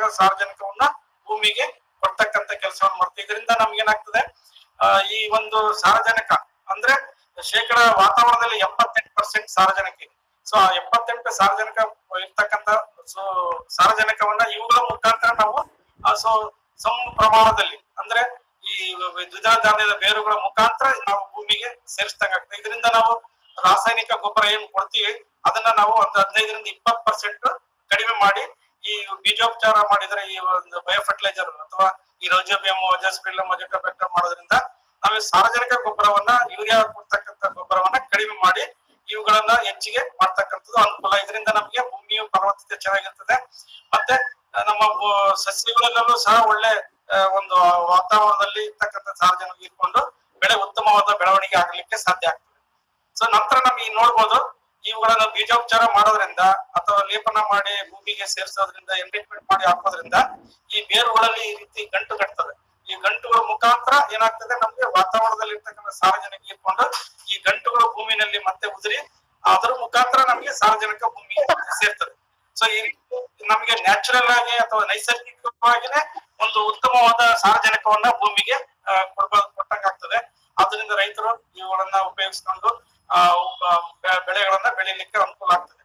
ಭಾಗ ಸಾರ್ವಜನಿಕವನ್ನ ಭೂಮಿಗೆ ಕೊಡ್ತಕ್ಕಂತ ಕೆಲಸವನ್ನು ಮಾಡ್ತೀವಿ ಇದರಿಂದ ನಮ್ಗೆ ಏನಾಗ್ತದೆ ಆ, ಈ ಒಂದು ಸಾರ್ವಜನಿಕ ಅಂದ್ರೆ ಶೇಕಡ ವಾತಾವರಣದಲ್ಲಿ ಎಪ್ಪತ್ತೆಂಟು ಪರ್ಸೆಂಟ್ ಸಾರ್ವಜನಿಕ ಇದೆ ಸೊ ಆ ಎಪ್ಪತ್ತೆಂಟು ಸಾರ್ವಜನಿಕ ಇರ್ತಕ್ಕಂತ ಸೊ ಸಾರ್ವಜನಿಕವನ್ನ ಇವುಗಳ ಮುಖಾಂತರ ನಾವು ಸೊ ಸಮ ಪ್ರಮಾಣದಲ್ಲಿ ಅಂದ್ರೆ ಈ ದ್ವಿದಳ ಧಾನ್ಯದ ಬೇರುಗಳ ಮುಖಾಂತರ ನಾವು ಭೂಮಿಗೆ ಸೇರಿಸಿದಂಗ ಆಗ್ತದೆ ಇದರಿಂದ ನಾವು ರಾಸಾಯನಿಕ ಗೊಬ್ಬರ ಏನ್ ಕೊಡ್ತೀವಿ ಅದನ್ನ ನಾವು ಒಂದು ಹದಿನೈದರಿಂದ ಇಪ್ಪತ್ತು ಪರ್ಸೆಂಟ್ ಕಡಿಮೆ ಮಾಡಿ ಈ ಬೀಜೋಪಚಾರ ಮಾಡಿದ್ರೆ ಈ ಒಂದು ಬಯೋ ಫರ್ಟಿಲೈಸರ್ ಅಥವಾ ಈ ರೋಜೋಬಿಯಂ ಅಜಸ್ಪಿಲ್ಲಂ ಅಜೋಟೋಬ್ಯಾಕ್ಟರ್ ಮಾಡೋದ್ರಿಂದ ನಾವು ಈ ಸಾರ್ವಜನಿಕ ಗೊಬ್ಬರವನ್ನ ಯೂರಿಯಾ ಕೊಡ್ತಕ್ಕಂತ ಗೊಬ್ಬರವನ್ನ ಕಡಿಮೆ ಮಾಡಿ ಇವುಗಳನ್ನ ಹೆಚ್ಚಿಗೆ ಮಾಡ್ತಕ್ಕಂಥದ್ದು ಅನುಕೂಲ ಇದರಿಂದ ನಮಗೆ ಭೂಮಿಯು ಫಲವತ್ತತೆ ಚೆನ್ನಾಗಿರ್ತದೆ ಮತ್ತೆ ಆ, ನಮ್ಮ ಭೂ- ಸಸ್ಯಗಳಲ್ಲೂ ಸಹ ಒಳ್ಳೆ ಆ, ಒಂದು ವಾತಾವರಣದಲ್ಲಿ ಇರ್ತಕ್ಕಂಥ ಸಾರ್ವಜನಿಕ ಇಟ್ಕೊಂಡು ಬೆಳೆ ಉತ್ತಮವಾದ ಬೆಳವಣಿಗೆ ಆಗಲಿಕ್ಕೆ ಸಾಧ್ಯ ಆಗ್ತದೆ ಸೊ ನಂತರ ನಮ್ಗೆ ಈಗ ನೋಡ್ಬೋದು ಇವುಗಳನ್ನ ಬೀಜೋಪಚಾರ ಮಾಡೋದ್ರಿಂದ ಅಥವಾ ಲೇಪನ ಮಾಡಿ ಭೂಮಿಗೆ ಸೇರಿಸೋದ್ರಿಂದ ಎಂಗೇಜ್ಮೆಂಟ್ ಮಾಡಿ ಹಾಕೋದ್ರಿಂದ ಈ ಬೇರುಗಳಲ್ಲಿ ಈ ರೀತಿ ಗಂಟು ಕಟ್ತದೆ ಈ ಗಂಟುಗಳ ಮುಖಾಂತರ ಏನಾಗ್ತದೆ ನಮ್ಗೆ ವಾತಾವರಣದಲ್ಲಿ ಇರ್ತಕ್ಕಂಥ ಸಾರ್ವಜನಿಕ ಇಟ್ಕೊಂಡು ಈ ಗಂಟುಗಳು ಭೂಮಿನಲ್ಲಿ ಮತ್ತೆ ಉದುರಿ ಅದರ ಮುಖಾಂತರ ನಮ್ಗೆ ಸಾರ್ವಜನಿಕ ಭೂಮಿಗೆ ಸೇರ್ತದೆ ಸೊ ಈ ರೀತಿ ನಮಗೆ ನ್ಯಾಚುರಲ್ ಆಗಿ ಅಥವಾ ನೈಸರ್ಗಿಕವಾಗಿನೇ ಒಂದು ಉತ್ತಮವಾದ ಸಾರ್ವಜನಿಕವನ್ನ ಭೂಮಿಗೆ ಆ, ಕೊಡ್ಬ- ಕೊಟ್ಟಂಗಾಗ್ತದೆ ಅದರಿಂದ ರೈತರು ಇವುಗಳನ್ನ ಉಪಯೋಗಿಸ್ಕೊಂಡು ಆ, ಉಪ- ಬೆ- ಬೆಳೆಗಳನ್ನ ಬೆಳಿಲಿಕ್ಕೆ ಅನುಕೂಲ ಆಗ್ತದೆ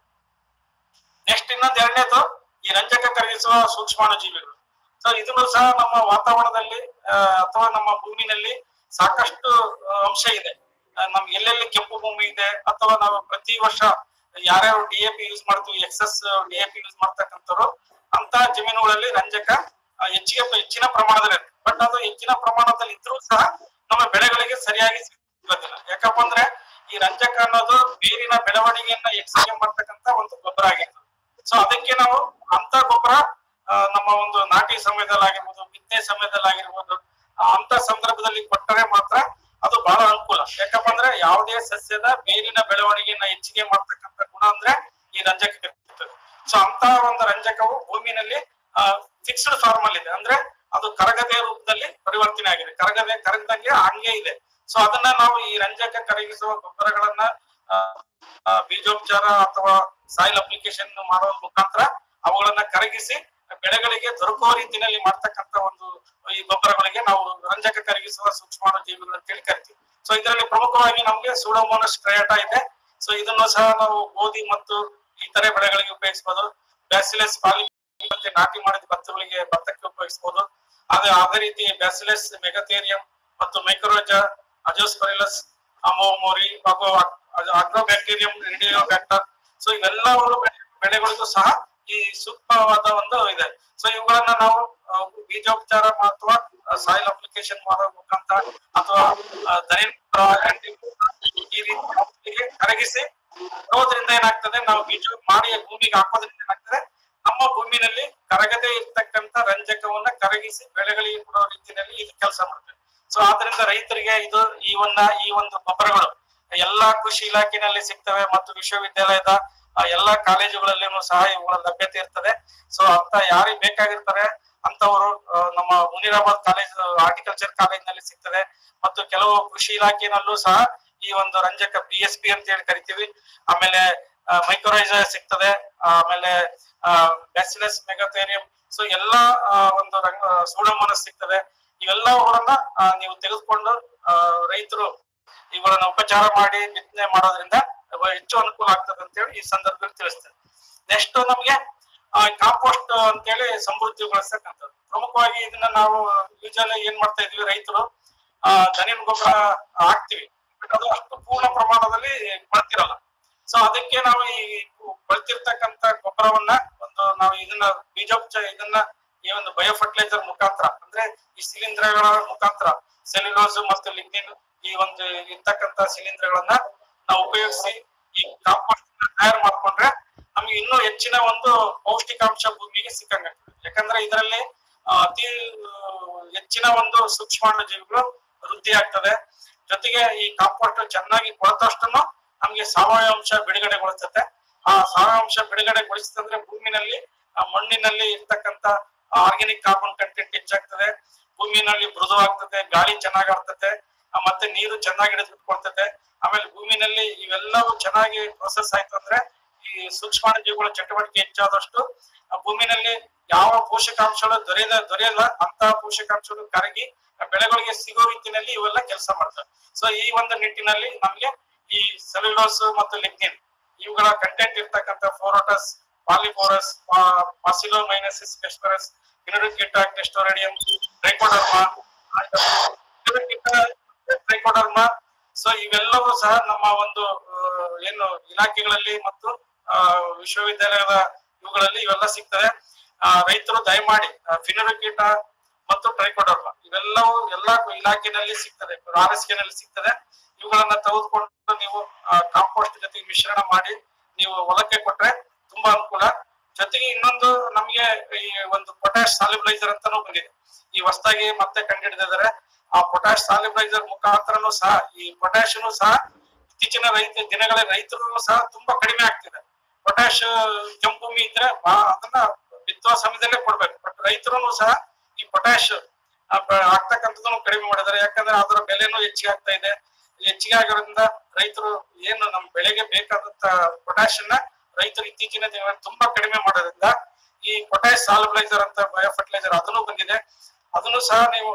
ನೆಕ್ಸ್ಟ್ ಇನ್ನೊಂದ್ ಎರಡನೇದು ಈ ರಂಜಕ ಕರಗಿಸುವ ಸೂಕ್ಷ್ಮಾಣು ಜೀವಿಗಳು ಸೊ ಇದನ್ನು ಸಹ ನಮ್ಮ ವಾತಾವರಣದಲ್ಲಿ ಆ, ಅಥವಾ ನಮ್ಮ ಭೂಮಿನಲ್ಲಿ ಸಾಕಷ್ಟು ಆ, ಅಂಶ ಇದೆ ಆ, ನಮ್ಗೆ ಎಲ್ಲೆಲ್ಲಿ ಕೆಂಪು ಭೂಮಿ ಇದೆ ಅಥವಾ ನಾವು ಪ್ರತಿ ವರ್ಷ ಯಾರ್ಯಾರು ಡಿ ಎ ಪಿ ಯೂಸ್ ಮಾಡ್ತೀವಿ excess D A P use ಮಾಡ್ತಕ್ಕಂಥವ್ರು ಅಂತ ಜಮೀನುಗಳಲ್ಲಿ ರಂಜಕ ಆ, ಹೆಚ್ಚಿಗೆ ಹೆಚ್ಚಿನ ಪ್ರಮಾಣದಲ್ಲಿ ಬಟ್ ಅದು ಹೆಚ್ಚಿನ ಪ್ರಮಾಣದಲ್ಲಿ ಇದ್ರೂ ಸಹ ನಮ್ಮ ಬೆಳೆಗಳಿಗೆ ಸರಿಯಾಗಿ ಸಿಗೋದಿಲ್ಲ ಯಾಕಪ್ಪ ಅಂದ್ರೆ ಈ ರಂಜಕ ಅನ್ನೋದು ಬೇರಿನ ಬೆಳವಣಿಗೆಯನ್ನ ಹೆಚ್ಚಿಗೆ ಮಾಡ್ತಕ್ಕಂತ ಒಂದು ಗೊಬ್ಬರ ಆಗಿರ್ತದೆ ಸೊ ಅದಕ್ಕೆ ನಾವು ಅಂತ ಗೊಬ್ಬರ ಆ, ನಮ್ಮ ಒಂದು ನಾಟಿ ಸಮಯದಲ್ಲಾಗಿರ್ಬೋದು ಬಿತ್ತನೆ ಸಮಯದಲ್ಲಾಗಿರ್ಬೋದು ಆ, ಅಂತ ಸಂದರ್ಭದಲ್ಲಿ ಕೊಟ್ಟರೆ ಮಾತ್ರ ಅದು ಬಹಳ ಅನುಕೂಲ ಯಾಕಪ್ಪ ಅಂದ್ರೆ ಯಾವುದೇ ಸಸ್ಯದ ಬೇರಿನ ಬೆಳವಣಿಗೆಯನ್ನ ಹೆಚ್ಚಿಗೆ ಮಾಡ್ತಕ್ಕಂತ ಗುಣ ಅಂದ್ರೆ ಈ ರಂಜಕ ಇರ್ತದೆ ಸೊ ಅಂತ ಒಂದು ರಂಜಕವು ಭೂಮಿನಲ್ಲಿ ಫಿಕ್ಸ್ಡ್ ಫಾರ್ಮ್ ಅಲ್ಲಿ ಇದೆ ಅಂದ್ರೆ ಅದು ಕರಗದೆ ರೂಪದಲ್ಲಿ ಪರಿವರ್ತನೆ ಆಗಿದೆ ಕರಗದೆ ಕರಗದಂಗೆ ಹಂಗೆ ಇದೆ ಸೊ ಅದನ್ನ ನಾವು ಈ ರಂಜಕ ಕರಗಿಸುವ ಗೊಬ್ಬರಗಳನ್ನ ಆ, ಆ, ಬೀಜೋಪಚಾರ ಅಥವಾ ಸಾಯಿಲ್ ಅಪ್ಲಿಕೇಶನ್ ಮಾಡೋ ಮುಖಾಂತರ ಅವುಗಳನ್ನ ಕರಗಿಸಿ ಬೆಳೆಗಳಿಗೆ ದೊರಕುವ ರೀತಿಯಲ್ಲಿ ಮಾಡ್ತಕ್ಕಂತ ಒಂದು ಈ ಗೊಬ್ಬರಗಳಿಗೆ ನಾವು ರಂಜಕ ಕರಗಿಸುವ ಸೂಕ್ಷ್ಮಾಣು ಜೀವಿಗಳು ಅಂತ ಹೇಳಿ ಕರಿತೀವಿ ಸೊ ಇದರಲ್ಲಿ ಪ್ರಮುಖವಾಗಿ ನಮ್ಗೆ ಸೂಡೋಮೋನಸ್ ಟ್ರಯಾಟ ಇದೆ ಸೊ ಇದನ್ನು ಸಹ ನಾವು ಗೋಧಿ ಮತ್ತು ಇತರೆ ಬೆಳೆಗಳಿಗೆ ಉಪಯೋಗಿಸಬಹುದು ಬ್ಯಾಸಿಲಸ್ ಪಾಲಿ ಮತ್ತೆ ನಾಟಿ ಮಾಡಿದ ಭತ್ತಗಳಿಗೆ ಭತ್ತಕ್ಕೆ ಉಪಯೋಗಿಸಬಹುದು ಅದೇ ಅದೇ ರೀತಿ ಬ್ಯಾಸಿಲಸ್ ಮೆಗಥೇರಿಯಂ ಮತ್ತು ಮೈಕ್ರೋಜ ಅಜೋಸ್ಪರಿಲಸ್ ಅಮೋಮೋರಿ ಹಾಗೂ ಅಗ್ರೋಬ್ಯಾಕ್ಟೀರಿಯಂ ರೇಡಿಯೋಬ್ಯಾಕ್ಟರ್ ಸೊ ಇವೆಲ್ಲವರು ಬೆಳೆ- ಬೆಳೆಗಳಿಗೂ ಸಹ ಈ ಸೂಕ್ತವಾದ ಒಂದು ಇದೆ ಸೊ ಇವುಗಳನ್ನ ನಾವು ಆ, ಬೀಜೋಪಚಾರ ಅಥವಾ ಸಾಯಿಲ್ ಅಪ್ಲಿಕೇಶನ್ ಮಾಡೋ ಮುಖಾಂತರ ಅಥವಾ ಆ, ದನಿ ಈ ರೀತಿ ಕರಗಿಸಿ ಇರೋದ್ರಿಂದ ಏನಾಗ್ತದೆ ನಾವು ಬೀಜ ಮಾಡಿ ಭೂಮಿಗೆ ಹಾಕೋದ್ರಿಂದ ಏನಾಗ್ತದೆ ನಮ್ಮ ಭೂಮಿನಲ್ಲಿ ಕರಗದೆ ಇರ್ತಕ್ಕಂತ ರಂಜಕವನ್ನ ಕರಗಿಸಿ ಬೆಳೆಗಳಿಗೆ ಕೊಡೋ ರೀತಿಯಲ್ಲಿ ಇದು ಕೆಲಸ ಮಾಡ್ತದೆ ಸೊ ಆದ್ರಿಂದ ರೈತರಿಗೆ ಇದು ಈ ಒಂದು ಈ ಒಂದು ಗೊಬ್ಬರಗಳು ಎಲ್ಲಾ ಕೃಷಿ ಇಲಾಖೆನಲ್ಲಿ ಸಿಗ್ತವೆ ಮತ್ತು ವಿಶ್ವವಿದ್ಯಾಲಯದ ಆ, ಎಲ್ಲಾ ಕಾಲೇಜುಗಳಲ್ಲಿನೂ ಸಹ ಇವುಗಳ ಲಭ್ಯತೆ ಇರ್ತದೆ ಸೊ ಅಂತ ಯಾರಿಗೆ ಬೇಕಾಗಿರ್ತಾರೆ ಅಂತವರು ಆ, ನಮ್ಮ ಮುನಿರಾಬಾದ್ ಕಾಲೇಜ್ ಹಾರ್ಟಿಕಲ್ಚರ್ ಕಾಲೇಜ್ ನಲ್ಲಿ ಸಿಗ್ತದೆ ಮತ್ತು ಕೆಲವು ಕೃಷಿ ಇಲಾಖೆನಲ್ಲೂ ಸಹ ಈ ಒಂದು ರಂಜಕ ಪಿ ಎಸ್ ಪಿ ಅಂತ ಹೇಳಿ ಕರಿತೀವಿ ಆಮೇಲೆ ಮೈಕ್ರೋರೈಸ ಸಿಗ್ತದೆ ಆಮೇಲೆ ಬ್ಯಾಸಿಲಸ್ ಮೆಗಾಥೇರಿಯಂ ಸೊ ಎಲ್ಲಾ ಆ, ಒಂದು ರಂಗ ಸೂಡೋಮೋನಸ್ ಸಿಗ್ತದೆ ಇವೆಲ್ಲವುಗಳನ್ನ ಆ, ನೀವು ತೆಗೆದುಕೊಂಡು ಆ, ರೈತರು ಇವುಗಳನ್ನ ಉಪಚಾರ ಮಾಡಿ ಬಿತ್ತನೆ ಮಾಡೋದ್ರಿಂದ ಅವ ಹೆಚ್ಚು ಅನುಕೂಲ ಆಗ್ತದೆ ಅಂತ ಹೇಳಿ ಈ ಸಂದರ್ಭದಲ್ಲಿ ತಿಳಿಸ್ತೇನೆ ನೆಕ್ಸ್ಟ್ ನಮ್ಗೆ ಕಾಂಪೋಸ್ಟ್ ಅಂತೇಳಿ ಸಮೃದ್ಧಿಗೊಳಿಸ್ತಕ್ಕಂಥದ್ದು ಪ್ರಮುಖವಾಗಿ ಇದನ್ನ ನಾವು ಯೂಶಲಿ ಏನ್ ಮಾಡ್ತಾ ಇದ್ವಿ ರೈತರು ಆ ದನಿನ ಗೊಬ್ಬರ ಹಾಕ್ತಿವಿ ಬಟ್ ಅದು ಅಷ್ಟು ಪೂರ್ಣ ಪ್ರಮಾಣದಲ್ಲಿ ಬಳತಿರಲ್ಲ ಸೊ ಅದಕ್ಕೆ ನಾವು ಈ ಬಳತಿರ್ತಕ್ಕಂತ ಗೊಬ್ಬರವನ್ನ ಒಂದು ನಾವು ಇದನ್ನ ಬೀಜೋಪಚಾರ ಇದನ್ನ ಈ ಒಂದು ಬಯೋ ಫರ್ಟಿಲೈಸರ್ ಮುಖಾಂತರ ಅಂದ್ರೆ ಈ ಶಿಲೀಂಧ್ರಗಳ ಮುಖಾಂತರ ಸೆಲ್ಯುಲೋಸ್ ಮತ್ತು ಲಿಗ್ನಿನ್ ಈ ಒಂದು ಇರ್ತಕ್ಕಂತ ಶಿಲೀಂಧ್ರಗಳನ್ನ ನಾವು ಉಪಯೋಗಿಸಿ ಈ ಕಾಂಪೋಸ್ಟ್ ತಯಾರು ಮಾಡ್ಕೊಂಡ್ರೆ ನಮ್ಗೆ ಇನ್ನೂ ಹೆಚ್ಚಿನ ಒಂದು ಪೌಷ್ಟಿಕಾಂಶ ಭೂಮಿಗೆ ಸಿಕ್ಕಂಗಾಗ್ತದೆ ಯಾಕಂದ್ರೆ ಇದರಲ್ಲಿ ಆ, ಅತಿ ಆ, ಹೆಚ್ಚಿನ ಒಂದು ಸೂಕ್ಷ್ಮಾಣು ಜೀವಿಗಳು ವೃದ್ಧಿ ಆಗ್ತದೆ ಜೊತೆಗೆ ಈ ಕಾಂಪೋಸ್ಟ್ ಚೆನ್ನಾಗಿ ಕೊಳತಷ್ಟನ್ನು ನಮ್ಗೆ ಸಾವಯವ ಅಂಶ ಬಿಡುಗಡೆಗೊಳಿಸುತ್ತೆ ಆ ಸಾವಯವ ಅಂಶ ಬಿಡುಗಡೆಗೊಳಿಸ್ತಂದ್ರೆ ಭೂಮಿನಲ್ಲಿ ಆ ಮಣ್ಣಿನಲ್ಲಿ ಇರ್ತಕ್ಕಂತ ಆರ್ಗ್ಯಾನಿಕ್ ಕಾರ್ಬನ್ ಕಂಟೆಂಟ್ ಹೆಚ್ಚಾಗ್ತದೆ ಭೂಮಿನಲ್ಲಿ ಮೃದು ಆಗ್ತದೆ ಗಾಳಿ ಚೆನ್ನಾಗ್ ಆಡ್ತದೆ ಆ, ಮತ್ತೆ ನೀರು ಚೆನ್ನಾಗಿ ಹಿಡಿದುಕೊಳ್ತದೆ ಆಮೇಲೆ ಭೂಮಿನಲ್ಲಿ ಇವೆಲ್ಲವೂ ಚೆನ್ನಾಗಿ ಪ್ರೊಸೆಸ್ ಆಯ್ತು ಅಂದ್ರೆ ಈ ಸೂಕ್ಷ್ಮಾಣು ಜೀವಿಗಳ ಚಟುವಟಿಕೆ ಹೆಚ್ಚಾದಷ್ಟು ಆ ಭೂಮಿನಲ್ಲಿ ಯಾವ ಪೋಷಕಾಂಶಗಳು ದೊರೆಯದ ದೊರೆಯಲ್ಲ ಅಂತ ಪೋಷಕಾಂಶಗಳು ಕರಗಿ ಆ ಬೆಳೆಗಳಿಗೆ ಸಿಗೋ ರೀತಿಯಲ್ಲಿ ಇವೆಲ್ಲ ಕೆಲಸ ಮಾಡ್ತವೆ ಸೊ ಈ ಒಂದು ನಿಟ್ಟಿನಲ್ಲಿ ನಮ್ಗೆ ಈ ಸೆಲ್ಯುಲೋಸ್ ಮತ್ತು ಲಿಗ್ನಿನ್ ಇವುಗಳ ಕಂಟೆಂಟ್ ಇರ್ತಕ್ಕಂಥ ಫೋರೋಟಸ್ ಪಾಲಿಫೋರಸ್ ಪಾಸಿಲೋಮೈನಸಿಸ್ ಪೆಸ್ಪರಸ್ ಕಿಟ ಟೆಸ್ಟೋರೇಡಿಯಂ ಟ್ರೈಕೋಡರ್ಮಾ ಟ್ರೈಕೋಡರ್ಮಾ ಸೊ ಇವೆಲ್ಲವೂ ಸಹ ನಮ್ಮ ಒಂದು ಆ, ಏನು ಇಲಾಖೆಗಳಲ್ಲಿ ಮತ್ತು ಆ, ವಿಶ್ವವಿದ್ಯಾಲಯದ ಇವುಗಳಲ್ಲಿ ಇವೆಲ್ಲ ಸಿಗ್ತದೆ ಆ, ರೈತರು ದಯಮಾಡಿ ಫಿನೋರಿಕೀಟ ಮತ್ತು ಟ್ರೈಕೋಡರ್ಮಾ ಇವೆಲ್ಲವೂ ಎಲ್ಲಾ ಇಲಾಖೆಯಲ್ಲಿ ಸಿಗ್ತದೆ ಆರ್ ಎಸ್ ನಲ್ಲಿ ಸಿಗ್ತದೆ ಇವುಗಳನ್ನ ತೆಗೆದುಕೊಂಡು ನೀವು ಕಾಂಪೋಸ್ಟ್ ಜೊತೆಗೆ ಮಿಶ್ರಣ ಮಾಡಿ ನೀವು ಹೊಲಕ್ಕೆ ಕೊಟ್ರೆ ತುಂಬಾ ಅನುಕೂಲ ಜೊತೆಗೆ ಇನ್ನೊಂದು ನಮ್ಗೆ ಈ ಒಂದು ಪೊಟ್ಯಾಶ್ ಸಾಲಿಬ್ಲೈಸರ್ ಅಂತಾನೂ ಬಂದಿದೆ ಈ ಹೊಸದಾಗಿ ಮತ್ತೆ ಕಂಡುಹಿಡಿದಿದ್ದಾರೆ ಆ ಪೊಟ್ಯಾಶ್ ಸಾಲಿಬ್ಲೈಸರ್ ಮುಖಾಂತರನು ಸಹ ಈ ಪೊಟ್ಯಾಶನು ಸಹ ಇತ್ತೀಚಿನ ರೈತ ದಿನಗಳ ರೈತರು ಸಹ ತುಂಬಾ ಕಡಿಮೆ ಆಗ್ತಿದೆ ಪೊಟ್ಯಾಶ್ ಕೆಂಪು ಭೂಮಿ ಇದ್ರೆ ಬಾ- ಅದನ್ನ ಬಿತ್ತುವ ಸಮಯದಲ್ಲೇ ಕೊಡ್ಬೇಕು ಬಟ್ ರೈತರು ಸಹ ಈ ಪೊಟ್ಯಾಶ್ ಆಗ್ತಕ್ಕಂಥದ್ದನ್ನು ಕಡಿಮೆ ಮಾಡಿದ್ದಾರೆ ಯಾಕಂದ್ರೆ ಅದರ ಬೆಲೆನೂ ಹೆಚ್ಚಿಗೆ ಆಗ್ತಾ ಇದೆ ಹೆಚ್ಚಿಗೆ ಆಗಿರೋದ್ರಿಂದ ರೈತರು ಏನು ನಮ್ಮ ಬೆಳೆಗೆ ಬೇಕಾದಂತ ಪೊಟ್ಯಾಶ್ ಅನ್ನ ರೈತರು ಇತ್ತೀಚಿನ ದಿನಗಳಲ್ಲಿ ತುಂಬಾ ಕಡಿಮೆ ಮಾಡೋದ್ರಿಂದ ಈ ಪೊಟ್ಯಾಶ್ ಸಾಲ್ಬಲೈಸರ್ ಅಂತ ಬಯೋ ಫರ್ಟಿಲೈಸರ್ ಅದನ್ನು ಬಂದಿದೆ ಅದನ್ನು ಸಹ ನೀವು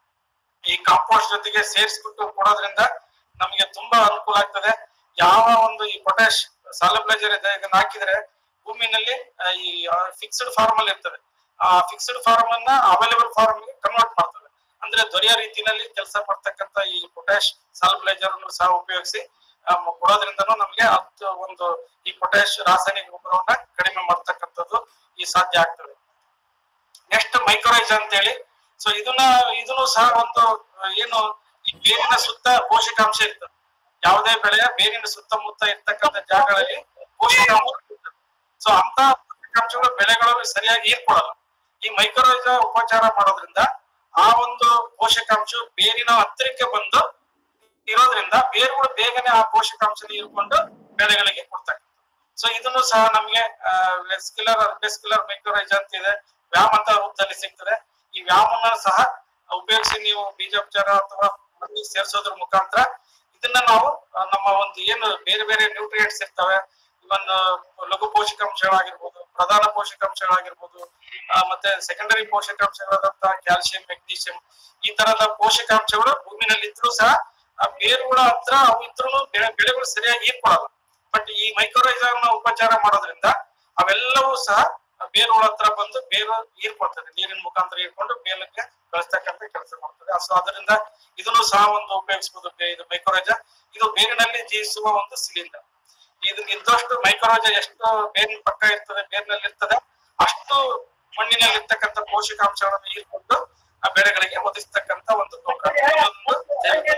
ಈ ಕಾಂಪೋಸ್ಟ್ ಜೊತೆಗೆ ಸೇರಿಸ್ಬಿಟ್ಟು ಕೊಡೋದ್ರಿಂದ ನಮಗೆ ತುಂಬಾ ಅನುಕೂಲ ಆಗ್ತದೆ ಯಾವ ಒಂದು ಈ ಪೊಟ್ಯಾಶ್ ಸಾಲಬ್ಲೈಸರ್ ಇದೆ ಇದನ್ನ ಹಾಕಿದ್ರೆ ಭೂಮಿನಲ್ಲಿ ಆ, ಈ ಫಿಕ್ಸ್ಡ್ ಫಾರ್ಮ್ ಅಲ್ಲಿ ಇರ್ತದೆ ಆ ಫಿಕ್ಸ್ಡ್ ಫಾರ್ಮ್ ಅನ್ನ ಅವೈಲೇಬಲ್ ಫಾರ್ಮ್ ಗೆ ಕನ್ವರ್ಟ್ ಮಾಡ್ತದೆ ಅಂದ್ರೆ ದೊರೆಯೋ ರೀತಿಯಲ್ಲಿ ಕೆಲಸ ಮಾಡ್ತಕ್ಕಂತ ಈ ಪೊಟ್ಯಾಶ್ ಸಾಲ್ಬಲೈಸರ್ ಅನ್ನು ಸಹ ಉಪಯೋಗಿಸಿ ಆ, ಮ- ಕೊಡೋದ್ರಿಂದನೂ ನಮಗೆ ಅದು ಒಂದು ಈ ಪೊಟ್ಯಾಶ್ ರಾಸಾಯನಿಕ ಗೊಬ್ಬರವನ್ನ ಕಡಿಮೆ ಮಾಡ್ತಕ್ಕಂಥದ್ದು ಈ ಸಾಧ್ಯ ಆಗ್ತದೆ ನೆಕ್ಸ್ಟ್ ಮೈಕ್ರೋರೈಸ್ ಅಂತ ಹೇಳಿ ಸೊ ಇದನ್ನ ಇದನ್ನು ಸಹ ಒಂದು ಆ, ಏನು ಈ ಬೇರಿನ ಸುತ್ತ ಪೋಷಕಾಂಶ ಇರ್ತದೆ ಯಾವುದೇ ಬೆಳೆಯ ಬೇರಿನ ಸುತ್ತಮುತ್ತ ಇರ್ತಕ್ಕಂಥ ಜಾಗಗಳಲ್ಲಿ ಪೋಷಕಾಂಶ ಇರ್ತದೆ ಸೊ ಅಂತ ಪೋಷಕಾಂಶಗಳು ಬೆಳೆಗಳು ಸರಿಯಾಗಿ ಹೀರ್ಕೊಳ್ಳಲ್ಲ ಈ ಮೈಕ್ರೋರೈಸ ಉಪಚಾರ ಮಾಡೋದ್ರಿಂದ ಆ ಒಂದು ಪೋಷಕಾಂಶ ಬೇರಿನ ಹತ್ತಿರಕ್ಕೆ ಬಂದು ಇರೋದ್ರಿಂದ ಬೇರುಗಳು ಬೇಗನೆ ಆ ಪೋಷಕಾಂಶ ಹೀರ್ಕೊಂಡು ಬೆಳೆಗಳಿಗೆ ಕೊಡ್ತಕ್ಕಂಥ ಸೊ ಇದನ್ನು ಸಹ ನಮಗೆ ವೆಸ್ಕ್ಯುಲರ್ ವೆಸ್ಕ್ಯುಲರ್ ಮೈಕ್ರೋರೈಜ ಅಂತ ಇದೆ ವ್ಯಾಮ್ ಅಂತ ರೂಪದಲ್ಲಿ ಸಿಗ್ತದೆ ಈ ವ್ಯಾಮನ್ನ ಸಹ ಉಪಯೋಗಿಸಿ ನೀವು ಬೀಜೋಪಚಾರ ಅಥವಾ ಮಣ್ಣಿಗೆ ಸೇರಿಸೋದ್ರ ಮುಖಾಂತರ ಇದನ್ನ ನಾವು ಆ, ನಮ್ಮ ಒಂದು ಏನು ಬೇರೆ ಬೇರೆ ನ್ಯೂಟ್ರಿಯೆಂಟ್ಸ್ ಇರ್ತವೆ ಇವನ್ ಲಘು ಪೋಷಕಾಂಶಗಳಾಗಿರ್ಬೋದು ಪ್ರಧಾನ ಪೋಷಕಾಂಶಗಳಾಗಿರ್ಬೋದು ಆ, ಮತ್ತೆ ಸೆಕೆಂಡರಿ ಪೋಷಕಾಂಶಗಳಾದಂತಹ ಕ್ಯಾಲ್ಸಿಯಂ ಮೆಗ್ನೀಷಿಯಂ ಈ ತರದ ಪೋಷಕಾಂಶಗಳು ಭೂಮಿನಲ್ಲಿ ಇದ್ರೂ ಸಹ ಆ ಬೇರುಗಳ ಹತ್ರ ಅವು ಇದ್ರೂ ಬೆಳೆ ಬೆಳೆಗಳು ಸರಿಯಾಗಿ ಹೀರ್ಕೊಳ್ಳಲ್ಲ ಬಟ್ ಈ ಮೈಕ್ರೋರೈಸರ್ನ ಉಪಚಾರ ಮಾಡೋದ್ರಿಂದ ಅವೆಲ್ಲವೂ ಸಹ ಬೇರುಗಳ ಹತ್ರ ಬಂದು ಬೇರು ಹೀರ್ಕೊಳ್ತದೆ ನೀರಿನ ಮುಖಾಂತರ ಹೀರ್ಕೊಂಡು ಬೇಲಕ್ಕೆ ಕಳಿಸ್ತಕ್ಕಂಥ ಕೆಲಸ ಮಾಡ್ತದೆ ಸೊ ಅದರಿಂದ ಇದನ್ನು ಸಹ ಒಂದು ಉಪಯೋಗಿಸಬಹುದು ಬೇ- ಇದು ಮೈಕ್ರೋರೈಜ ಇದು ಬೇರಿನಲ್ಲಿ ಜೀವಿಸುವ ಒಂದು ಸಿಲಿಂಡರ್ ಇದು ಇದ್ದಷ್ಟು ಮೈಕ್ರೋರೈಜ ಎಷ್ಟು ಬೇರಿನ ಪಕ್ಕ ಇರ್ತದೆ ಬೇರಿನಲ್ಲಿ ಇರ್ತದೆ ಅಷ್ಟು ಮಣ್ಣಿನಲ್ಲಿ ಇರ್ತಕ್ಕಂಥ ಪೋಷಕಾಂಶಗಳನ್ನು ಹೀರ್ಕೊಂಡು ಆ ಬೆಳೆಗಳಿಗೆ ಒದಗಿಸ್ತಕ್ಕಂಥ ಒಂದು ಗೊಬ್ಬರ. ಇದೊಂದು ಜೈವಿಕ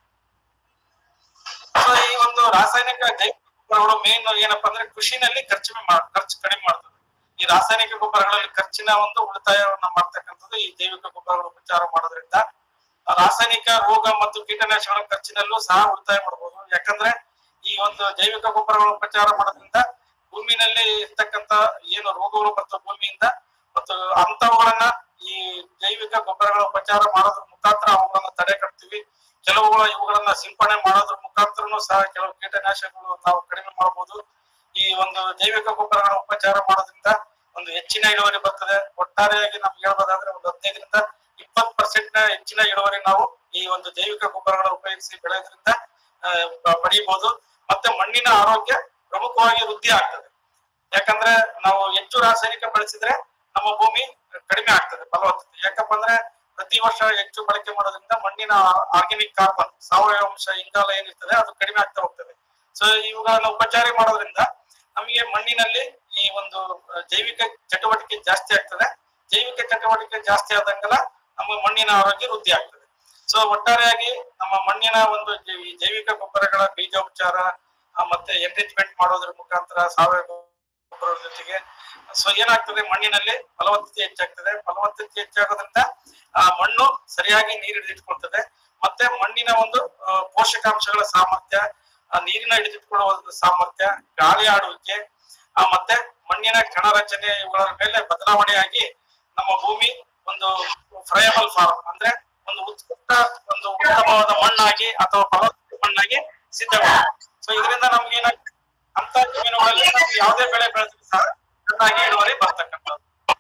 ಸೊ ಈ ಒಂದು ರಾಸಾಯನಿಕ ಜೈವಿಕ ಗೊಬ್ಬರಗಳು ಮೇನ್ ಏನಪ್ಪಾ ಅಂದ್ರೆ ಕೃಷಿನಲ್ಲಿ ಖರ್ಚು ಮಾ- ಖರ್ಚು ಕಡಿಮೆ ಮಾಡ್ತದೆ ಈ ರಾಸಾಯನಿಕ ಗೊಬ್ಬರಗಳಲ್ಲಿ ಖರ್ಚಿನ ಒಂದು ಉಳಿತಾಯವನ್ನ ಮಾಡ್ತಕ್ಕಂಥದ್ದು ಈ ಜೈವಿಕ ಗೊಬ್ಬರಗಳು ಉಪಚಾರ ಮಾಡೋದ್ರಿಂದ ಆ ರಾಸಾಯನಿಕ ರೋಗ ಮತ್ತು ಕೀಟನಾಶಕಗಳ ಖರ್ಚಿನಲ್ಲೂ ಸಹ ಉಳಿತಾಯ ಮಾಡಬಹುದು ಯಾಕಂದ್ರೆ ಈ ಒಂದು ಜೈವಿಕ ಗೊಬ್ಬರಗಳ ಉಪಚಾರ ಮಾಡೋದ್ರಿಂದ ಭೂಮಿನಲ್ಲಿ ಇರ್ತಕ್ಕಂತ ಏನು ರೋಗಗಳು ಬರ್ತವೆ ಭೂಮಿಯಿಂದ ಮತ್ತು ಅಂತವುಗಳನ್ನ ಈ ಜೈವಿಕ ಗೊಬ್ಬರಗಳ ಉಪಚಾರ ಮಾಡೋದ್ರ ಮುಖಾಂತರ ಅವುಗಳನ್ನ ತಡೆ ಕಟ್ತೀವಿ ಕೆಲವುಗಳ ಇವುಗಳನ್ನ ಸಿಂಪಡಣೆ ಮಾಡೋದ್ರ ಮುಖಾಂತರನು ಸಹ ಕೆಲವು ಕೀಟನಾಶಕಗಳು ನಾವು ಕಡಿಮೆ ಮಾಡಬಹುದು ಈ ಒಂದು ಜೈವಿಕ ಗೊಬ್ಬರಗಳ ಉಪಚಾರ ಮಾಡೋದ್ರಿಂದ ಒಂದು ಹೆಚ್ಚಿನ ಇಳುವರಿ ಬರ್ತದೆ ಒಟ್ಟಾರೆಯಾಗಿ ನಮ್ಗೆ ಹೇಳ್ಬೋದಾದ್ರೆ ಒಂದು ಹದಿನೈದರಿಂದ ಇಪ್ಪತ್ತು ಪರ್ಸೆಂಟ್ ಹೆಚ್ಚಿನ ಇಳುವರಿ ನಾವು ಈ ಒಂದು ಜೈವಿಕ ಗೊಬ್ಬರಗಳ ಉಪಯೋಗಿಸಿ ಬೆಳೆಯೋದ್ರಿಂದ ಆ, ಪ- ಪಡೀಬಹುದು ಮತ್ತೆ ಮಣ್ಣಿನ ಆರೋಗ್ಯ ಪ್ರಮುಖವಾಗಿ ವೃದ್ಧಿ ಆಗ್ತದೆ ಯಾಕಂದ್ರೆ ನಾವು ಹೆಚ್ಚು ರಾಸಾಯನಿಕ ಬಳಸಿದ್ರೆ ನಮ್ಮ ಭೂಮಿ ಕಡಿಮೆ ಆಗ್ತದೆ ಫಲವತ್ತತೆ ಯಾಕಪ್ಪ ಅಂದ್ರೆ ಪ್ರತಿ ವರ್ಷ ಹೆಚ್ಚು ಬಳಕೆ ಮಾಡೋದ್ರಿಂದ ಮಣ್ಣಿನ ಆರ್ಗ್ಯಾನಿಕ್ ಕಾರ್ಬನ್ ಸಾವಯವ ಅಂಶ ಇಂಗಾಲ ಏನಿರ್ತದೆ ಅದು ಕಡಿಮೆ ಆಗ್ತಾ ಹೋಗ್ತದೆ ಸೊ ಇವುಗಳನ್ನ ಉಪಚಾರ ಮಾಡೋದ್ರಿಂದ ನಮಗೆ ಮಣ್ಣಿನಲ್ಲಿ ಈ ಒಂದು ಅಹ್, ಜೈವಿಕ ಚಟುವಟಿಕೆ ಜಾಸ್ತಿ ಆಗ್ತದೆ ಜೈವಿಕ ಚಟುವಟಿಕೆ ಜಾಸ್ತಿ ಆದಂಗೆಲ್ಲ ನಮ್ಮ ಮಣ್ಣಿನ ಆರೋಗ್ಯ ವೃದ್ಧಿ ಆಗ್ತದೆ ಸೊ ಒಟ್ಟಾರೆಯಾಗಿ ನಮ್ಮ ಮಣ್ಣಿನ ಒಂದು ಜೈ- ಈ ಜೈವಿಕ ಗೊಬ್ಬರಗಳ ಬೀಜೋಪಚಾರ ಆ, ಮತ್ತೆ ಎನ್ರಿಚ್ಮೆಂಟ್ ಮಾಡೋದ್ರ ಮುಖಾಂತರ ಸಾವಯವ ಗೊಬ್ಬರದ ಜೊತೆಗೆ ಸೊ ಏನಾಗ್ತದೆ ಮಣ್ಣಿನಲ್ಲಿ ಫಲವತ್ತತೆ ಹೆಚ್ಚಾಗ್ತದೆ ಫಲವತ್ತತೆ ಹೆಚ್ಚಾಗೋದ್ರಿಂದ ಆ ಮಣ್ಣು ಸರಿಯಾಗಿ ನೀರು ಹಿಡಿದಿಟ್ಕೊಳ್ತದೆ ಮತ್ತೆ ಮಣ್ಣಿನ ಒಂದು ಆ, ಪೋಷಕಾಂಶಗಳ ಸಾಮರ್ಥ್ಯ ಆ, ನೀರಿನ ಹಿಡಿದಿಟ್ಕೊಳ್ಳುವ ಒಂದು ಸಾಮರ್ಥ್ಯ ಗಾಳಿ ಆಡುವಿಕೆ ಆ, ಮತ್ತೆ ಮಣ್ಣಿನ ಕಣ ರಚನೆ ಇವುಗಳ ಮೇಲೆ ಬದಲಾವಣೆಯಾಗಿ ನಮ್ಮ ಭೂಮಿ ಒಂದು ಫ್ರಯಬಲ್ ಫಾರ್ಮ್ ಅಂದ್ರೆ ಒಂದು ಉತ್ಕೃಷ್ಟ ಒಂದು ಉತ್ತಮವಾದ ಮಣ್ಣಾಗಿ ಅಥವಾ ಫಲವತ್ತಾದ ಮಣ್ಣಾಗಿ ಸಿದ್ಧವಾಗುತ್ತೆ ಸೊ ಇದರಿಂದ ನಮ್ಗೆ ಏನಾಗ್ತದೆ ಅಂತ ಜಮೀನುಗಳಲ್ಲಿ ನಾವು ಯಾವುದೇ ಬೆಳೆ ಬೆಳೆದ್ರು ಸಹ ಚೆನ್ನಾಗಿ ಇಳುವರಿ ಬರ್ತಕ್ಕಂಥದ್ದು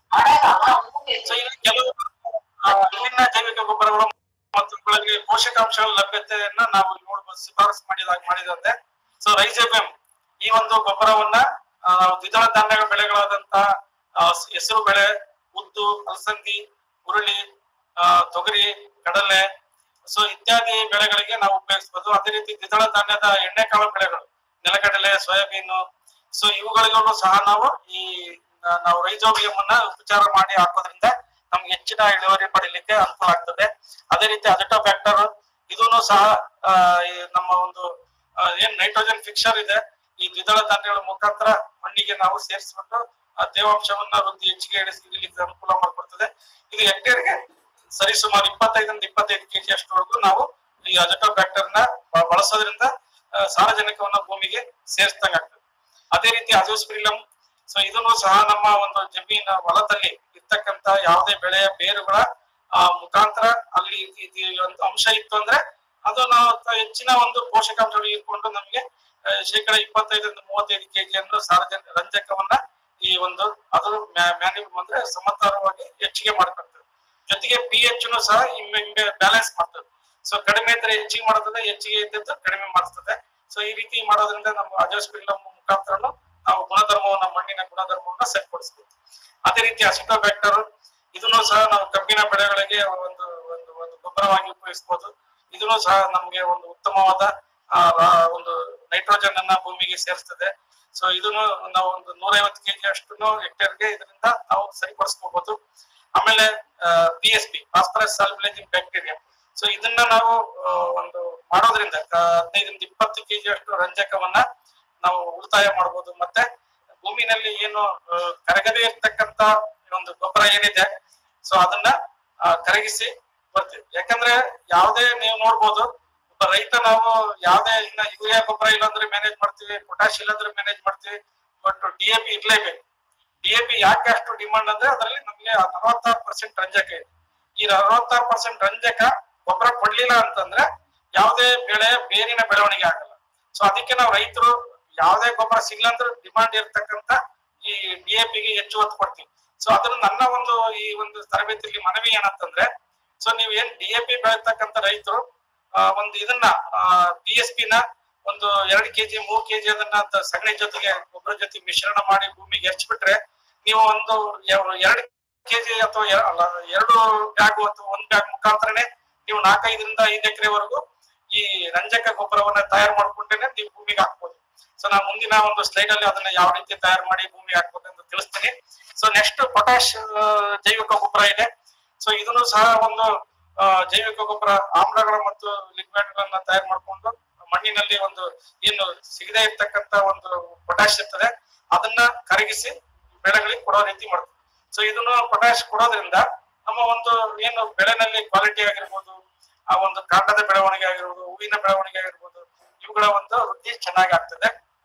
ಸೊ ಇಲ್ಲಿ ಕೆಲವು ಆ, ವಿಭಿನ್ನ ಜೈವಿಕ ಗೊಬ್ಬರಗಳು ಮತ್ತು ಇವುಗಳಿಗೆ ಪೋಷಕಾಂಶಗಳ ಲಭ್ಯತೆಯನ್ನ ನಾವು ನೋಡಬಹುದು ಶಿಫಾರಸು ಮಾಡಿದಾಗ ಮಾಡಿದಂತೆ ಸೊ ರೈಸೆಫೆಮ್ ಈ ಒಂದು ಗೊಬ್ಬರವನ್ನ ಆ, ದ್ವಿದಳ ಧಾನ್ಯ ಬೆಳೆಗಳಾದಂತಹ ಆ, ಹೆಸರು ಬೆಳೆ ಉದ್ದು ಅಲಸಂದಿ ಹುರುಳಿ ಆ, ತೊಗರಿ ಕಡಲೆ ಸೊ ಇತ್ಯಾದಿ ಬೆಳೆಗಳಿಗೆ ನಾವು ಉಪಯೋಗಿಸಬಹುದು ಅದೇ ರೀತಿ ದ್ವಿದಳ ಧಾನ್ಯದ ಎಣ್ಣೆಕಾಳು ಬೆಳೆಗಳು ನೆಲಗಡಲೆ ಸೋಯಾಬೀನು ಸೊ ಇವುಗಳಿಗೂ ಸಹ ನಾವು ಈ ಆ, ನಾವು ರೈಜೋಬಿಯಂ ಅನ್ನ ಉಪಚಾರ ಮಾಡಿ ಹಾಕೋದ್ರಿಂದ ನಮ್ಗೆ ಹೆಚ್ಚಿನ ಇಳುವರಿ ಪಡಿಲಿಕ್ಕೆ ಅನುಕೂಲ ಆಗ್ತದೆ ಅದೇ ರೀತಿ ಅಜಟೋಬ್ಯಾಕ್ಟರ್ ಇದನ್ನು ಸಹ ಆ, ಈ ನಮ್ಮ ಒಂದು ಆ, ಏನ್ ನೈಟ್ರೋಜನ್ ಫಿಕ್ಸರ್ ಇದೆ ಈ ದ್ವಿದಳ ಧಾನ್ಯಗಳ ಮುಖಾಂತರ ಮಣ್ಣಿಗೆ ನಾವು ಸೇರಿಸ್ಬಿಟ್ಟು ಆ ತೇವಾಂಶವನ್ನ ವೃದ್ಧಿ ಹೆಚ್ಚಿಗೆ ಇಳಿಸ್ಲಿಕ್ಕೆ ಅನುಕೂಲ ಮಾಡಿಕೊಡ್ತದೆ ಇದು ಹೆಕ್ಟೇರ್ಗೆ ಸರಿಸುಮಾರು ಇಪ್ಪತ್ತೈದರಿಂದ ಇಪ್ಪತ್ತೈದು ಕೆಜಿ ಅಷ್ಟವರೆಗೂ ನಾವು ಈ ಅಜಟೋಬ್ಯಾಕ್ಟರ್ ನ ಬ- ಬಳಸೋದ್ರಿಂದ ಆ, ಸಾರಜನಕವನ್ನ ಭೂಮಿಗೆ ಸೇರಿಸ್ದಂಗ ಆಗ್ತದೆ ಅದೇ ರೀತಿ ಅಜೋಸ್ಪಿರಿಲಂ ಸೊ ಇದನ್ನು ಸಹ ನಮ್ಮ ಒಂದು ಜಮೀನ ಹೊಲದಲ್ಲಿ ಇರ್ತಕ್ಕಂತ ಯಾವುದೇ ಬೆಳೆಯ ಬೇರುಗಳ ಆ, ಮುಖಾಂತರ ಅಲ್ಲಿ ಇದು- ಇದು ಒಂದು ಅಂಶ ಇತ್ತು ಅಂದ್ರೆ ಅದು ನಾವು ತ- ಹೆಚ್ಚಿನ ಒಂದು ಪೋಷಕಾಂಶಗಳು ಇಟ್ಕೊಂಡು ನಮಗೆ ಆ, ಶೇಕಡ ಇಪ್ಪತ್ತೈದರಿಂದ ಮೂವತ್ತೈದು ಕೆಜಿಯನ್ನು ಸಾರ್ವಜನಿಕ ರಂಜಕವನ್ನ ಈ ಒಂದು ಅದು ಮ್ಯಾನ್ಯೂ ಅಂದ್ರೆ ಸಮತರವಾಗಿ ಹೆಚ್ಚಿಗೆ ಮಾಡ್ಕೊಳ್ತದೆ ಜೊತೆಗೆ ಪಿ ಎಚ್ ನು ಸಹ ಬ್ಯಾಲೆನ್ಸ್ ಮಾಡ್ತದೆ ಸೊ ಕಡಿಮೆ ಇದ್ರೆ ಹೆಚ್ಚಿಗೆ ಮಾಡ್ತದೆ ಹೆಚ್ಚಿಗೆ ಇದ್ದದ್ದು ಕಡಿಮೆ ಮಾಡ್ತದೆ ಸೊ ಈ ರೀತಿ ಮಾಡೋದ್ರಿಂದ ನಮ್ಮ ಅಜೋಸ್ಪಿರಿಲಂ ಮುಖಾಂತರನು ನಾವು ಗುಣಧರ್ಮವನ್ನ ಮಣ್ಣಿನ ಗುಣಧರ್ಮವನ್ನ ಸರಿಪಡಿಸ್ಬೋದು ಅದೇ ರೀತಿ ಅಸಿಟೋಬ್ಯಾಕ್ಟರ್ ಇದನ್ನು ಸಹ ನಾವು ಕಬ್ಬಿನ ಬೆಳೆಗಳಿಗೆ ಒಂದು ಒಂದು ಒಂದು ಗೊಬ್ಬರವಾಗಿ ಉಪಯೋಗಿಸಬಹುದು ಇದನ್ನು ಸಹ ನಮಗೆ ಒಂದು ಉತ್ತಮವಾದ ಆ, ರಾ- ಒಂದು ನೈಟ್ರೋಜನ್ ಅನ್ನ ಭೂಮಿಗೆ ಸೇರಿಸ್ತದೆ ಸೊ ಇದನ್ನು ನಾವು ಒಂದು ನೂರೈವತ್ತು ಕೆಜಿ ಅಷ್ಟು ಹೆಕ್ಟೇರ್ಗೆ ಇದರಿಂದ ನಾವು ಸರಿಪಡಿಸ್ಕೋಬಹುದು ಆಮೇಲೆ P S P phosphorus solubilizing bacteria so ಇದನ್ನ ನಾವು ಆ, ಒಂದು ಮಾಡೋದ್ರಿಂದ ಆ, ಹದಿನೈದರಿಂದ ಇಪ್ಪತ್ತು ಕೆಜಿ ಅಷ್ಟು ರಂಜಕವನ್ನ ನಾವು ಉಳಿತಾಯ ಮಾಡಬಹುದು ಮತ್ತೆ ಭೂಮಿನಲ್ಲಿ ಏನು ಆ, ಕರಗದೇ ಇರ್ತಕ್ಕಂತ ಒಂದು ಗೊಬ್ಬರ ಏನಿದೆ ಸೊ ಅದನ್ನ ಆ, ಕರಗಿಸಿ ಬರ್ತೀವಿ ಯಾಕಂದ್ರೆ ಯಾವುದೇ ನೀವು ನೋಡ್ಬೋದು ಒಬ್ಬ ರೈತ ನಾವು ಯಾವ್ದೇ ಇನ್ನ ಯೂರಿಯಾ ಗೊಬ್ಬರ ಇಲ್ಲಾಂದ್ರೆ ಮ್ಯಾನೇಜ್ ಮಾಡ್ತೀವಿ ಪೊಟ್ಯಾಶ್ ಇಲ್ಲಾಂದ್ರೆ ಮ್ಯಾನೇಜ್ ಮಾಡ್ತೀವಿ ಬಟ್ ಡಿ ಎ ಪಿ ಇರ್ಲೇಬೇಕು ಡಿ ಎ ಪಿ ಯಾಕೆ ಅಷ್ಟು ಡಿಮಾಂಡ್ ಅಂದ್ರೆ ಅದರಲ್ಲಿ ನಮಗೆ ಅರವತ್ತಾರು ಪರ್ಸೆಂಟ್ ರಂಜಕ ಇದೆ ಈ ಅರವತ್ತಾರು ಪರ್ಸೆಂಟ್ ರಂಜಕ ಗೊಬ್ಬರ ಕೊಡ್ಲಿಲ್ಲ ಅಂತಂದ್ರೆ ಯಾವುದೇ ಬೆಳೆ ಬೇರಿನ ಬೆಳವಣಿಗೆ ಆಗಲ್ಲ ಸೊ ಅದಕ್ಕೆ ನಾವು ರೈತರು ಯಾವುದೇ ಗೊಬ್ಬರ ಸಿಗ್ಲಂದ್ರೆ ಡಿಮಾಂಡ್ ಇರ್ತಕ್ಕಂತ ಈ ಡಿ ಎ ಪಿಗೆ ಹೆಚ್ಚು ಒತ್ತು ಕೊಡ್ತೀವಿ ಸೊ ಅದ್ರ ನನ್ನ ಒಂದು ಈ ಒಂದು ತರಬೇತಿಯಲ್ಲಿ ಮನವಿ ಏನಂತಂದ್ರೆ ಸೊ ನೀವು ಏನ್ ಡಿ ಎ ಪಿ ಬೆಳತಕ್ಕಂತ ರೈತರು ಆ, ಒಂದು ಇದನ್ನ ಬಿ ಎಸ್ ಪಿ ನ ಒಂದು ಎರಡ್ ಕೆಜಿ ಮೂರ್ ಕೆಜಿ ಅದನ್ನ ತ- ಸಗಣಿ ಜೊತೆಗೆ ಗೊಬ್ಬರ ಜೊತೆ ಮಿಶ್ರಣ ಮಾಡಿ ಭೂಮಿಗೆ ಹಚ್ಬಿಟ್ರೆ ನೀವು ಒಂದು ಎರಡು ಕೆಜಿ ಅಥವಾ ಎ- ಅಲ್ಲ, ಎರಡು ಬ್ಯಾಗ್ ಅಥವಾ ಒಂದ್ ಬ್ಯಾಗ್ ಮುಖಾಂತರನೇ ನೀವು ನಾಲ್ಕೈದರಿಂದ ಐದು ಎಕರೆವರೆಗೂ ಈ ರಂಜಕ ಗೊಬ್ಬರವನ್ನ ತಯಾರು ಮಾಡ್ಕೊಂಡೇನೆ ನೀವು ಭೂಮಿಗೆ ಹಾಕ್ಬೋದು ಸೊ ನಾನು ಮುಂದಿನ ಒಂದು ಸ್ಲೈಡ್ ಅಲ್ಲಿ ಅದನ್ನ ಯಾವ ರೀತಿ ತಯಾರು ಮಾಡಿ ಭೂಮಿಗೆ ಹಾಕ್ಬೋದು ಅಂತ ತಿಳಿಸ್ತೀನಿ ಸೊ ನೆಕ್ಸ್ಟ್ ಪೊಟ್ಯಾಶ್ ಜೈವಿಕ ಗೊಬ್ಬರ ಇದೆ ಸೊ ಇದನ್ನು ಸಹ ಒಂದು ಆ, ಜೈವಿಕ ಗೊಬ್ಬರ ಆಮ್ಲಗಳ ಮತ್ತು ಲಿಕ್ವಿಡ್ ಗಳನ್ನ ತಯಾರು ಮಾಡಿಕೊಂಡು ಮಣ್ಣಿನಲ್ಲಿ ಒಂದು ಏನು ಸಿಗದೇ ಇರ್ತಕ್ಕಂತ ಒಂದು ಪೊಟ್ಯಾಶ್ ಇರ್ತದೆ ಅದನ್ನ ಕರಗಿಸಿ ಬೆಳೆಗಳಿಗೆ ಕೊಡೋ ರೀತಿ ಮಾಡ್ತೀವಿ ಸೊ ಇದನ್ನು ಪೊಟ್ಯಾಶ್ ಕೊಡೋದ್ರಿಂದ ನಮ್ಮ ಒಂದು ಏನು ಬೆಳೆನಲ್ಲಿ ಕ್ವಾಲಿಟಿ ಆಗಿರ್ಬೋದು ಆ ಒಂದು ಕಾಂಡದ ಬೆಳವಣಿಗೆ ಆಗಿರ್ಬೋದು ಹೂವಿನ ಬೆಳವಣಿಗೆ ಆಗಿರ್ಬೋದು ಇವುಗಳ ಒಂದು ವೃದ್ಧಿ ಚೆನ್ನಾಗಿ ಆಗ್ತದೆ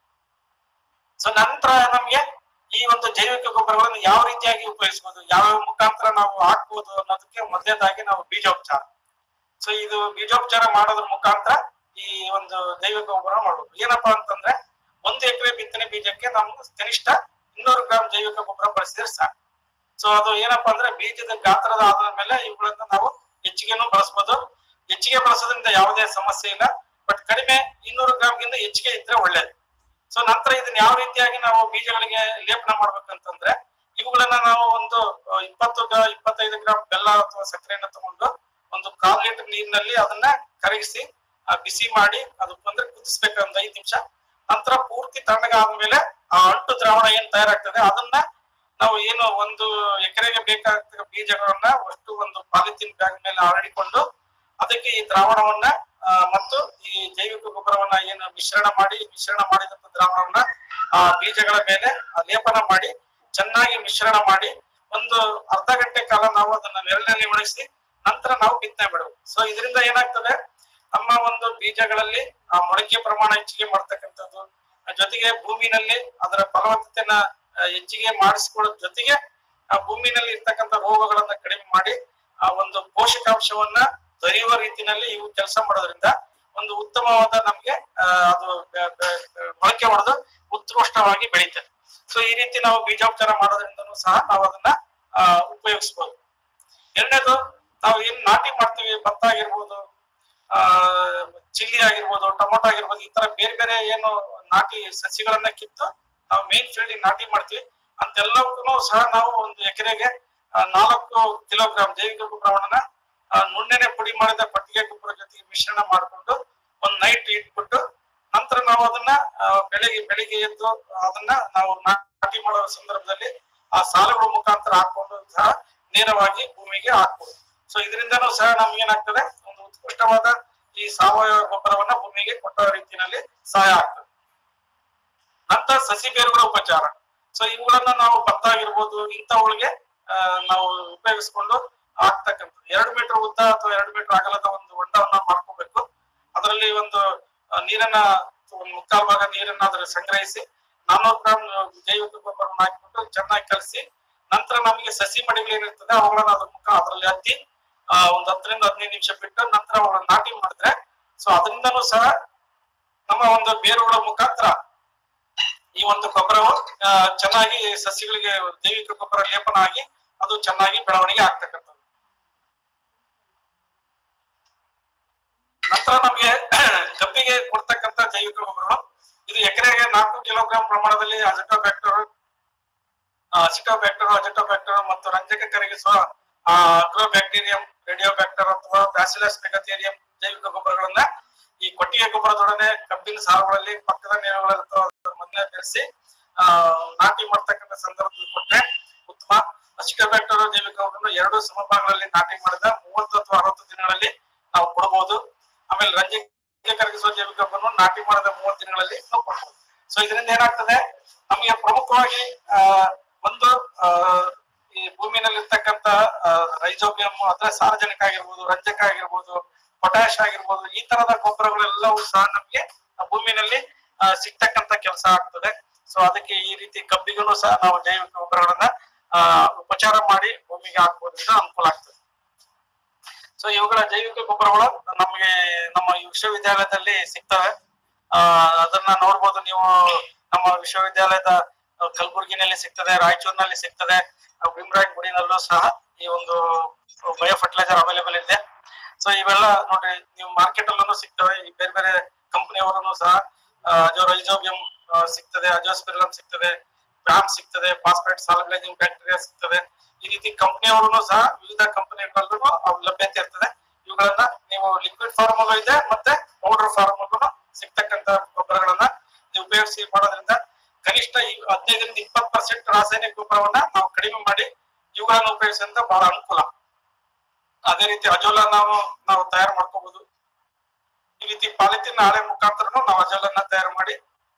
ಸೊ ನಂತರ ನಮ್ಗೆ ಈ ಒಂದು ಜೈವಿಕ ಗೊಬ್ಬರಗಳನ್ನು ಯಾವ ರೀತಿಯಾಗಿ ಉಪಯೋಗಿಸಬಹುದು ಯಾವ ಮುಖಾಂತರ ನಾವು ಹಾಕ್ಬೋದು ಅನ್ನೋದಕ್ಕೆ ಮೊದಲನೇದಾಗಿ ನಾವು ಬೀಜೋಪಚಾರ ಸೊ ಇದು ಬೀಜೋಪಚಾರ ಮಾಡೋದ್ರ ಮುಖಾಂತರ ಈ ಒಂದು ಜೈವಿಕ ಗೊಬ್ಬರ ಮಾಡ್ಬೋದು ಏನಪ್ಪಾ ಅಂತಂದ್ರೆ ಒಂದು ಎಕರೆ ಬಿತ್ತನೆ ಬೀಜಕ್ಕೆ ನಾವು ಕನಿಷ್ಠ ಇನ್ನೂರು ಗ್ರಾಮ್ ಜೈವಿಕ ಗೊಬ್ಬರ ಬಳಸಿದ್ರೆ ಸಾಕು ಸೊ ಅದು ಏನಪ್ಪಾ ಅಂದ್ರೆ ಬೀಜದ ಗಾತ್ರದ ಆಧಾರದ ಮೇಲೆ ಇವುಗಳನ್ನ ನಾವು ಹೆಚ್ಚಿಗೆನೂ ಬಳಸ್ಬೋದು ಹೆಚ್ಚಿಗೆ ಬಳಸೋದ್ರಿಂದ ಯಾವುದೇ ಸಮಸ್ಯೆ ಇಲ್ಲ ಬಟ್ ಕಡಿಮೆ ಇನ್ನೂರು ಗ್ರಾಮ್ಗಿಂತ ಹೆಚ್ಚಿಗೆ ಇದ್ರೆ ಒಳ್ಳೇದು ಸೊ ನಂತರ ಇದನ್ನ ಯಾವ ರೀತಿಯಾಗಿ ನಾವು ಬೀಜಗಳಿಗೆ ಲೇಪನ ಮಾಡ್ಬೇಕಂತಂದ್ರೆ ಇವುಗಳನ್ನ ನಾವು ಒಂದು ಆ, ಇಪ್ಪತ್ತು ಗ್ರಾ- ಇಪ್ಪತ್ತೈದು ಗ್ರಾಮ್ ಬೆಲ್ಲ ಅಥವಾ ಸಕ್ಕರೆಯನ್ನ ತಗೊಂಡು ಒಂದು ಕಾಲ್ ಲೀಟರ್ ನೀರಿನಲ್ಲಿ ಅದನ್ನ ಕರಗಿಸಿ ಆ, ಬಿಸಿ ಮಾಡಿ ಅದು ಅಂದ್ರೆ ಕುದಿಸ್ಬೇಕು ಒಂದು ಐದು ನಿಮಿಷ ನಂತರ ಪೂರ್ತಿ ತಣ್ಣಗಾದ್ಮೇಲೆ ಆ ಅಂಟು ದ್ರಾವಣ ಏನ್ ತಯಾರಾಗ್ತದೆ ಅದನ್ನ ನಾವು ಏನು ಒಂದು ಎಕರೆಗೆ ಬೇಕಾದ ಬೀಜಗಳನ್ನ ಅಷ್ಟು ಒಂದು ಪಾಲಿಥಿನ್ ಬ್ಯಾಗ್ ಮೇಲೆ ಹರಡಿಕೊಂಡು ಅದಕ್ಕೆ ಈ ದ್ರಾವಣವನ್ನ ಆ, ಮತ್ತು ಈ ಜೈವಿಕ ಗೊಬ್ಬರವನ್ನ ಏನು ಮಿಶ್ರಣ ಮಾಡಿ ಮಿಶ್ರಣ ಮಾಡಿದಂತ ದ್ರಾವಣವನ್ನ ಆ ಬೀಜಗಳ ಮೇಲೆ ಆ ಲೇಪನ ಮಾಡಿ ಚೆನ್ನಾಗಿ ಮಿಶ್ರಣ ಮಾಡಿ ಒಂದು ಅರ್ಧ ಗಂಟೆ ಕಾಲ ನಾವು ಅದನ್ನ ನೆರಳಿನಲ್ಲಿ ಒಣಗಿಸಿ ನಂತರ ನಾವು ಬಿತ್ತನೆ ಬಿಡಬೇಕು ಸೊ ಇದರಿಂದ ಏನಾಗ್ತದೆ ನಮ್ಮ ಒಂದು ಬೀಜಗಳಲ್ಲಿ ಆ ಮೊಳಕೆ ಪ್ರಮಾಣ ಹೆಚ್ಚಿಗೆ ಮಾಡ್ತಕ್ಕಂಥದ್ದು ಆ ಜೊತೆಗೆ ಭೂಮಿನಲ್ಲಿ ಅದರ ಫಲವತ್ತತೆನ ಆ, ಹೆಚ್ಚಿಗೆ ಮಾಡಿಸ್ಕೊಳ್ಳೋದ್ ಜೊತೆಗೆ ಆ ಭೂಮಿನಲ್ಲಿ ಇರ್ತಕ್ಕಂಥ ರೋಗಗಳನ್ನ ಕಡಿಮೆ ಮಾಡಿ ಆ ಒಂದು ಪೋಷಕಾಂಶವನ್ನ ದೊರೆಯುವ ರೀತಿನಲ್ಲಿ ಇವು ಕೆಲಸ ಮಾಡೋದ್ರಿಂದ ಒಂದು ಉತ್ತಮವಾದ ನಮ್ಗೆ ಆ, ಅದು ಬೆ- ಬೆ- ಮೊಳಕೆ ಹೊಡೆದು ಉತ್ಕೃಷ್ಟವಾಗಿ ಬೆಳೀತದೆ ಸೊ ಈ ರೀತಿ ನಾವು ಬೀಜೋಪಚಾರ ಮಾಡೋದ್ರಿಂದನೂ ಸಹ ನಾವು ಅದನ್ನ ಆ, ಉಪಯೋಗಿಸ್ಬೋದು ಎರಡನೇದು ನಾವು ಏನ್ ನಾಟಿ ಮಾಡ್ತೀವಿ ಭತ್ತ ಆಗಿರ್ಬೋದು ಆ ಚಿಲ್ಲಿ ಆಗಿರ್ಬೋದು ಟೊಮೊಟೊ ಆಗಿರ್ಬೋದು ಈ ತರ ಬೇರೆ ಬೇರೆ ಏನು ನಾಟಿ ಸಸಿಗಳನ್ನ ಕಿತ್ತು ನಾವು ಮೇನ್ ಫೀಲ್ಡ್ ನಾಟಿ ಮಾಡ್ತೀವಿ ಅಂತೆಲ್ಲಕ್ಕೂ ಸಹ ನಾವು ಒಂದು ಎಕರೆಗೆ ಆ, ನಾಲ್ಕು ಕಿಲೋಗ್ರಾಂ ಜೈವಿಕ ಗೊಬ್ಬರವನ್ನ ಆ, ನುಣ್ಣನೆ ಪುಡಿ ಮಾಡಿದ ಕೊಟ್ಟಿಗೆ ಗೊಬ್ಬರ ಜೊತೆಗೆ ಮಿಶ್ರಣ ಮಾಡಿಕೊಂಡು ಒಂದ್ ನೈಟ್ ಇಟ್ಬಿಟ್ಟು ನಂತರ ನಾವು ಅದನ್ನ ಆ, ಬೆಳಿಗ್ಗೆ ಬೆಳಿಗ್ಗೆ ಎದ್ದು ಅದನ್ನ ನಾವು ನಾಟಿ ಮಾಡೋ ಸಂದರ್ಭದಲ್ಲಿ ಆ ಸಾಲುಗಳ ಮುಖಾಂತರ ಹಾಕೊಂಡು ಸಹ ನೇರವಾಗಿ ಭೂಮಿಗೆ ಹಾಕ್ಬೋದು ಸೊ ಇದರಿಂದನೂ ಸಹ ನಮ್ಗೆ ಏನಾಗ್ತದೆ ಒಂದು ಉತ್ಕೃಷ್ಟವಾದ ಈ ಸಾವಯವ ಗೊಬ್ಬರವನ್ನ ಭೂಮಿಗೆ ಕೊಟ್ಟ ರೀತಿಯಲ್ಲಿ ಸಹಾಯ ಆಗ್ತದೆ ನಂತರ ಸಸಿ ಬೇರುಗಳ ಉಪಚಾರ ಸೊ ಇವುಗಳನ್ನ ನಾವು ಭತ್ತ ಆಗಿರ್ಬೋದು ಇಂಥವುಗಳಿಗೆ ಆ, ನಾವು ಉಪಯೋಗಿಸ್ಕೊಂಡು ಹಾಕ್ತಕ್ಕಂಥದ್ದು ಎರಡು ಮೀಟರ್ ಉದ್ದ ಅಥವಾ ಎರಡು ಮೀಟರ್ ಅಗಲದ ಒಂದು ಹೊಂಡವನ್ನ ಮಾಡ್ಕೋಬೇಕು ಅದರಲ್ಲಿ ಒಂದು ಆ, ನೀರನ್ನ ಒಂದು ಮುಕ್ಕಾಲು ಭಾಗ ನೀರನ್ನ ಅದ್ರ ಸಂಗ್ರಹಿಸಿ ನಾನ್ನೂರು ಗ್ರಾಮ್ ಜೈವಿಕ ಗೊಬ್ಬರವನ್ನು ಹಾಕಿಬಿಟ್ಟು ಚೆನ್ನಾಗಿ ಕಲಸಿ ನಂತರ ನಮಗೆ ಸಸಿ ಮಡಿಗಳು ಏನಿರ್ತದೆ ಅವುಗಳನ್ನ ಅದ್ರ ಮುಖ ಅದರಲ್ಲಿ ಹತ್ತಿ ಆ, ಒಂದ್ ಹತ್ತರಿಂದ ಹದಿನೈದು ನಿಮಿಷ ಬಿಟ್ಟು ನಂತರ ಅವುಗಳನ್ನ ನಾಟಿ ಮಾಡಿದ್ರೆ ಸೊ ಅದರಿಂದನೂ ಸಹ ನಮ್ಮ ಒಂದು ಬೇರುಗಳ ಮುಖಾಂತರ ಈ ಒಂದು ಗೊಬ್ಬರವು ಆ, ಚೆನ್ನಾಗಿ ಸಸ್ಯಗಳಿಗೆ ಜೈವಿಕ ಗೊಬ್ಬರ ಲೇಪನ ಆಗಿ ಅದು ಚೆನ್ನಾಗಿ ಬೆಳವಣಿಗೆ ಆಗ್ತಕ್ಕಂಥದ್ದು ನಂತರ ನಮಗೆ ಕಬ್ಬಿಗೆ ಕೊಡ್ತಕ್ಕಂಥ ಜೈವಿಕ ಗೊಬ್ಬರಗಳು ಇದು ಎಕರೆಗೆ ನಾಲ್ಕು ಕಿಲೋಗ್ರಾಂ ಪ್ರಮಾಣದಲ್ಲಿ ಅಜಟೋಬ್ಯಾಕ್ಟರ್ ಅಸಿಟೋಬ್ಯಾಕ್ಟರ್ ಅಜಟೋಬ್ಯಾಕ್ಟರ್ ಮತ್ತು ರಂಜಕ ಕರಗಿಸುವ ಅಗ್ರೋಬ್ಯಾಕ್ಟೀರಿಯಂ ರೇಡಿಯೋಬ್ಯಾಕ್ಟರ್ ಅಥವಾ ಬ್ಯಾಸಿಲಸ್ ಮೆಗಥೇರಿಯಂ ಜೈವಿಕ ಗೊಬ್ಬರಗಳನ್ನ ಈ ಕೊಟ್ಟಿಗೆ ಗೊಬ್ಬರದೊಡನೆ ಕಬ್ಬಿನ ಸಾರುಗಳಲ್ಲಿ ಪಕ್ಕದ ನೇರಗಳಲ್ಲಿ ಅಥವಾ ಅದರ ಮಧ್ಯೆ ಬೆರೆಸಿ ಆ, ನಾಟಿ ಮಾಡ್ತಕ್ಕಂಥ ಸಂದರ್ಭದಲ್ಲಿ ಕೊಟ್ರೆ ಉತ್ತಮ ಅಸಿಟೋಬ್ಯಾಕ್ಟರ್ ಜೈವಿಕ ಗೊಬ್ಬರವನ್ನು ಎರಡು ಸಮಭಾಗಗಳಲ್ಲಿ ನಾಟಿ ಮಾಡಿದ ಮೂವತ್ತು ಅಥವಾ ಅರವತ್ತು ದಿನಗಳಲ್ಲಿ ನಾವು ಕೊಡಬಹುದು ಆಮೇಲೆ ರಂಜಕ ಕರಗಿಸುವ ಜೈವಿಕ ಗೊಬ್ಬರವನ್ನು ನಾಟಿ ಮಾಡಿದ ಮೂವತ್ತು ದಿನಗಳಲ್ಲಿ ನಾವು ಕೊಡಬಹುದು ಸೊ ಇದರಿಂದ ಏನಾಗ್ತದೆ ನಮಗೆ ಪ್ರಮುಖವಾಗಿ ಆ, ಒಂದು ಆ, ಈ ಭೂಮಿನಲ್ಲಿ ಇರ್ತಕ್ಕಂತ ರೈಜೋಬಿಯಂ ಅಥವಾ ಸಾರಜನಕ ಆಗಿರ್ಬೋದು ರಂಜಕ ಆಗಿರ್ಬೋದು ಪೊಟ್ಯಾಶ್ ಆಗಿರ್ಬೋದು ಈ ತರದ ಗೊಬ್ಬರಗಳೆಲ್ಲವೂ ಸಹ ನಮಗೆ ಆ ಭೂಮಿನಲ್ಲಿ ಆ, ಸಿಗ್ತಕ್ಕಂತ ಕೆಲಸ ಆಗ್ತದೆ ಸೊ ಅದಕ್ಕೆ ಈ ರೀತಿ ಕಬ್ಬಿಗೂ ಸಹ ನಾವು ಜೈವಿಕ ಗೊಬ್ಬರಗಳನ್ನ ಆ, ಉಪಚಾರ ಮಾಡಿ ಭೂಮಿಗೆ ಹಾಕೋದ್ರಿಂದ ಅನುಕೂಲ ಆಗ್ತದೆ ಸೊ ಇವುಗಳ ಜೈವಿಕ ಗೊಬ್ಬರಗಳು ನಮಗೆ ನಮ್ಮ ಈ ವಿಶ್ವವಿದ್ಯಾಲಯದಲ್ಲಿ ಸಿಗ್ತವೆ ಆ ಅದನ್ನ ನೋಡ್ಬೋದು ನೀವು ನಮ್ಮ ವಿಶ್ವವಿದ್ಯಾಲಯದ ಆ, ಕಲಬುರ್ಗಿನಲ್ಲಿ ಸಿಗ್ತದೆ ರಾಯಚೂರಿನಲ್ಲಿ ಸಿಗ್ತದೆ ಆ, ಭೀಮರಾಯನ್ ಗುಡಿನಲ್ಲೂ ಸಹ ಈ ಒಂದು ಬಯೋ ಫರ್ಟಿಲೈಸರ್ ಅವೈಲೇಬಲ್ ಇದೆ ಸೊ ಇವೆಲ್ಲ ನೋಡ್ರಿ ನೀವು ಮಾರ್ಕೆಟ್ ಅಲ್ಲೂ ಸಿಗ್ತವೆ ಈ ಬೇರೆ ಬೇರೆ ಕಂಪನಿಯವರನ್ನು ಸಹ ರೈಜೋಬಿಯಂ ಸಿಗ್ತದೆ ಅಜೋಸ್ಪಿರಲಂ ಸಿಗ್ತದೆ ಬ್ಯಾಮ್ ಸಿಗ್ತದೆ ಫಾಸ್ಫೇಟ್ ಸಾಲಗ್ಲೈಸಿಂಗ್ ಬ್ಯಾಕ್ಟೀರಿಯಾ ಸಿಗ್ತದೆ ಈ ರೀತಿ ಕಂಪನಿಯವರನ್ನು ಸಹ ವಿವಿಧ ಕಂಪನಿಗಳಲ್ಲೂ ಅವು ಲಭ್ಯತೆ ಇರ್ತದೆ ಇವುಗಳನ್ನ ನೀವು ಲಿಕ್ವಿಡ್ ಫಾರ್ಮ್ ಅಲ್ಲೂ ಇದೆ ಮತ್ತೆ ಪೌಡರ್ ಫಾರ್ಮ್ ಅಲ್ಲೂ ಸಿಗ್ತಕ್ಕಂತ ಗೊಬ್ಬರಗಳನ್ನ ನೀವು ಉಪಯೋಗಿಸಿ ಮಾಡೋದ್ರಿಂದ ಕನಿಷ್ಠ ಈ ಹದಿನೈದರಿಂದ ಇಪ್ಪತ್ತು ಪರ್ಸೆಂಟ್ ರಾಸಾಯನಿಕ ಗೊಬ್ಬರವನ್ನ ನಾವು ಕಡಿಮೆ ಮಾಡಿ ಇವುಗಳನ್ನ ಉಪಯೋಗಿಸಿದ್ರೆ ಬಹಳ ಅನುಕೂಲ ಅದೇ ರೀತಿ ಅಜೋಲ ನಾವು ನಾವು ತಯಾರು ಮಾಡ್ಕೋಬಹುದು ಈ ರೀತಿ ಪಾಲಿಥಿನ್ ಹಾಳೆ ಮುಖಾಂತರನು ನಾವು ಅಜೋಲನ್ನ ತಯಾರು ಮಾಡಿ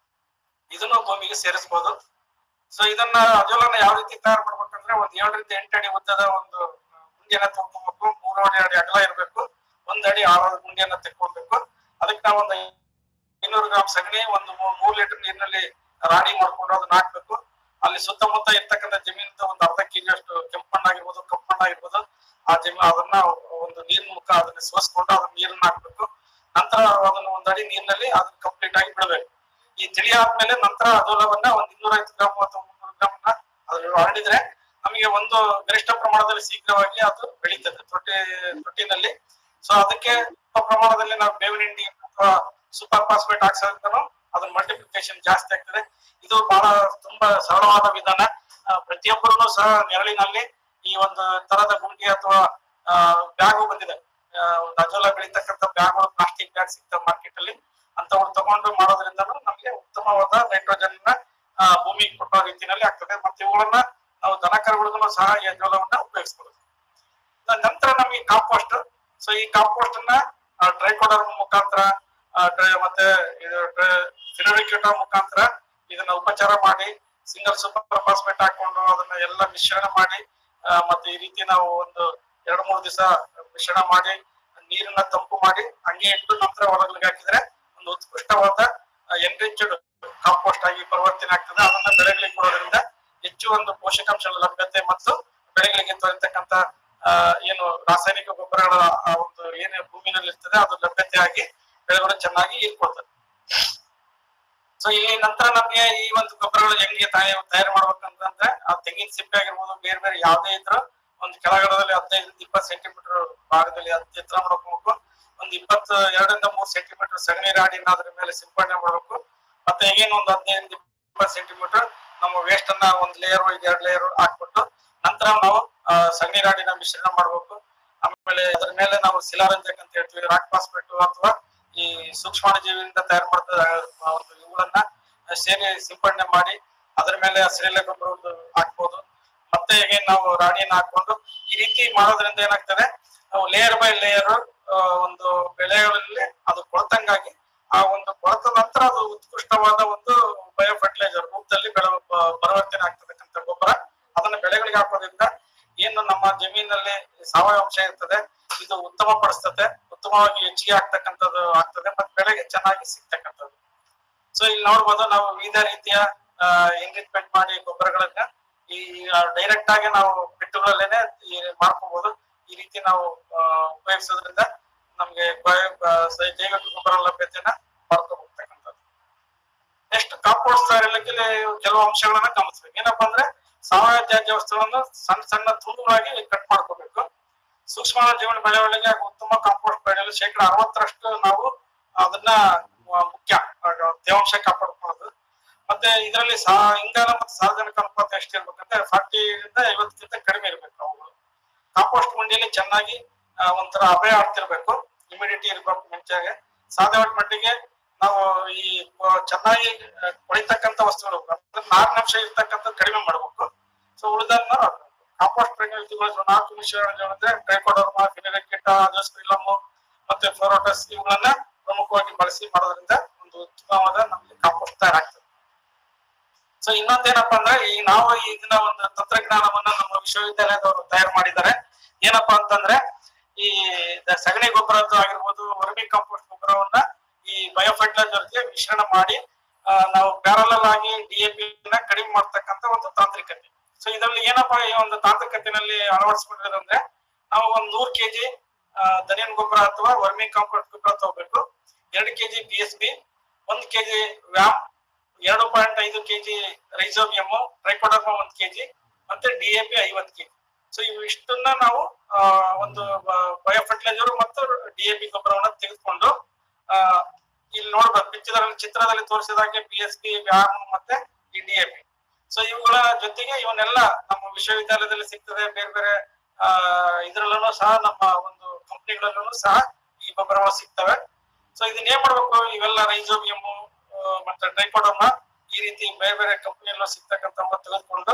ಇದನ್ನು ಭೂಮಿಗೆ ಸೇರಿಸಬಹುದು ಸೊ ಇದನ್ನ ಅಜೋಲನ್ನ ಯಾವ ರೀತಿ ತಯಾರು ಮಾಡ್ಬೇಕಂದ್ರೆ ಒಂದ್ ಏಳರಿಂದ ಎಂಟು ಅಡಿ ಉದ್ದದ ಒಂದು ಗುಂಡಿಯನ್ನ ತಗೊಂಡ್ಬೇಕು ಮೂರುವರೆ ಅಡಿ ಅಗಲ ಇರಬೇಕು ಒಂದ್ ಅಡಿ ಆಳದ ಗುಂಡಿಯನ್ನ ತೆಕ್ಕೊಳ್ಬೇಕು ಅದಕ್ಕೆ ನಾವು ಒಂದು ಐನೂರು ಗ್ರಾಮ್ ಸಗಣಿ ಒಂದು ಮೂ- ಮೂರ್ ಲೀಟರ್ ನೀರಿನಲ್ಲಿ ರಾಡಿ ಮಾಡ್ಕೊಂಡು ಅದನ್ನ ಹಾಕ್ಬೇಕು ಅಲ್ಲಿ ಸುತ್ತಮುತ್ತ ಇರ್ತಕ್ಕಂಥ ಜಮೀನಿಂದ ಒಂದು ಅರ್ಧ ಕೆಜಿ ಅಷ್ಟು ಕೆಂಪು ಮಣ್ಣಾಗಿರ್ಬೋದು ಕಪ್ಪು ಮಣ್ಣಾಗಿರ್ಬೋದು ಆ ಜಮೀನು ಅದನ್ನ ಒಂದು ನೀರಿನ ಮುಖ ಅದನ್ನ ಸೋಸ್ಕೊಂಡು ಅದನ್ನ ನೀರನ್ನ ಹಾಕ್ಬೇಕು ನಂತರ ಅದನ್ನ ಒಂದ್ ಅಡಿ ನೀರಿನಲ್ಲಿ ಅದನ್ನ ಕಂಪ್ಲೀಟ್ ಆಗಿ ಬಿಡಬೇಕು ಈ ತಿಳಿ ಆದ್ಮೇಲೆ ನಂತರ ಅಜೋಲವನ್ನ ಒಂದ್ ಇನ್ನೂರೈವತ್ತು ಗ್ರಾಮ್ ಅಥವಾ ಮುನ್ನೂರು ಗ್ರಾಮ್ ಅದ್ರ ಹರಡಿದ್ರೆ ನಮಗೆ ಒಂದು ಗರಿಷ್ಠ ಪ್ರಮಾಣದಲ್ಲಿ ಶೀಘ್ರವಾಗಿ ಅದು ಬೆಳೀತದೆ ತೊಟ್ಟಿ ತೊಟ್ಟಿನಲ್ಲಿ ಸೊ ಅದಕ್ಕೆ ಸ್ವಲ್ಪ ಪ್ರಮಾಣದಲ್ಲಿ ನಾವು ಬೇವಿನ ಹಿಂಡಿ ಅಥವಾ ಸೂಪರ್ ಫಾಸ್ಫೇಟ್ ಹಾಕ್ಸೋದ್ರಿಂದನೂ ಅದ್ರ ಮಲ್ಟಿಪ್ಲಿಕೇಶನ್ ಜಾಸ್ತಿ ಆಗ್ತದೆ ಇದು ಬಹಳ ತುಂಬಾ ಸರಳವಾದ ವಿಧಾನ ಆ, ಪ್ರತಿಯೊಬ್ಬರೂ ಸಹ ನೆರಳಿನಲ್ಲಿ ಈ ಒಂದು ತರದ ಗುಂಡಿ ಅಥವಾ ಬ್ಯಾಗು ಬಂದಿದೆ ಆ, ಒಂದು ಅಜೋಲ ಬೆಳೀತಕ್ಕಂಥ ಬ್ಯಾಗ್ಗಳು ಪ್ಲಾಸ್ಟಿಕ್ ಬ್ಯಾಗ್ ಸಿಗ್ತವೆ ಮಾರ್ಕೆಟ್ ಅಲ್ಲಿ ಅಂತವ್ರು ತಗೊಂಡು ಮಾಡೋದ್ರಿಂದ ನಮಗೆ ಉತ್ತಮವಾದ ನೈಟ್ರೋಜನ್ ನ ಆ, ಭೂಮಿಗೆ ಕೊಟ್ಟೋ ರೀತಿಯಲ್ಲಿ ಆಗ್ತದೆ ಮತ್ತೆ ಇವುಗಳನ್ನ ನಾವು ದನ ಕರುಗಳಿಗೂ ಸಹ ಈ ಅಜೋಲವನ್ನ ಉಪಯೋಗಿಸಬಹುದು ನಂತರ ನಮಗೆ ಕಾಂಪೋಸ್ಟ್ ಸೊ ಈ ಕಾಂಪೋಸ್ಟ್ ಅನ್ನ ಟ್ರೈಕೋಡರ್ ಮುಖಾಂತರ ಆ, ಡ್ರೈ- ಮತ್ತೆ ಇದು ಫಿನೋರಿಕ್ಯೂಟ ಮುಖಾಂತರ ಇದನ್ನ ಉಪಚಾರ ಮಾಡಿ ಸಿಂಗಲ್ ಸೂಪರ್ ಫಾಸ್ಫೇಟ್ ಹಾಕೊಂಡು ಅದನ್ನ ಎಲ್ಲ ಮಿಶ್ರಣ ಮಾಡಿ ಆ, ಮತ್ತೆ ಈ ರೀತಿ ನಾವು ಒಂದು ಎರಡು ಮೂರು ದಿವಸ ಮಿಶ್ರಣ ಮಾಡಿ ನೀರನ್ನ ತಂಪು ಮಾಡಿ ಹಂಗೆ ಇಟ್ಟು ನಂತರ ಹೊಲಗಳಿಗೆ ಹಾಕಿದ್ರೆ ಒಂದು ಉತ್ಕೃಷ್ಟವಾದ ಎನ್ರಿಚ್ಡ್ ಕಾಂಪೋಸ್ಟ್ ಆಗಿ ಪರಿವರ್ತನೆ ಆಗ್ತದೆ ಅದನ್ನ ಬೆಳೆಗಳಿಗೆ ಕೊಡೋದ್ರಿಂದ ಹೆಚ್ಚು ಒಂದು ಪೋಷಕಾಂಶಗಳ ಲಭ್ಯತೆ ಮತ್ತು ಬೆಳೆಗಳಿಗೆ ದೊರೆತಕ್ಕಂತ ಆ, ಏನು ರಾಸಾಯನಿಕ ಗೊಬ್ಬರಗಳ ಆ ಒಂದು ಏನು ಭೂಮಿನಲ್ಲಿ ಇರ್ತದೆ ಅದು ಲಭ್ಯತೆ ಆಗಿ ಬೆಳೆಗಳು ಚೆನ್ನಾಗಿ ಇರ್ಕೊಳ್ತದೆ ಸೊ ಇಲ್ಲಿ ನಂತರ ನಮ್ಗೆ ಈ ಒಂದು ಗೊಬ್ಬರಗಳು ಹೆಂಗೆ ತಯಾರು ತಯಾರು ಮಾಡ್ಬೇಕಂತಂದ್ರೆ ಆ ತೆಂಗಿನ ಸಿಪ್ಪೆ ಆಗಿರ್ಬೋದು ಬೇರೆ ಬೇರೆ ಯಾವ್ದೇ ಇದ್ರು ಒಂದು ಕೆಳಗಡದಲ್ಲಿ ಹದಿನೈದರಿಂದ ಇಪ್ಪತ್ತು ಸೆಂಟಿಮೀಟರ್ ಭಾಗದಲ್ಲಿ ಹತ್ತು ಎತ್ತರ ಮಾಡ್ಕೋಬೇಕು ಒಂದು ಇಪ್ಪತ್ತು ಎರಡರಿಂದ ಮೂರು ಸೆಂಟಿಮೀಟರ್ ಸಗಣಿ ರಾಡಿನ ಅದ್ರ ಮೇಲೆ ಸಿಂಪಡಣೆ ಮಾಡ್ಬೇಕು ಮತ್ತೆ ಏನು ಒಂದು ಹದಿನೈದರಿಂದ ಇಪ್ಪತ್ತು ಸೆಂಟಿಮೀಟರ್ ನಮ್ಮ ವೇಸ್ಟ್ ಅನ್ನ ಒಂದ್ ಲೇಯರ್ ಎರಡು ಲೇಯರ್ ಹಾಕ್ಬಿಟ್ಟು ನಂತರ ನಾವು ಆ, ಸಗಣಿ ರಾಡಿನ ಮಿಶ್ರಣ ಮಾಡ್ಬೇಕು ಆಮೇಲೆ ಅದ್ರ ಮೇಲೆ ನಾವು ಶಿಲಾರಂಜಕ್ ಅಂತ ಹೇಳ್ತೀವಿ ರಾಕ್ ಫಾಸ್ಫೇಟ್ ಅಥವಾ ಈ ಸೂಕ್ಷ್ಮಾಣುಜೀವಿಯಿಂದ ತಯಾರು ಮಾಡಿದ ಆ, ಒಂದು ಇವುಗಳನ್ನ ಸೇರಿ ಸಿಂಪಡಣೆ ಮಾಡಿ ಅದ್ರ ಮೇಲೆ ಹಸಿರೆಲೆ ಗೊಬ್ಬರ ಒಂದು ಹಾಕ್ಬೋದು ಮತ್ತೆ ಹೇಗೆ ನಾವು ರಾಣಿಯನ್ನ ಹಾಕೊಂಡು ಈ ರೀತಿ ಮಾಡೋದ್ರಿಂದ ಏನಾಗ್ತದೆ ನಾವು ಲೇಯರ್ ಬೈ ಲೇಯರ್ ಒಂದು ಬೆಳೆಗಳಲ್ಲಿ ಅದು ಕೊಳತಂಗಾಗಿ ಆ ಒಂದು ಕೊಳತ ನಂತರ ಅದು ಉತ್ಕೃಷ್ಟವಾದ ಒಂದು ಬಯೋ ಫರ್ಟಿಲೈಸರ್ ರೂಪದಲ್ಲಿ ಬೆಳೆ ಬ- ಪರಿವರ್ತನೆ ಆಗ್ತಕ್ಕಂಥ ಗೊಬ್ಬರ ಅದನ್ನ ಬೆಳೆಗಳಿಗೆ ಹಾಕೋದ್ರಿಂದ ಏನು ನಮ್ಮ ಜಮೀನಲ್ಲಿ ಸಾವಯವ ಅಂಶ ಇರ್ತದೆ ಇದು ಉತ್ತಮ ಪಡಿಸ್ತದೆ ಉತ್ತಮವಾಗಿ ಹೆಚ್ಚಿಗೆ ಆಗ್ತಕ್ಕಂಥದ್ದು ಆಗ್ತದೆ ಮತ್ತೆ ಬೆಳೆಗೆ ಚೆನ್ನಾಗಿ ಸಿಗ್ತಕ್ಕಂಥದ್ದು ಸೊ ಇಲ್ಲಿ ನೋಡ್ಬೋದು ನಾವು ವಿವಿಧ ರೀತಿಯ ಎನ್ರಿಚ್ಮೆಂಟ್ ಮಾಡಿ ಗೊಬ್ಬರಗಳನ್ನ ಈ ಡೈರೆಕ್ಟ್ ಆಗಿ ನಾವು ಬಿಟ್ಟುಗಳಲ್ಲೇನೆ ಈ ಮಾಡ್ಕೋಬಹುದು ಈ ರೀತಿ ನಾವು ಆ, ಉಪಯೋಗಿಸೋದ್ರಿಂದ ನಮ್ಗೆ ಬಯ- ಆ, ಸ- ಜೈವಿಕ ಗೊಬ್ಬರ ಲಭ್ಯತೆನ ಮಾಡ್ಕೋಬಹುದಕ್ಕಂಥದ್ದು ನೆಕ್ಸ್ಟ್ ಕಾಂಪೌಂಡ್ ತಯಾರಿಲಿಕ್ಕೆ ಕೆಲವು ಅಂಶಗಳನ್ನ ಗಮನಿಸ್ಬೇಕು ಏನಪ್ಪಾ ಅಂದ್ರೆ ಸಾವಯವ ತ್ಯಾಜ್ಯ ವಸ್ತುಗಳನ್ನು ಸಣ್ಣ ಸಣ್ಣ ತುಂಡುಗಳಾಗಿ ಕಟ್ ಮಾಡ್ಕೋಬೇಕು ಸೂಕ್ಷ್ಮ ಜೀವನ ಬೆಳವಣಿಗೆ ಹಾಗೂ ಉತ್ತಮ ಕಾಂಪೋಸ್ಟ್ ಬೆಳೆಯಲು ಶೇಕಡ ಅರವತ್ತರಷ್ಟು ನಾವು ಅದನ್ನ ಆ, ಮುಖ್ಯ ಆ, ತೇವಾಂಶ ಕಾಪಾಡ್ಕೊಳ್ಳೋದು ಮತ್ತೆ ಇದರಲ್ಲಿ ಸಾ ಇಂಗಾಲ ಮತ್ತು ಸಾರ್ವಜನಿಕ ಅನುಪಾತ ಎಷ್ಟಿರ್ಬೇಕಂದ್ರೆ ಫಾರ್ಟಿಯಿಂದ ಐವತ್ತಕ್ಕಿಂತ ಕಡಿಮೆ ಇರ್ಬೇಕು ಅವುಗಳು ಕಾಂಪೋಸ್ಟ್ ಮುಂಡಿಯಲ್ಲಿ ಚೆನ್ನಾಗಿ ಆ, ಒಂಥರ ಅಭಯ ಆಗ್ತಿರ್ಬೇಕು ಇಮಿಡಿಟಿ ಇರ್ಬೇಕು ಮುಂಚೆಗೆ ಸಾಧ್ಯವಾದ ಮಟ್ಟಿಗೆ ನಾವು ಈ ಆ, ಚೆನ್ನಾಗಿ ಆ, ಕೊಳಿತಕ್ಕಂತ ವಸ್ತುಗಳು ಅಂದ್ರೆ ನಾರಿನಂಶ ಇರ್ತಕ್ಕಂಥ ಕಡಿಮೆ ಮಾಡ್ಬೇಕು ಸೊ ಉಳಿದನ್ನ ಕಾಂಪೋಸ್ಟ್ ಪ್ರಜ್ಞೆಗಳು ನಾಲ್ಕು ಮಿಶ್ರಣಗಳು ಅಂದ್ರೆ ಟ್ರೈಕೋಡರ್ಮಾ ಫಿನರಿಕಿಟ ಅಜೋಸ್ಪಿಲಮ್ ಮತ್ತೆ ಫ್ಲೋರೋಟಸ್ ಇವುಗಳನ್ನ ಪ್ರಮುಖವಾಗಿ ಬಳಸಿ ಮಾಡೋದ್ರಿಂದ ಒಂದು ಉತ್ತಮವಾದ ನಮ್ಗೆ ಕಾಂಪೋಸ್ಟ್ ತಯಾರಾಗ್ತದೆ ಸೊ ಇನ್ನೊಂದೇನಪ್ಪಾ ಅಂದ್ರೆ ಈ ನಾವು ಇದನ್ನ ಒಂದು ತಂತ್ರಜ್ಞಾನವನ್ನ ನಮ್ಮ ವಿಶ್ವವಿದ್ಯಾಲಯದವರು ತಯಾರು ಮಾಡಿದ್ದಾರೆ ಏನಪ್ಪಾ ಅಂತಂದ್ರೆ ಈ ದ- ಸಗಣಿ ಗೊಬ್ಬರದ್ದು ಆಗಿರ್ಬೋದು ವರ್ಮಿ ಕಾಂಪೋಸ್ಟ್ ಗೊಬ್ಬರವನ್ನ ಈ ಬಯೋಫರ್ಟಿಲೈಸರ್ಗೆ ಮಿಶ್ರಣ ಮಾಡಿ ಆ, ನಾವು ಪ್ಯಾರಲಲ್ ಆಗಿ ಡಿಎಪಿ ನ ಕಡಿಮೆ ಮಾಡ್ತಕ್ಕಂತ ಒಂದು ತಾಂತ್ರಿಕತೆ ಸೊ ಇದರಲ್ಲಿ ಏನಪ್ಪಾ ಈ ಒಂದು ತಾಂತ್ರಿಕತೆನಲ್ಲಿ ಅಳವಡಿಸ್ಕೊಂಡಿರೋದಂದ್ರೆ ನಾವು ಒಂದ್ ನೂರ್ ಕೆಜಿ ದನಿಯನ್ ಗೊಬ್ಬರ ಅಥವಾ ವರ್ಮಿ ಕಾಂಪೋಸ್ಟ್ ಗೊಬ್ಬರ ತಗೋಬೇಕು ಎರಡು ಕೆಜಿ ಪಿ ಎಸ್ ಬಿ ಒಂದ್ ಕೆಜಿ ವ್ಯಾಮ್ ಎರಡು ಪಾಯಿಂಟ್ ಐದು ಕೆಜಿ ರೈಸೋಬಿಯಮ್ ಟ್ರೈಕೋಡರ್ಮ ಒಂದ್ ಕೆಜಿ ಮತ್ತೆ ಡಿಎಪಿ ಐವತ್ತು ಕೆಜಿ ಸೊ ಇವು ಇಷ್ಟನ್ನ ನಾವು ಆ, ಒಂದು ಬಯೋ ಫರ್ಟಿಲೈಸರ್ ಮತ್ತು ಡಿಎಪಿ ಗೊಬ್ಬರವನ್ನ ತೆಗೆದುಕೊಂಡು ಆ, ಇಲ್ಲಿ ನೋಡ್ಬೇಕು ಪಿಕ್ಚರಲ್ಲಿ ಚಿತ್ರದಲ್ಲಿ ತೋರಿಸಿದಾಗೆ ಪಿ ಎಸ್ ಪಿ ವ್ಯಾಮ್ ಮತ್ತೆ ಈ ಡಿಎಪಿ ಸೊ ಇವುಗಳ ಜೊತೆಗೆ ಇವನ್ನೆಲ್ಲ ನಮ್ಮ ವಿಶ್ವವಿದ್ಯಾಲಯದಲ್ಲಿ ಸಿಗ್ತದೆ ಬೇರೆ ಬೇರೆ ಆ ಇದ್ರಲ್ಲೂ ಸಹ ನಮ್ಮ ಒಂದು ಕಂಪ್ನಿಗಳಲ್ಲೂ ಸಹ ಈ ಗೊಬ್ಬರಗಳು ಸಿಗ್ತವೆ ಸೊ ಇದನ್ನ ಏನ್ ಮಾಡ್ಬೇಕು ಇವೆಲ್ಲ ರೈಸೋಬಿಯಮ್ ಮತ್ತೆ ಟ್ರೈಕೋಡರ್ಮ ಈ ರೀತಿ ಬೇರೆ ಬೇರೆ ಕಂಪನಿಯಲ್ಲೂ ಸಿಗ್ತಕ್ಕಂಥ ತೆಗೆದುಕೊಂಡು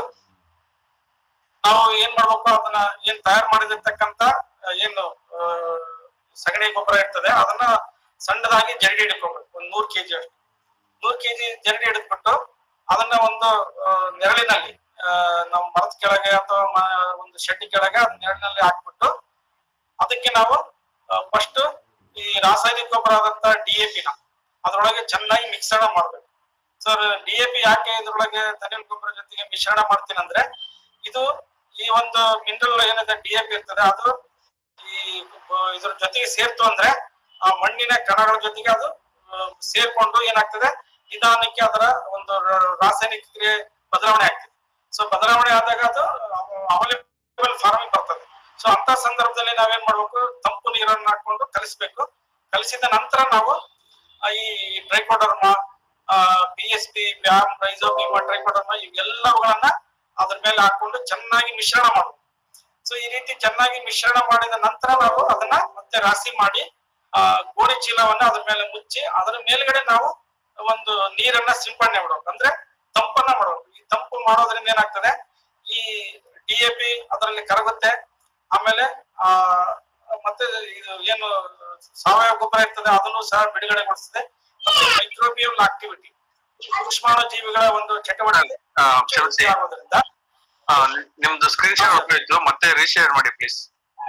ನಾವು ಏನ್ ಮಾಡ್ಬೇಕು ಅದನ್ನ ಏನ್ ತಯಾರು ಮಾಡಿದಿರ್ತಕ್ಕಂತ ಆ, ಏನು ಆ, ಸಗಣಿ ಗೊಬ್ಬರ ಇರ್ತದೆ ಅದನ್ನ ಸಣ್ಣದಾಗಿ ಜರಡಿ ಹಿಡ್ಕೋಬೇಕು ಒಂದ್ ನೂರ್ ಕೆಜಿ ಅಷ್ಟು ನೂರ್ ಕೆಜಿ ಜರಡಿ ಹಿಡಿದ್ಬಿಟ್ಟು ಅದನ್ನ ಒಂದು ಆ, ನೆರಳಿನಲ್ಲಿ ಆ, ನಾವು ಮರದ ಕೆಳಗೆ ಅಥವಾ ಮ- ಒಂದು ಶೆಡ್ ಕೆಳಗೆ ಅದ್ ನೆರಳಿನಲ್ಲಿ ಹಾಕ್ಬಿಟ್ಟು ಅದಕ್ಕೆ ನಾವು ಫಸ್ಟ್ ಈ ರಾಸಾಯನಿಕ ಗೊಬ್ಬರ ಆದಂತ ಡಿ ನ ಅದ್ರೊಳಗೆ ಚೆನ್ನಾಗಿ ಮಿಶ್ರಣ ಮಾಡ್ಬೇಕು ಸರ್ ಡಿ ಎ ಪಿ ಯಾಕೆ ಇದ್ರೊಳಗೆ ದನಿಯಲ್ ಗೊಬ್ಬರ ಜೊತೆಗೆ ಮಿಶ್ರಣ ಮಾಡ್ತೀನಂದ್ರೆ ಇದು ಈ ಒಂದು ಮಿನರಲ್ ಏನಿದೆ ಡಿ ಎ ಪಿ ಇರ್ತದೆ ಅದು ಈ ಬ- ಇದ್ರ ಜೊತೆಗೆ ಸೇರ್ತು ಅಂದ್ರೆ ಆ ಮಣ್ಣಿನ ಕಣಗಳ ಜೊತೆಗೆ ಅದು ಆ, ಸೇರ್ಕೊಂಡು ಏನಾಗ್ತದೆ ನಿಧಾನಕ್ಕೆ ಅದರ ಒಂದು ರ- ರಾಸಾಯನಿಕ ಕ್ರಿಯೆ ಬದಲಾವಣೆ ಆಗ್ತದೆ ಸೊ ಬದಲಾವಣೆ ಆದಾಗ ಅದು ಅವೈಲೇಬಲ್ ಫಾರ್ಮಿಂಗ್ ಬರ್ತದೆ ಸೊ ಅಂತ ಸಂದರ್ಭದಲ್ಲಿ ನಾವೇನ್ ಮಾಡ್ಬೇಕು ತಂಪು ನೀರನ್ನ ಹಾಕೊಂಡು ಕಲಿಸ್ಬೇಕು ಕಲಿಸಿದ ನಂತರ ನಾವು ಆ, ಈ trichoderma P S P VAM rhizobium trichoderma ಇವೆಲ್ಲವುಗಳನ್ನ ಅದ್ರ ಮೇಲೆ ಹಾಕೊಂಡು ಚೆನ್ನಾಗಿ ಮಿಶ್ರಣ ಮಾಡಬೇಕು ಸೊ ಈ ರೀತಿ ಚೆನ್ನಾಗಿ ಮಿಶ್ರಣ ಮಾಡಿದ ನಂತರ ನಾವು ಅದನ್ನ ಮತ್ತೆ ರಾಶಿ ಮಾಡಿ ಆ ಗೋಣಿ ಚೀಲವನ್ನ ಅದ್ರ ಮೇಲೆ ಮುಚ್ಚಿ ಅದರ ಮೇಲ್ಗಡೆ ನಾವು ಒಂದು ನೀರನ್ನ ಸಿಂಪಡಣೆ ಮಾಡ್ಬೇಕು ಅಂದ್ರೆ ತಂಪನ್ನ ಮಾಡ್ಬೇಕು ಈ ತಂಪು ಮಾಡೋದ್ರಿಂದ ಏನಾಗ್ತದೆ ಈ ಡಿ ಎ ಪಿ ಅದರಲ್ಲಿ ಕರಗುತ್ತೆ ಆಮೇಲೆ ಆ ಮತ್ತೆ ಇದು ಏನು ಸಾವಯವ ಗೊಬ್ಬರ ಇರ್ತದೆ ಅದನ್ನು ಸಹ ಬಿಡುಗಡೆಗೊಳಿಸ್ತದೆ ಮತ್ತೆ ಮೈಕ್ರೋಬಿಯಲ್ ಆಕ್ಟಿವಿಟಿ ಸೂಕ್ಷ್ಮಾಣು ಜೀವಿಗಳ ಒಂದು ಚಟುವಟಿಕೆ ಆ, ಕ್ಷಮಿಸಿ ಆಗೋದ್ರಿಂದ ಆ, ನಿಮ್ದು ಸ್ಕ್ರೀನ್ ಶಾಟ್ ಹೋಗ್ತಿತ್ತು ಮತ್ತೆ ರೀಶೇರ್ ಮಾಡಿ ಪ್ಲೀಸ್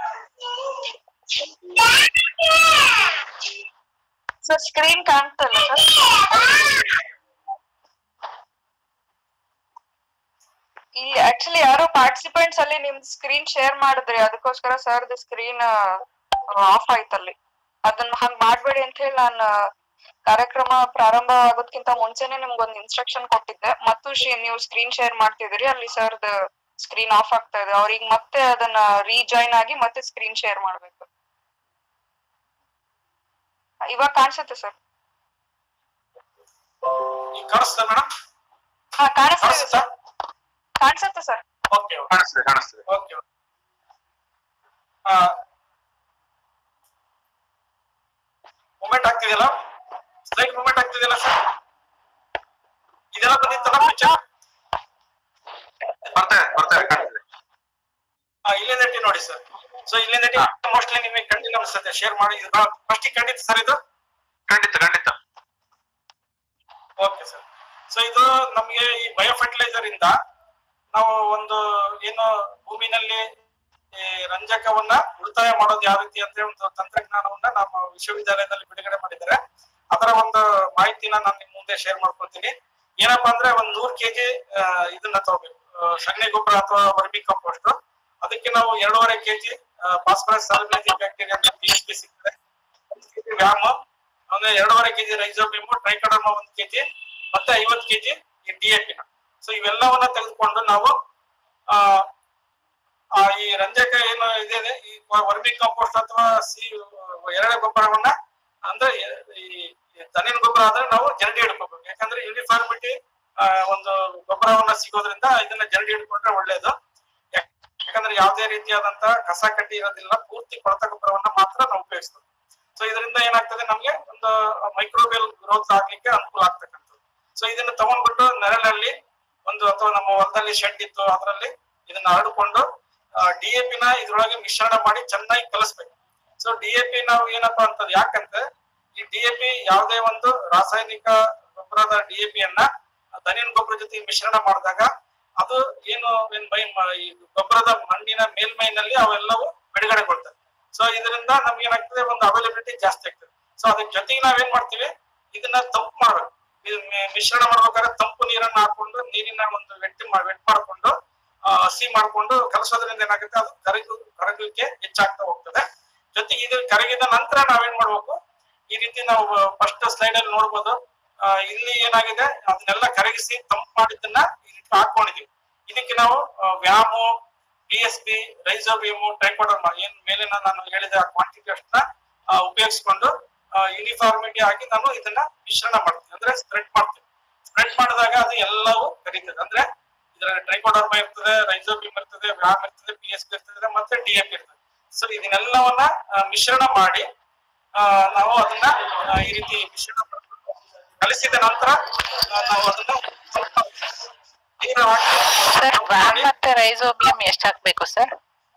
ಸರ್ ಸ್ಕ್ರೀನ್ ಕಾಣ್ತಲ್ಲ ಸರ್ ಇಲ್ಲಿ ಆಕ್ಚುಲಿ ಯಾರೋ ಪಾರ್ಟಿಸಿಪೆಂಟ್ಸ್ ಅಲ್ಲಿ ನಿಮ್ ಸ್ಕ್ರೀನ್ ಶೇರ್ ಮಾಡಿದ್ರಿ ಅದಕ್ಕೋಸ್ಕರ ಸರ್ದು ಸ್ಕ್ರೀನ್ ಆಫ್ ಆಯ್ತಲ್ಲಿ ಅದನ್ನ ಹಂಗ್ ಮಾಡ್ಬೇಡಿ ಅಂತ ಹೇಳಿ ನಾನು ಕಾರ್ಯಕ್ರಮ ಪ್ರಾರಂಭ ಆಗೋದ್ಕಿಂತ ಮುಂಚೆನೆ ನಿಮ್ಗೊಂದು ಇನ್ಸ್ಟ್ರಕ್ಷನ್ ಕೊಟ್ಟಿದ್ದೆ ಮತ್ತು ಶ್ರೀ- ನೀವು ಸ್ಕ್ರೀನ್ ಶೇರ್ ಮಾಡ್ತಿದ್ರಿ ಅಲ್ಲಿ ಸರ್ದ ಸ್ಕ್ರೀನ್ ಆಫ್ ಆಗ್ತಾ ಇದೆ ಅವ್ರಿಗೆ ಮತ್ತೆ ಅದನ್ನ ರೀಜಾಯ್ನ್ ಆಗಿ ಮತ್ತೆ ಸ್ಕ್ರೀನ್ ಶೇರ್ ಮಾಡ್ಬೇಕು ಇವಾಗ ಕಾಣಿಸುತ್ತೆ ಸರ್ ಈಗ ಕಾಣಿಸ್ತಾ ಮೇಡಮ್ ಹಾ ಕಾಣಿಸ್ತಿದೆ ಕಾಣಿಸ್ತಾ ಸರ್ ಕಾಣಿಸುತ್ತೆ ಸರ್ ಓಕೆ ಕಾಣಿಸ್ತದೆ ಕಾಣಿಸ್ತದೆ ಓಕೆ ಮೂಮೆಂಟ್ ಆಗ್ತಿದೆಯಲ್ಲ ಸ್ಲೈಡ್ ಮೂಮೆಂಟ್ ಆಗ್ತಿದೆಯಲ್ಲ ಸರ್ ಇದೆಲ್ಲ ಬಂದಿತ್ತಲ್ಲ ಪಿಕ್ಚರ್ ಬರ್ತಾ ಇದೆ ಬರ್ತಾ ಇದೆ ಕಾಣಿಸ್ತದೆ ಇಲ್ಲಿಂದ ಇಟ್ಟು ನೋಡಿ ಸರ್ ಸೊ ಇಲ್ಲಿಂದ ಇಟ್ಟು ಮೋಸ್ಟ್ಲಿ ನಿಮಗೆ ಕಂಡಿಲ್ಲ ಅನ್ಸುತ್ತೆ ಶೇರ್ ಮಾಡಿ ಇದು ಫಸ್ಟ್ ಖಂಡಿತ ಸರ್ ಇದು ಖಂಡಿತ ಖಂಡಿತ ಓಕೆ ಸರ್ ಸೊ ಇದು ನಮಗೆ ಈ ಬಯೋ ಫರ್ಟಿಲೈಸರ್ ಇಂದ ನಾವು ಒಂದು ಏನು ಭೂಮಿನಲ್ಲಿ ಈ ರಂಜಕವನ್ನ ಉಳಿತಾಯ ಮಾಡೋದು ಯಾವ ರೀತಿ ಅಂತ ಒಂದು ತಂತ್ರಜ್ಞಾನವನ್ನ ನಮ್ಮ ವಿಶ್ವವಿದ್ಯಾಲಯದಲ್ಲಿ ಬಿಡುಗಡೆ ಮಾಡಿದ್ದಾರೆ ಅದರ ಒಂದು ಮಾಹಿತಿನ ನಾನು ನಿಮ್ ಮುಂದೆ ಶೇರ್ ಮಾಡ್ಕೊಳ್ತೀನಿ ಏನಪ್ಪಾ ಅಂದ್ರೆ ಒಂದ್ ನೂರ್ ಕೆಜಿ ಇದನ್ನ ತಗೋಬೇಕು ಆ, ಸಗಣಿ ಗೊಬ್ಬರ ಅಥವಾ ವರ್ಮಿ ಕಂಪೋಸ್ಟ್ ಅದಕ್ಕೆ ನಾವು ಎರಡೂವರೆ KG phosphorus solubilizing bacteria P S P ಸಿಗ್ತದೆ ಒಂದು ಕೆಜಿ ವ್ಯಾಮ್ ಅಂದ್ರೆ ಎರಡೂವರೆ ಕೆಜಿ ರೈಸೋಬಿಯಮ್ ಟ್ರೈಕೋಡರ್ಮಾ ಒಂದ್ ಕೆಜಿ ಮತ್ತೆ ಐವತ್ ಕೆಜಿ ಈ ಡಿ ಎ ಪಿನ ಸೊ ಇವೆಲ್ಲವನ್ನ ತೆಗೆದುಕೊಂಡು ನಾವು ಆ ಆ ಈ ರಂಜಕ ಏನು ಇದೆ ಈ ವರ್ಮಿ ಕಾಂಪೋಸ್ಟ್ ಅಥವಾ ಸಿ ಎರೆಳೆ ಗೊಬ್ಬರವನ್ನ ಅಂದ್ರೆ ಈ ಈ ದನಿನ ಗೊಬ್ಬರ ಆದ್ರೆ ನಾವು ಜರಡಿ ಹಿಡ್ಕೋಬೇಕು ಯಾಕಂದ್ರೆ ಯೂನಿಫಾರ್ಮಿಟಿ ಒಂದು ಗೊಬ್ಬರವನ್ನ ಸಿಗೋದ್ರಿಂದ ಇದನ್ನ ಜರಡಿ ಹಿಡ್ಕೊಂಡ್ರೆ ಒಳ್ಳೇದು ಯಾಕ್- ಯಾಕಂದ್ರೆ ಯಾವುದೇ ರೀತಿಯಾದಂತ ಕಸ ಕಡ್ಡಿ ಇರೋದಿಲ್ಲ ಪೂರ್ತಿ ಕೊಳತ ಗೊಬ್ಬರವನ್ನ ಮಾತ್ರ ನಾವು ಉಪಯೋಗಿಸ್ತೇವೆ ಸೊ ಇದರಿಂದ ಏನಾಗ್ತದೆ ನಮ್ಗೆ ಒಂದು ಮೈಕ್ರೋಬಿಯಲ್ ಗ್ರೋತ್ ಆಗ್ಲಿಕ್ಕೆ ಅನುಕೂಲ ಆಗ್ತಕ್ಕಂಥದ್ದು ಸೊ ಇದನ್ನ ತಗೊಂಡ್ಬಿಟ್ಟು ನೆರಳಲ್ಲಿ ಒಂದು ಅಥವಾ ನಮ್ಮ ಹೊಲದಲ್ಲಿ ಶೆಡ್ ಇತ್ತು ಅದರಲ್ಲಿ ಇದನ್ನ ಹರಡಿಕೊಂಡು ಡಿ ಎ ಪಿನ ಇದ್ರೊಳಗೆ ಮಿಶ್ರಣ ಮಾಡಿ ಚೆನ್ನಾಗಿ ಕಲಿಸ್ಬೇಕು ಸೊ ಡಿ ಎ ಪಿ ನಾವು ಏನಪ್ಪಾ ಅಂತಂದ್ರೆ ಯಾಕಂದ್ರೆ ಈ ಡಿ ಎ ಪಿ ಯಾವುದೇ ಒಂದು ರಾಸಾಯನಿಕ ಗೊಬ್ಬರದ ಡಿ ಎ ಪಿಯನ್ನ ದನಿನ ಗೊಬ್ಬರ ಜೊತೆ ಮಿಶ್ರಣ ಮಾಡಿದಾಗ ಅದು ಏನು ಏನ್ ಬೈ ಮ- ಈ ಗೊಬ್ಬರದ ಮಣ್ಣಿನ ಮೇಲ್ಮೈನಲ್ಲಿ ಅವೆಲ್ಲವೂ ಬಿಡುಗಡೆಗೊಳ್ತವೆ ಸೊ ಇದರಿಂದ ನಮ್ಗೆ ಏನಾಗ್ತದೆ ಒಂದು ಅವೈಲಬಿಲಿಟಿ ಜಾಸ್ತಿ ಆಗ್ತದೆ ಸೊ ಅದ್ರ ಜೊತೆಗೆ ನಾವೇನ್ ಮಾಡ್ತೀವಿ ಇದನ್ನ ತಂಪು ಮಾಡ್ಬೇಕು ಇದು ಮಿ- ಮಿಶ್ರಣ ಮಾಡ್ಬೇಕಾದ್ರೆ ತಂಪು ನೀರನ್ನ ಹಾಕೊಂಡು ನೀರಿನ ಒಂದು ವೆಟ್ ವೆಟ್ ಮಾಡ್ಕೊಂಡು ಆ, ಹಸಿ ಮಾಡ್ಕೊಂಡು ಕಲಸೋದ್ರಿಂದ ಏನಾಗುತ್ತೆ ಅದು ಕರಗು ಕರಗಲಿಕ್ಕೆ ಹೆಚ್ಚಾಗ್ತಾ ಹೋಗ್ತದೆ ಜೊತೆಗೆ ಇದು ಕರಗಿದ ನಂತರ ನಾವೇನ್ ಮಾಡ್ಬೇಕು ಈ ರೀತಿ ನಾವು ಫಸ್ಟ್ ಸ್ಲೈಡ್ ಅಲ್ಲಿ ನೋಡ್ಬೋದು ಆ, ಇಲ್ಲಿ ಏನಾಗಿದೆ ಅದನ್ನೆಲ್ಲ ಕರಗಿಸಿ ತಂಪು ಮಾಡಿದ್ದನ್ನ ಈ ರೀತಿ ಹಾಕೊಂಡಿದೀವಿ ಇದಕ್ಕೆ ನಾವು ಆ, VAM B S P rhizobium trichoderma ಏನ್ ಮೇಲಿನ ನಾನು ಹೇಳಿದ ಕ್ವಾಂಟಿಟಿ ಅಷ್ಟನ್ನ ಆ, ಉಪಯೋಗಿಸ್ಕೊಂಡು ಯೂನಿಫಾರ್ಮಿಟಿ ಆಗಿ ನಾನು ಇದನ್ನ ಮಿಶ್ರಣ ಮಾಡ್ತೀನಿ ಅಂದ್ರೆ ಸ್ಪ್ರೆಡ್ ಮಾಡ್ತೀನಿ ಸ್ಪ್ರೆಡ್ ಮಾಡಿದಾಗ ಅದು ಎಲ್ಲವೂ ಕರೀತದೆ ಅಂದ್ರೆ ಇದರ ಟ್ರೈಕೋಡರ್ಮಾ ಇರ್ತದೆ ರೈಸೋಬಿಯಮ್ ಇರ್ತದೆ ವ್ಯಾಮ್ ಇರ್ತದೆ ಪಿ ಎಸ್ ಪಿ ಇರ್ತದೆ ಮತ್ತೆ ಡಿ ಎಫ್ ಇರ್ತದೆ ಸೊ ಇದನ್ನೆಲ್ಲವನ್ನ ಆ, ಮಿಶ್ರಣ ಮಾಡಿ ಆ, ನಾವು ಅದನ್ನ ಆ, ಈ ರೀತಿ ಮಿಶ್ರಣ ಮಾಡ್ಕೊಂಡು ಕಲಿಸಿದ ನಂತರ ಆ, ನಾವು ಅದನ್ನ ಸ್ವಲ್ಪ ನೀರು ಹಾಕಿ ಸರ್ ತಂಪು ವ್ಯಾಮ್ ಮಾಡಿ ಮತ್ತೆ ರೈಸೋಬಿಯಂ ಎಷ್ಟ್ ಹಾಕ್ಬೇಕು ಸರ್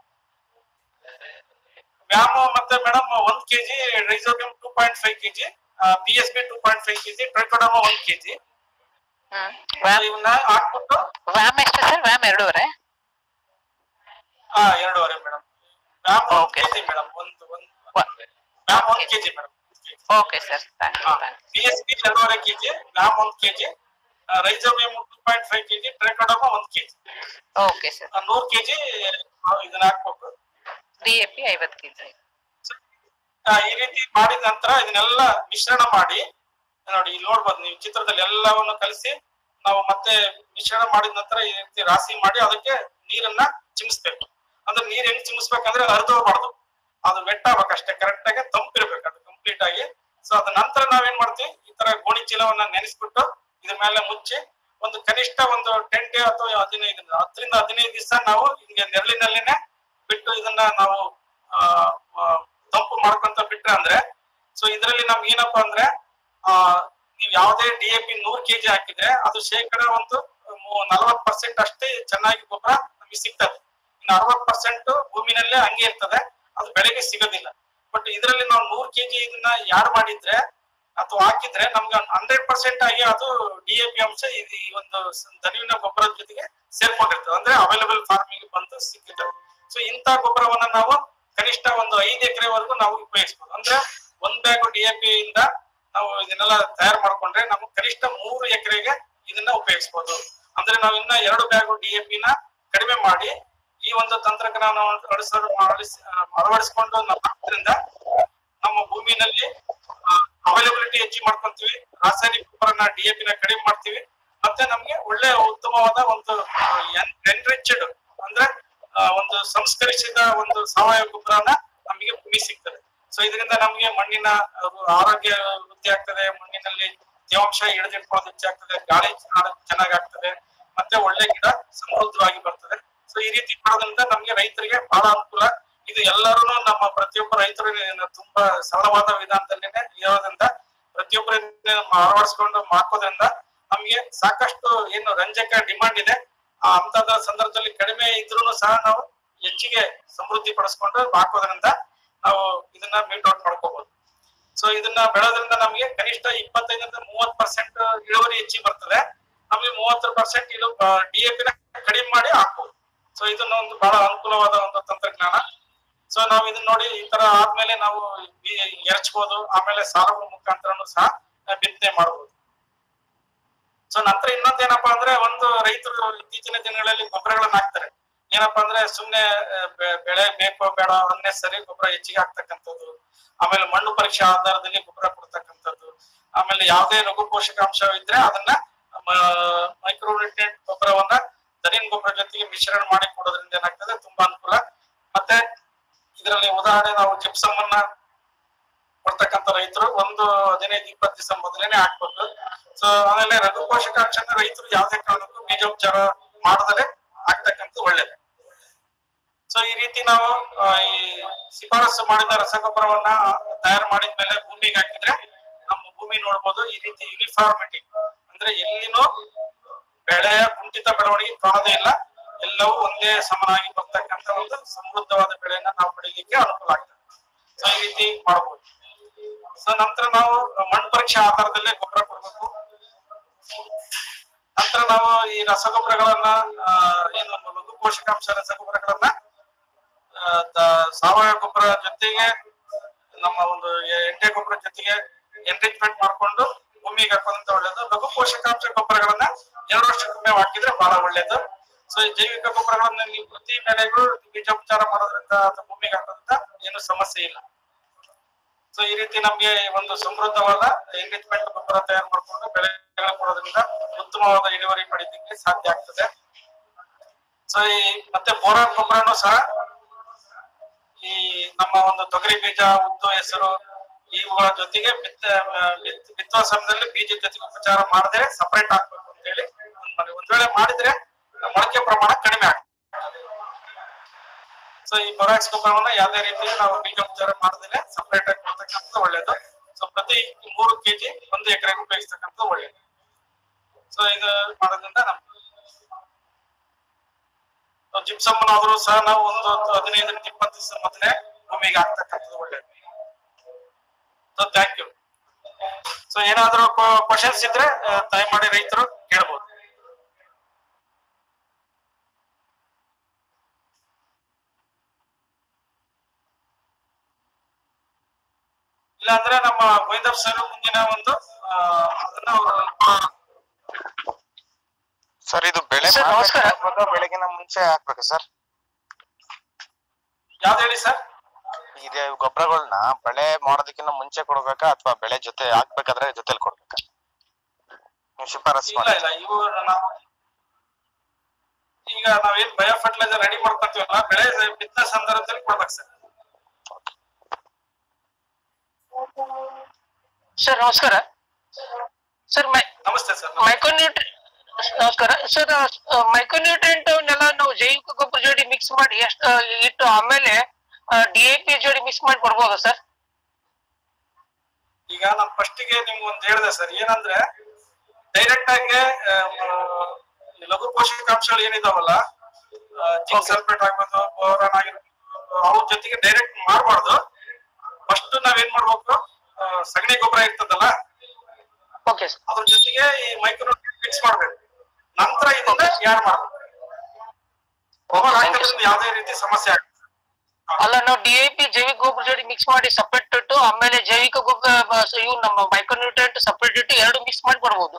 ವ್ಯಾಮ್ ಮತ್ತೆ ಮೇಡಮ್ ಒಂದ್ KG rhizobium two point five KG P S B two point five KG trichoderma ಒಂದ್ ಕೆಜಿ ಹ್ಮ್ ವ್ಯಾಮ್ ಇವನ್ನ ಹಾಕ್ಬಿಟ್ಟು ವ್ಯಾಮ್ ಎಷ್ಟು ಸರ್ ವ್ಯಾಮ್ ಎರಡೂವರೆ ಹಾ ಎರಡೂವರೆ ಮೇಡಮ್ ವ್ಯಾಮ್ ಒಂದ್ Okay. ಕೆಜಿ ಮೇಡಮ್ ಒಂದು ಒಂದು ವ್ಯಾಮ್ ಒಂದ್ KG madam okay sir thank you thank P S B ಎರಡೂವರೆ ಕೆಜಿ ವ್ಯಾಮ್ ಒಂದ್ KG rhizobium two point five KG trichoderma ಒಂದ್ ಕೆಜಿ ಓಕೆ ಸರ್ ನೂರ್ ಕೆಜಿ ಇದನ್ನ ಹಾಕ್ಬೇಕು ಡಿ ಎ ಪಿ ಐವತ್ತು ಕೆ ಜಿ ಆ, ಈ ರೀತಿ ಮಾಡಿದ ನಂತರ ಇದನ್ನೆಲ್ಲ ಮಿಶ್ರಣ ಮಾಡಿ ನೋಡಿ ಇಲ್ಲಿ ನೋಡ್ಬೋದು ನೀವು ಚಿತ್ರದಲ್ಲಿ ಎಲ್ಲವನ್ನು ಕಲಿಸಿ ನಾವು ಮತ್ತೆ ಮಿಶ್ರಣ ಮಾಡಿದ ನಂತರ ಈ ರೀತಿ ರಾಶಿ ಮಾಡಿ ಅದಕ್ಕೆ ನೀರನ್ನ ಚಿಮಿಸ್ಬೇಕು ಅಂದ್ರೆ ನೀರ್ ಹೆಂಗ್ ಚಿಮಿಸ್ಬೇಕಂದ್ರೆ ಅರ್ಧೋಗ್ಬಾರ್ದು ಅದು ವೆಟ್ ಆಗ್ಬೇಕಷ್ಟೇ ಕರೆಕ್ಟ್ ಆಗಿ ತಂಪಿರ್ಬೇಕು ಅದು ಕಂಪ್ಲೀಟ್ ಆಗಿ ಸೊ ಅದ ನಂತರ ನಾವೇನ್ ಮಾಡ್ತೀವಿ ಈ ತರ ಗೋಣಿ ಚೀಲವನ್ನ ನೆನೆಸ್ಬಿಟ್ಟು ಇದ್ರ ಮೇಲೆ ಮುಚ್ಚಿ ಒಂದು ಕನಿಷ್ಠ ಒಂದು ಟೆನ್ ಡೇ ಅಥವಾ ಹದಿನೈದು ಹತ್ತರಿಂದ ಹದಿನೈದು ದಿವಸ ನಾವು ಹಿಂಗೆ ನೆರಳಿನಲ್ಲೇನೆ ಬಿಟ್ಟು ಇದನ್ನ ನಾವು ಆ, ಆ, ತಂಪು ಮಾಡ್ಕೊಂತ ಬಿಟ್ರೆ ಅಂದ್ರೆ ಸೊ ಇದರಲ್ಲಿ ನಮ್ಗೆ ಏನಪ್ಪಾ ಅಂದ್ರೆ ಆ ನೀವು ಯಾವುದೇ ಡಿ ಎ ಪಿ ನೂರ್ ಕೆಜಿ ಹಾಕಿದ್ರೆ ಅದು ಶೇಕಡ ಒಂದು ನಲವತ್ ಪರ್ಸೆಂಟ್ ಅಷ್ಟೇ ಚೆನ್ನಾಗಿ ಗೊಬ್ಬರ ನಮಗೆ ಸಿಗ್ತದೆ ಇನ್ನು ಅರವತ್ ಪರ್ಸೆಂಟ್ ಭೂಮಿನಲ್ಲೇ ಹಂಗೆ ಇರ್ತದೆ ಅದು ಬೆಳೆಗೆ ಸಿಗೋದಿಲ್ಲ ಬಟ್ ಇದರಲ್ಲಿ ನಾವು ನೂರ್ ಕೆಜಿ ಇದನ್ನ ಯಾರು ಮಾಡಿದ್ರೆ ಅಥವಾ ಹಾಕಿದ್ರೆ ನಮ್ಗೆ ಹಂಡ್ರೆಡ್ ಪರ್ಸೆಂಟ್ ಆಗಿ ಅದು ಡಿ ಎ ಪಿ ಅಂಶ ಇದು ಈ ಒಂದು ಸ- ದನಿವಿನ ಗೊಬ್ಬರದ ಜೊತೆಗೆ ಸೇರ್ಕೊಂಡಿರ್ತದೆ ಅಂದ್ರೆ ಅವೈಲಬಲ್ ಫಾರ್ಮಿಂಗ್ ಬಂದು ಸಿಗ್ತದೆ ಸೊ ಇಂಥ ಗೊಬ್ಬರವನ್ನ ನಾವು ಕನಿಷ್ಠ ಒಂದು ಐದು ಎಕರೆವರೆಗೂ ನಾವು ಉಪಯೋಗಿಸಬಹುದು ಅಂದ್ರೆ ಒಂದ್ ಬ್ಯಾಗ್ ಡಿ ಎ ಪಿ ಇಂದ ನಾವು ಇದನ್ನೆಲ್ಲ ತಯಾರು ಮಾಡ್ಕೊಂಡ್ರೆ ನಾವು ಕನಿಷ್ಠ ಮೂರು ಎಕರೆಗೆ ಇದನ್ನ ಉಪಯೋಗಿಸಬಹುದು ಅಂದ್ರೆ ನಾವು ಇನ್ನ ಎರಡು ಬ್ಯಾಗ್ ಡಿ ಎ ನ ಕಡಿಮೆ ಮಾಡಿ ಈ ಒಂದು ತಂತ್ರಜ್ಞಾನವನ್ನು ಅಳಿಸ ಅಳಿಸ್- ಆ, ಅಳವಡಿಸಿಕೊಂಡು ನಾವು ಹಾಕೋದ್ರಿಂದ ನಮ್ಮ ಭೂಮಿನಲ್ಲಿ ಅವೈಲಬಿಲಿಟಿ ಪ್ರೊಡಕ್ಟಿವಿಟಿ ಹೆಚ್ಚು ಮಾಡ್ಕೊಂತೀವಿ ರಾಸಾಯನಿಕ ಗೊಬ್ಬರನ ಡಿಎಪಿ ನ ಕಡಿಮೆ ಮಾಡ್ತೀವಿ ಮತ್ತೆ ನಮ್ಗೆ ಒಳ್ಳೆ ಉತ್ತಮವಾದ ಒಂದು ಎನ್ರಿಚ್ಡ್ ಅಂದ್ರೆ ಆ, ಒಂದು ಸಂಸ್ಕರಿಸಿದ ಒಂದು ಸಾವಯವ ಗೊಬ್ಬರನ ನಮಗೆ ಭೂಮಿ ಸಿಗ್ತದೆ ಸೊ ಇದರಿಂದ ನಮಗೆ ಮಣ್ಣಿನ ಅದು ಆರೋಗ್ಯ ವೃದ್ಧಿ ಆಗ್ತದೆ ಮಣ್ಣಿನಲ್ಲಿ ತೇವಾಂಶ ಹಿಡಿದಿಟ್ಕೊಳ್ಳೋದು ಹೆಚ್ಚಾಗ್ತದೆ ಗಾಳಿ ಚೆನ್ನಾಗಿ ಆಗ್ತದೆ ಮತ್ತೆ ಒಳ್ಳೆ ಗಿಡ ಸಮೃದ್ಧವಾಗಿ ಬರ್ತದೆ ಸೊ ಈ ರೀತಿ ಮಾಡೋದ್ರಿಂದ ನಮ್ಗೆ ರೈತರಿಗೆ ಬಹಳ ಅನುಕೂಲ ಇದು ಎಲ್ಲರೂ ನಮ್ಮ ಪ್ರತಿಯೊಬ್ಬ ರೈತರು ಇದನ್ನ ತುಂಬಾ ಸರಳವಾದ ವಿಧಾನದಲ್ಲಿನೇ ಇರೋದ್ರಿಂದ ಪ್ರತಿಯೊಬ್ಬರು ಇದನ್ನ ಅಳವಡಿಸ್ಕೊಂಡು ಹಾಕೋದ್ರಿಂದ ನಮ್ಗೆ ಸಾಕಷ್ಟು ಏನು ರಂಜಕ ಡಿಮಾಂಡ್ ಇದೆ ಆ ಅಂತದ ಸಂದರ್ಭದಲ್ಲಿ ಕಡಿಮೆ ಇದ್ರೂ ಸಹ ನಾವು ಹೆಚ್ಚಿಗೆ ಸಮೃದ್ಧಿ ಪಡಿಸ್ಕೊಂಡು ಹಾಕೋದ್ರಿಂದ ನಾವು ಇದನ್ನ ಮೀಟ್ ಔಟ್ ಮಾಡ್ಕೋಬಹುದು ಸೊ ಇದನ್ನ ಬೆಳೆಯೋದ್ರಿಂದ ನಮಗೆ ಕನಿಷ್ಠ ಇಪ್ಪತ್ತೈದರಿಂದ ಮೂವತ್ ಪರ್ಸೆಂಟ್ ಇಳುವರಿ ಹೆಚ್ಚಿಗೆ ಬರ್ತದೆ ನಮಗೆ ಮೂವತ್ತು ಪರ್ಸೆಂಟ್ ಇಳು ಡಿಎಪಿ ನ ಕಡಿಮೆ ಮಾಡಿ ಹಾಕ್ಬೋದು ಸೊ ಇದನ್ನ ಒಂದು ಬಹಳ ಅನುಕೂಲವಾದ ಒಂದು ತಂತ್ರಜ್ಞಾನ ಸೊ ನಾವು ಇದನ್ನ ನೋಡಿ ಈ ತರ ಆದ್ಮೇಲೆ ನಾವು ಬಿ- ಎರಚ್ಬೋದು ಆಮೇಲೆ ಸಾಲಗಳ ಮುಖಾಂತರನು ಸಹ ಬಿತ್ತನೆ ಮಾಡಬಹುದು ಸೊ ನಂತರ ಇನ್ನೊಂದೇನಪ್ಪಾ ಅಂದ್ರೆ ಒಂದು ರೈತರು ಇತ್ತೀಚಿನ ದಿನಗಳಲ್ಲಿ ಗೊಬ್ಬರಗಳನ್ನ ಹಾಕ್ತಾರೆ ಏನಪ್ಪಾ ಅಂದ್ರೆ ಸುಮ್ನೆ ಆ, ಬೆ- ಬೆಳೆ ಬೇಕೋ ಬೇಡ ಅನ್ನೆಸರಿ ಗೊಬ್ಬರ ಹೆಚ್ಚಿಗೆ ಹಾಕ್ತಕ್ಕಂಥದ್ದು ಆಮೇಲೆ ಮಣ್ಣು ಪರೀಕ್ಷೆ ಆಧಾರದಲ್ಲಿ ಗೊಬ್ಬರ ಕೊಡ್ತಕ್ಕಂಥದ್ದು ಆಮೇಲೆ ಯಾವುದೇ ಲಘು ಪೋಷಕಾಂಶ ಇದ್ರೆ ಅದನ್ನ ಮೈಕ್ರೋನ್ಯೂಟ್ರಿಯೆಂಟ್ ಗೊಬ್ಬರವನ್ನ ದನಿನ್ ಗೊಬ್ಬರ ಜೊತೆಗೆ ಮಿಶ್ರಣ ಮಾಡಿ ಕೊಡೋದ್ರಿಂದ ಏನಾಗ್ತದೆ ತುಂಬಾ ಅನುಕೂಲ ಮತ್ತೆ ಇದರಲ್ಲಿ ಉದಾಹರಣೆ ನಾವು ಜಿಪ್ಸಮ್ ಅನ್ನ ಕೊಡ್ತಕ್ಕಂಥ ರೈತರು ಒಂದು ಹದಿನೈದು ಇಪ್ಪತ್ತು ದಿವಸ ಮೊದಲೇನೆ ಹಾಕ್ಬೇಕು ಸೊ ಆಮೇಲೆ ರಘು ಪೋಷಕಾಂಶನ ರೈತರು ಯಾವುದೇ ಕಾರಣಕ್ಕೂ ಬೀಜೋಪಚಾರ ಮಾಡದರೆ ಹಾಕ್ತಕ್ಕಂಥ ಒಳ್ಳೇದು ಸೊ ಈ ರೀತಿ ನಾವು ಆ, ಈ ಶಿಫಾರಸು ಮಾಡಿದ ರಸಗೊಬ್ಬರವನ್ನ ತಯಾರು ಮಾಡಿದ್ಮೇಲೆ ಭೂಮಿಗೆ ಹಾಕಿದ್ರೆ ನಮ್ಮ ಭೂಮಿ ನೋಡ್ಬೋದು ಈ ರೀತಿ ಯೂನಿಫಾರ್ಮಿಟಿ ಅಂದ್ರೆ ಎಲ್ಲಿನೂ ಬೆಳೆಯ ಕುಂಠಿತ ಬೆಳವಣಿಗೆ ಕಾಣೋದೇ ಇಲ್ಲ ಎಲ್ಲವೂ ಒಂದೇ ಸಮನಾಗಿ ಬರ್ತಕ್ಕಂಥ ಒಂದು ಸಮೃದ್ಧವಾದ ಬೆಳೆಯನ್ನ ನಾವು ಬೆಳಿಲಿಕ್ಕೆ ಅನುಕೂಲ ಆಗ್ತದೆ ಸೊ ಈ ರೀತಿ ಮಾಡಬಹುದು ಸೊ ನಂತರ ನಾವು ಮಣ್ಣು ಪರೀಕ್ಷೆ ಆಧಾರದಲ್ಲೇ ಗೊಬ್ಬರ ಕೊಡಬೇಕು ನಂತರ ನಾವು ಈ ರಸಗೊಬ್ಬರಗಳನ್ನ ಆ, ಏನು ಲಘು ಪೋಷಕಾಂಶ ರಸಗೊಬ್ಬರಗಳನ್ನ ಆ, ದ- ಸಾವಯವ ಗೊಬ್ಬರ ಜೊತೆಗೆ ನಮ್ಮ ಒಂದು ಎ- ಎಣ್ಣೆ ಗೊಬ್ಬರ ಜೊತೆಗೆ ಎನ್ರಿಚ್ಮೆಂಟ್ ಮಾಡ್ಕೊಂಡು ಭೂಮಿಗೆ ಹಾಕೋದಂತ ಒಳ್ಳೇದು ಲಘು ಪೋಷಕಾಂಶ ಗೊಬ್ಬರಗಳನ್ನ ಎರಡು ವರ್ಷಕ್ಕೊಮ್ಮೆ ಹಾಕಿದ್ರೆ ಬಹಳ ಒಳ್ಳೇದು ಸೊ ಈ ಜೈವಿಕ ಗೊಬ್ಬರಗಳನ್ನ ನೀವು ಪ್ರತಿ ಬೆಳೆಗಳು ಬೀಜೋಪಚಾರ ಮಾಡೋದ್ರಿಂದ ಅಥವಾ ಭೂಮಿಗೆ ಹಾಕೋದ್ರಿಂದ ಏನು ಸಮಸ್ಯೆ ಇಲ್ಲ ಸೊ ಈ ರೀತಿ ನಮ್ಗೆ ಒಂದು ಸಮೃದ್ಧವಾದ ಎನ್ರಿಚ್ಮೆಂಟ್ ಗೊಬ್ಬರ ತಯಾರು ಮಾಡ್ಕೊಂಡು ಬೆಳೆಗಳ ಕೊಡೋದ್ರಿಂದ ಉತ್ತಮವಾದ ಇಳುವರಿ ಪಡೆಯಲಿಕ್ಕೆ ಸಾಧ್ಯ ಆಗ್ತದೆ ಸೊ ಈ ಮತ್ತೆ ಬೋರಾನ್ ಗೊಬ್ಬರನು ಸಹ ಈ ನಮ್ಮ ಒಂದು ತೊಗರಿ ಬೀಜ ಉದ್ದು ಹೆಸರು ಇವುಗಳ ಜೊತೆಗೆ ಬಿತ್ತ ಬಿತ್- ಬಿತ್ತುವ ಸಮಯದಲ್ಲಿ ಬೀಜದ ಜೊತೆಗೆ ಉಪಚಾರ ಮಾಡದೆ ಸಪರೇಟ್ ಹಾಕ್ಬೇಕು ಅಂತ ಹೇಳಿ ಒಂದ್ ಮಾಡಿ ಒಂದ್ ವೇಳೆ ಮಾಡಿದ್ರೆ ಮೊಳಕೆ ಪ್ರಮಾಣ ಕಡಿಮೆ ಆಗ್ತದೆ ಸೊ ಈ ಬೊರಾಕ್ಸ್ ಗೊಬ್ಬರವನ್ನ ಯಾವುದೇ ರೀತಿ ನಾವು ಬೀಜೋಪಚಾರ ಮಾಡದೇ ಸಪರೇಟ್ ಆಗಿ ಕೊಡ್ತಕ್ಕಂಥದ್ದು ಒಳ್ಳೇದು ಸೊ ಪ್ರತಿ ಮೂರು ಕೆಜಿ ಒಂದು ಎಕರೆಗೆ ಉಪಯೋಗಿಸ್ತಕ್ಕಂಥದ್ದು ಒಳ್ಳೇದು ಸೊ ಇದು ಮಾಡೋದ್ರಿಂದ ನಮ್ಗೆ ಜಿಪ್ಸಮ್ ಆದ್ರೂ ಸಹ ನಾವು ಒಂದು ಹದಿನೈದರಿಂದ ಇಪ್ಪತ್ತು ದಿವಸ ಮೊದಲೇ ಭೂಮಿಗೆ ಹಾಕ್ತಕ್ಕಂಥದ್ದು ಒಳ್ಳೇದು ಸೊ ಥ್ಯಾಂಕ್ ಯು ಸೊ ಏನಾದ್ರೂ ಕ್ವಶನ್ಸ್ ಇದ್ರೆ ಆ, ದಯಮಾಡಿ ರೈತರು ಕೇಳ್ಬೋದು ಇಲ್ಲಾಂದ್ರೆ ನಮ್ಮ ವೈದ್ಯರ್ ಸರ್ ಮುಂದಿನ ಒಂದು ಆ, ಅದನ್ನ ಅವರು ಸರ್ ಇದು ಬೆಳೆ Sir, ಮಾಡ್ಬೇಕಾ ನಮಸ್ಕಾರ. ಅಥವಾ ಬೆಳಗಿನ ಮುಂಚೆ ಹಾಕ್ಬೇಕಾ ಸರ್ ಯಾವ್ದು ಹೇಳಿ ಸರ್ ಇದೆ ಗೊಬ್ಬರಗಳನ್ನ ಬೆಳೆ ಮಾಡೋದಕ್ಕಿಂತ ಮುಂಚೆ ಕೊಡ್ಬೇಕಾ ಅಥವಾ ಬೆಳೆ ಜೊತೆ ಹಾಕ್ಬೇಕಾದ್ರೆ ಜೊತೆಲಿ ಕೊಡ್ಬೇಕಾ ನೀವು ಶಿಫಾರಸ್ ಇಲ್ಲ ಮಾಡಿ ಇಲ್ಲ ಇವು ನಾವು ಈಗ ನಾವೇನ್ ಬಯೋ ಫರ್ಟಿಲೈಸರ್ ರೆಡಿ ಮಾಡ್ಕೊತೀವಲ್ಲ ಬೆಳೆ ಬಿತ್ತನೆ ಸಂದರ್ಭದಲ್ಲಿ ಕೊಡ್ಬೇಕು ಸರ್ ಸರ್ ನಮಸ್ಕಾರ ಸರ್ ಮೈ ನಮಸ್ತೆ ಸರ್ ಮೈಕ್ರೋನ್ಯೂಟ್ರಿ ನಮಸ್ಕಾರ ಸರ್ ಮೈಕ್ರೋನ್ಯೂಟ್ರಿಯೆಂಟ್ ಅವನ್ನೆಲ್ಲ ನಾವು ಜೈವಿಕ ಗೊಬ್ಬರ ಜೋಡಿ ಮಿಕ್ಸ್ ಮಾಡಿ ಎಷ್ಟು ಇಟ್ಟು ಆಮೇಲೆ ಡಿ ಎ ಪಿ ಜೋಡಿ ಮಿಕ್ಸ್ ಮಾಡಿ ಕೊಡ್ಬೋದಾ ಸರ್ ಈಗ ನಾನು ಫಸ್ಟ್ ಗೆ ನಿಮ್ಗೆ ಒಂದ್ ಹೇಳಿದೆ ಸರ್ ಏನಂದ್ರೆ ಡೈರೆಕ್ಟ್ ಆಗಿ ಆ, ಈ ಲಘು ಪೋಷಕಾಂಶಗಳು ಏನಿದಾವಲ್ಲ ಜಿಂಕ್ Okay. ಸಲ್ಫೇಟ್ ಆಗ್ಬೋದು ಬೋರಾನ್ ಆಗಿರ್ಬೋದು ಅವ್ರ ಜೊತೆಗೆ ಡೈರೆಕ್ಟ್ ಮಾಡಬಾರ್ದು ಫಸ್ಟ್ ನಾವೇನ್ ಮಾಡ್ಬೇಕು ಆ, ಸಗಣಿ ಗೊಬ್ಬರ ಇರ್ತದಲ್ಲ ಓಕೆ ಸರ್ ಅದ್ರ ಜೊತೆಗೆ ಈ ಮೈಕ್ರೋ ಮಿಕ್ಸ್ ಮಾಡ್ಬೇಕು ನಂತರ ಇದನ್ನ ಯಾಡ್ ಮಾಡ್ಬೇಕು ಅವಾಗ Thank you, ಹಾಕೋದ್ರಿಂದ ಯಾವುದೇ ರೀತಿ ಸಮಸ್ಯೆ ಆಗುತ್ತೆ ಅಲ್ಲ ನಾವು ಡಿ ಎ ಪಿ ಜೈವಿಕ ಗೊಬ್ಬರ ಜೋಡಿ ಮಿಕ್ಸ್ ಮಾಡಿ ಸಪ್ರೇಟ್ ಇಟ್ಟು ಆಮೇಲೆ ಜೈವಿಕ ಗೊಬ್ಬರ ಬ- ಇವು ನಮ್ಮ ಮೈಕ್ರೋನ್ಯೂಟ್ರಿಯೆಂಟ್ ಸಪ್ರೇಟ್ ಇಟ್ಟು ಎರಡು ಮಿಕ್ಸ್ ಮಾಡಿ ಕೊಡ್ಬೋದು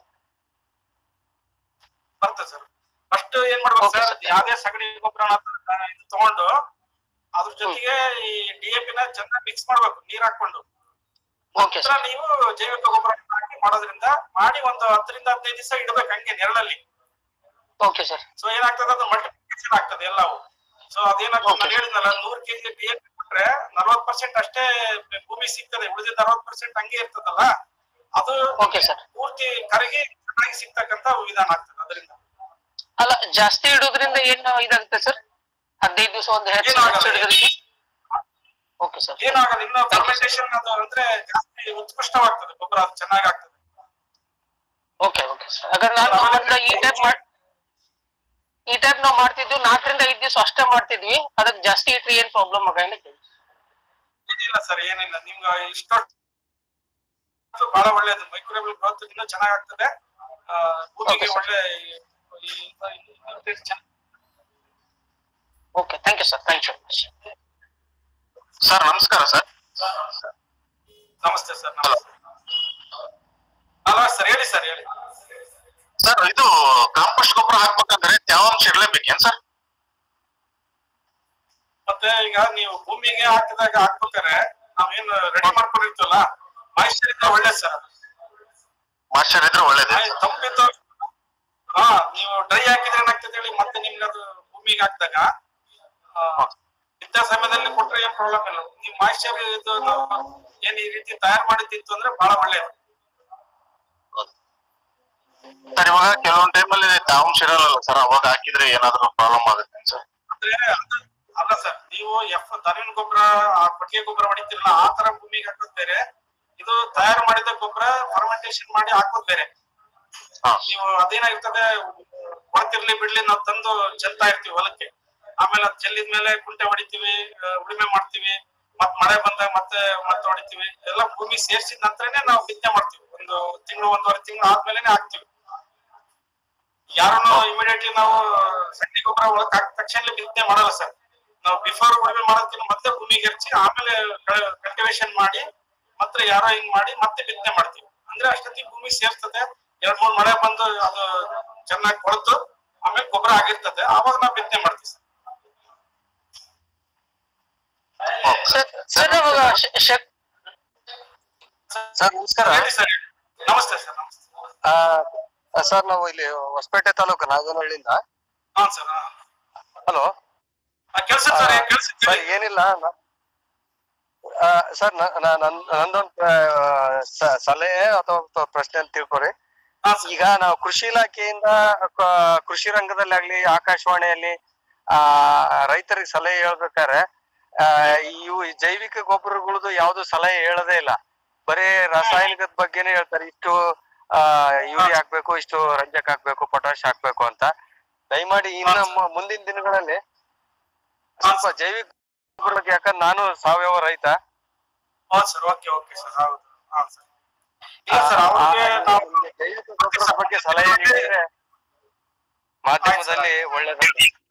ಬರ್ತದೆ ಸರ್ ಫಸ್ಟ್ ಏನ್ ಮಾಡ್ಬೇಕು Okay, ಸರ್ sir. ಯಾವ್ದೇ ಸಗಣಿ ಗೊಬ್ಬರ ಇದು ತಗೊಂಡು ಅದ್ರ ಜೊತೆಗೆ ಈ ಡಿ ಎ ನ ಚೆನ್ನಾಗಿ ಮಿಕ್ಸ್ ಮಾಡ್ಬೇಕು ನೀರ್ ಹಾಕೊಂಡು ಓಕೆ ನಂತರ ನೀವು ಜೈವಿಕ ಗೊಬ್ಬರ ಹಾಕಿ ಮಾಡೋದ್ರಿಂದ ಮಾಡಿ ಒಂದು ಹತ್ತರಿಂದ ಹದಿನೈದು ದಿವಸ ಇಡ್ಬೇಕು ಹಂಗೆ ನೆರಳಲ್ಲಿ ಓಕೆ ಸರ್ ಸೊ ಏನಾಗ್ತದೆ ಅದು ಮಲ್ಟಿಪ್ಲಿಕೇಶನ್ ಆಗ್ತದೆ ಎಲ್ಲವೂ ಸೊ ಅದೇನಾಗ್ತದೆ ನಾನು ಹೇಳಿದ್ನಲ್ಲ ನೂರ್ ಕೆಜಿ ಡಿ ಎ ಕೊಟ್ರೆ ನಲ್ವತ್ ಪರ್ಸೆಂಟ್ ಅಷ್ಟೇ ಭೂಮಿ ಸಿಗ್ತದೆ ಉಳಿದಿದ್ದ ಅರವತ್ ಪರ್ಸೆಂಟ್ ಹಂಗೆ ಇರ್ತದಲ್ಲ ಅದು ಓಕೆ ಸರ್ ಪೂರ್ತಿ ಕರಗಿ ಚೆನ್ನಾಗಿ ಸಿಗ್ತಕ್ಕಂತ ವಿಧಾನ ಆಗ್ತದೆ ಅದರಿಂದ ಅಲ್ಲ ಜಾಸ್ತಿ ಇಡೋದ್ರಿಂದ ಏನ್ ಇದಾಗುತ್ತೆ ಸರ್ ಹದಿನೈದು ದಿವಸ ಒಂದು ಹೆಚ್ಚು ಏನಾಗಲ್ಲ. ಹೆಚ್ಚು ಹಿಡಿದ್ರಿಗೆ ಓಕೆ ಸರ್ ಏನಾಗಲ್ಲ ಇನ್ನು ಫರ್ಮೆಂಟೇಶನ್ ಅದು ಅಂದ್ರೆ ಜಾಸ್ತಿ ಉತ್ಕೃಷ್ಟವಾಗ್ತದೆ ಗೊಬ್ಬರ ಅದು ಚೆನ್ನಾಗಿ ಆಗ್ತದೆ ಓಕೆ ಓಕೆ ಸರ್ ಹಾಗಾದ್ರೆ ನಾನು ಮೊದ್ಲು ಈ ಟೈಪ್ ಮಾಡ್ ಈ ಟೈಪ್ ನಾವು ಮಾಡ್ತಿದ್ವಿ ನಾಲ್ಕರಿಂದ ಐದು ದಿವಸ ಅಷ್ಟೇ ಮಾಡ್ತಿದ್ವಿ ಅದಕ್ಕೆ ಜಾಸ್ತಿ ಇಟ್ರೆ ಏನ್ ಪ್ರಾಬ್ಲಮ್ ಆಗಲ್ಲ ಏನಿಲ್ಲ ಸರ್ ಏನಿಲ್ಲ ನಿಮ್ಗೆ ಇಷ್ಟೊತ್ತು ಬಹಳ ಒಳ್ಳೇದು ಮೈಕ್ರೋವೇವ್ ಗ್ರೋತ್ ಇನ್ನೂ ಚೆನ್ನಾಗ್ ಆಗ್ತದೆ ಆ, ಭೂಮಿಗೆ Okay, sir. ಒಳ್ಳೆ ಈ- ಈ- ಈ- ಈ- ಚೆನ್ನಾಗ್- okay thank you sir thank you sir ನಮಸ್ಕಾರ ಸರ್ ನಮಸ್ತೆ ಸರ್ ನಮಸ್ತೆ ಹಲೋ ಸರ್ ಹೇಳಿ ಸರ್ ಹೇಳಿ ಸರ್ ಇದು ಕಾಂಪೋಸ್ಟ್ ಗೊಬ್ಬರ ಹಾಕ್ಬೇಕಂದ್ರೆ ತೇವಾಂಶ ಇರ್ಲೇಬೇಕೇನ್ ಸರ್ ಮತ್ತೆ ಈಗ ನೀವು ಭೂಮಿಗೆ ಹಾಕಿದಾಗ ಹಾಕ್ಬೇಕಾರೆ ನಾವೇನು ರೆಡಿ ಮಾಡ್ಕೊಂಡಿರ್ತೀವಲ್ಲ ಮಾಯಿಶ್ಚರ್ ಇದ್ರೆ ಒಳ್ಳೆ ಸರ್ ಮಾಸ್ಟರ್ ಇದ್ರೆ ಒಳ್ಳೇದೇ ತಂಪಿದ್ದು ಹಾ ನೀವು ಡ್ರೈ ಹಾಕಿದ್ರೆ ಏನಾಗ್ತದೆ ಹೇಳಿ ಮತ್ತೆ ನಿಮ್ಗೆ ಅದು ಭೂಮಿಗೆ ಹಾಕಿದಾಗ ಇದ್ದ ಸಮಯದಲ್ಲಿ ಕೊಟ್ರೆ ಏನ್ ಪ್ರಾಬ್ಲಮ್ ಇಲ್ಲ ನೀವು ಮಾಯಿಶ್ಚರ್ ಇದು ನಾವು ಏನ್ ಈ ರೀತಿ ತಯಾರು ಮಾಡಿದ್ದಿತ್ತು ಅಂದ್ರೆ ಬಹಳ ಒಳ್ಳೇದು ಸರ್ ಇವಾಗ ಕೆಲವೊಂದ್ ಟೈಮಲ್ಲಿ ತೇವಾಂಶ ಇರಲ್ಲ ಸರ್ ಅವಾಗ ಹಾಕಿದ್ರೆ ಏನಾದ್ರು ಪ್ರಾಬ್ಲಮ್ ಆಗುತ್ತೆ ಸರ್ ಅಂದ್ರೆ ಅದು- ಅಲ್ಲ ಸರ್ ನೀವು ಎಫ್ ದನಿನ ಗೊಬ್ಬರ ಕೊಟ್ಟಿಗೆ ಗೊಬ್ಬರ ಹೊಡಿತಿರಲ್ಲ ಆ ತರ ಭೂಮಿಗೆ ಹಾಕೋದ್ ಬೇರೆ ಇದು ತಯಾರು ಮಾಡಿದ ಗೊಬ್ಬರ ಫರ್ಮೆಂಟೇಶನ್ ಮಾಡಿ ಹಾಕೋದ್ ಬೇರೆ ಹಾ ನೀವು ಅದೇನಾಗಿರ್ತದೆ ಕೊಡ್ತಿರ್ಲಿ ಬಿಡ್ಲಿ ನಾವು ತಂದು ಚೆಲ್ತಾ ಇರ್ತೀವಿ ಹೊಲಕ್ಕೆ ಆಮೇಲೆ ಅದ್ ಚೆಲ್ಲಿದ ಮೇಲೆ ಕುಂಟೆ ಹೊಡಿತೀವಿ ಆ, ಉಳುಮೆ ಮಾಡ್ತೀವಿ ಮತ್ ಮಳೆ ಬಂದಾಗ ಮತ್ತೆ ಮತ್ತೆ ಹೊಡಿತೀವಿ ಎಲ್ಲ ಭೂಮಿ ಸೇರ್ಸಿದ ನಂತರನೇ ನಾವು ಬಿತ್ತನೆ ಮಾಡ್ತೀವಿ ಒಂದು ತಿಂಗಳು ಒಂದೂವರೆ ತಿಂಗಳು ಆದ್ಮೇಲೆನೆ ಹಾಕ್ತಿವಿ ಯಾರನ್ನು ಇಮಿಡಿಯೇಟ್ಲಿ ನಾವು ಸಗಣಿ ಗೊಬ್ಬರ ಒಳಗ್ ಹಾಕಿದ ತಕ್ಷಣ ಬಿತ್ತನೆ ಮಾಡಲ್ಲ ಸರ್ ನಾವು ಬಿಫೋರ್ ಉಳುಮೆ ಮಾಡೋದಕ್ಕಿಂತ ಮೊದಲೇ ಭೂಮಿಗೆ ಎರಚಿ ಆಮೇಲೆ ಕಲ್ಟಿವೇಶನ್ ಮಾಡಿ ಮತ್ತೆ ಯಾರೋ ಹಿಂಗ್ ಮಾಡಿ ಮತ್ತೆ ಬಿತ್ತನೆ ಮಾಡ್ತೀವಿ ಅಂದ್ರೆ ಅಷ್ಟೊತ್ತಿಗೆ ಭೂಮಿ ಸೇರ್ತದೆ ಎರಡ್ ಮೂರ್ ಮಳೆ ಬಂದು ಅದು ಚೆನ್ನಾಗಿ ಕೊಳೆತು ಆಮೇಲೆ ಗೊಬ್ಬರ ಆಗಿರ್ತದೆ ಆವಾಗ ನಾವು ಬಿತ್ತನೆ ಮಾಡ್ತೀವಿ ಸರ್ ಸರ್ ಸರ್ ಅವಾಗ ಶ- ಶ- ಸರ್ ನಮಸ್ಕಾರ ಹೇಳಿ ಸರ್ ನಮಸ್ತೆ ಸರ್ ನಮಸ್ತೆ ಆ, ಸರ್ ನಾವು ಇಲ್ಲಿ ಹೊಸಪೇಟೆ ತಾಲೂಕು ನಾಗನಹಳ್ಳಿಯಿಂದ ಹಾ ಸರ್ ಹಲೋ ಕೆಲ್ಸ ಸರ್ ಕೆಲ್ಸ ಸರ್ ಏನಿಲ್ಲ ನ- ಆ, ಸರ್ ನ- ನ- ನನ್- ನಂದೊಂದು ಆ, ಸ- ಸಲಹೆ ಅಥವಾ ಪ- ಪ್ರಶ್ನೆ ಅಂತ ತಿಳ್ಕೊರಿ ಹಾ ಸರ್ ಈಗ ನಾವು ಕೃಷಿ ಇಲಾಖೆಯಿಂದ ಕ- ಕೃಷಿ ರಂಗದಲ್ಲಿ ಆಗ್ಲಿ ಆಕಾಶವಾಣಿಯಲ್ಲಿ ಆ ರೈತರಿಗೆ ಸಲಹೆ ಹೇಳ್ಬೇಕಾದ್ರೆ ಆ, ಇವು ಈ ಜೈವಿಕ ಗೊಬ್ಬರಗಳದ್ದು ಯಾವ್ದು ಸಲಹೆ ಹೇಳದೇ ಇಲ್ಲ ಬರೀ ರಾಸಾಯನಿಕದ ಬಗ್ಗೆನೇ ಹೇಳ್ತಾರೆ ಇಷ್ಟು ಆ ಯೂರಿಯಾ ಹಾಕ್ಬೇಕು ಇಷ್ಟು ರಂಜಕ ಹಾಕ್ಬೇಕು ಪೊಟಾಶ್ ಹಾಕ್ಬೇಕು ಅಂತ ದಯಮಾಡಿ ಇನ್ನು ಮು- ಮುಂದಿನ ದಿನಗಳಲ್ಲಿ ಸ್ವಲ್ಪ ಜೈವಿಕ ಗೊಬ್ಬರ ಬಗ್ಗೆ ಯಾಕಂದ್ರೆ ನಾನು ಸಾವಯವ ರೈತ ಹೌದು ಸರ್ ಓಕೆ ಓಕೆ ಸರ್ ಹೌದು ಹಾ ಸರ್ ಇಲ್ಲ ಸರ್ ಅವ್ರಿಗೆ ನಾವು ಜೈವಿಕ ಗೊಬ್ಬರದ ಬಗ್ಗೆ ಸಲಹೆ ನೀಡಿದ್ರೆ ಮಾಧ್ಯಮದಲ್ಲಿ ಒಳ್ಳೇದು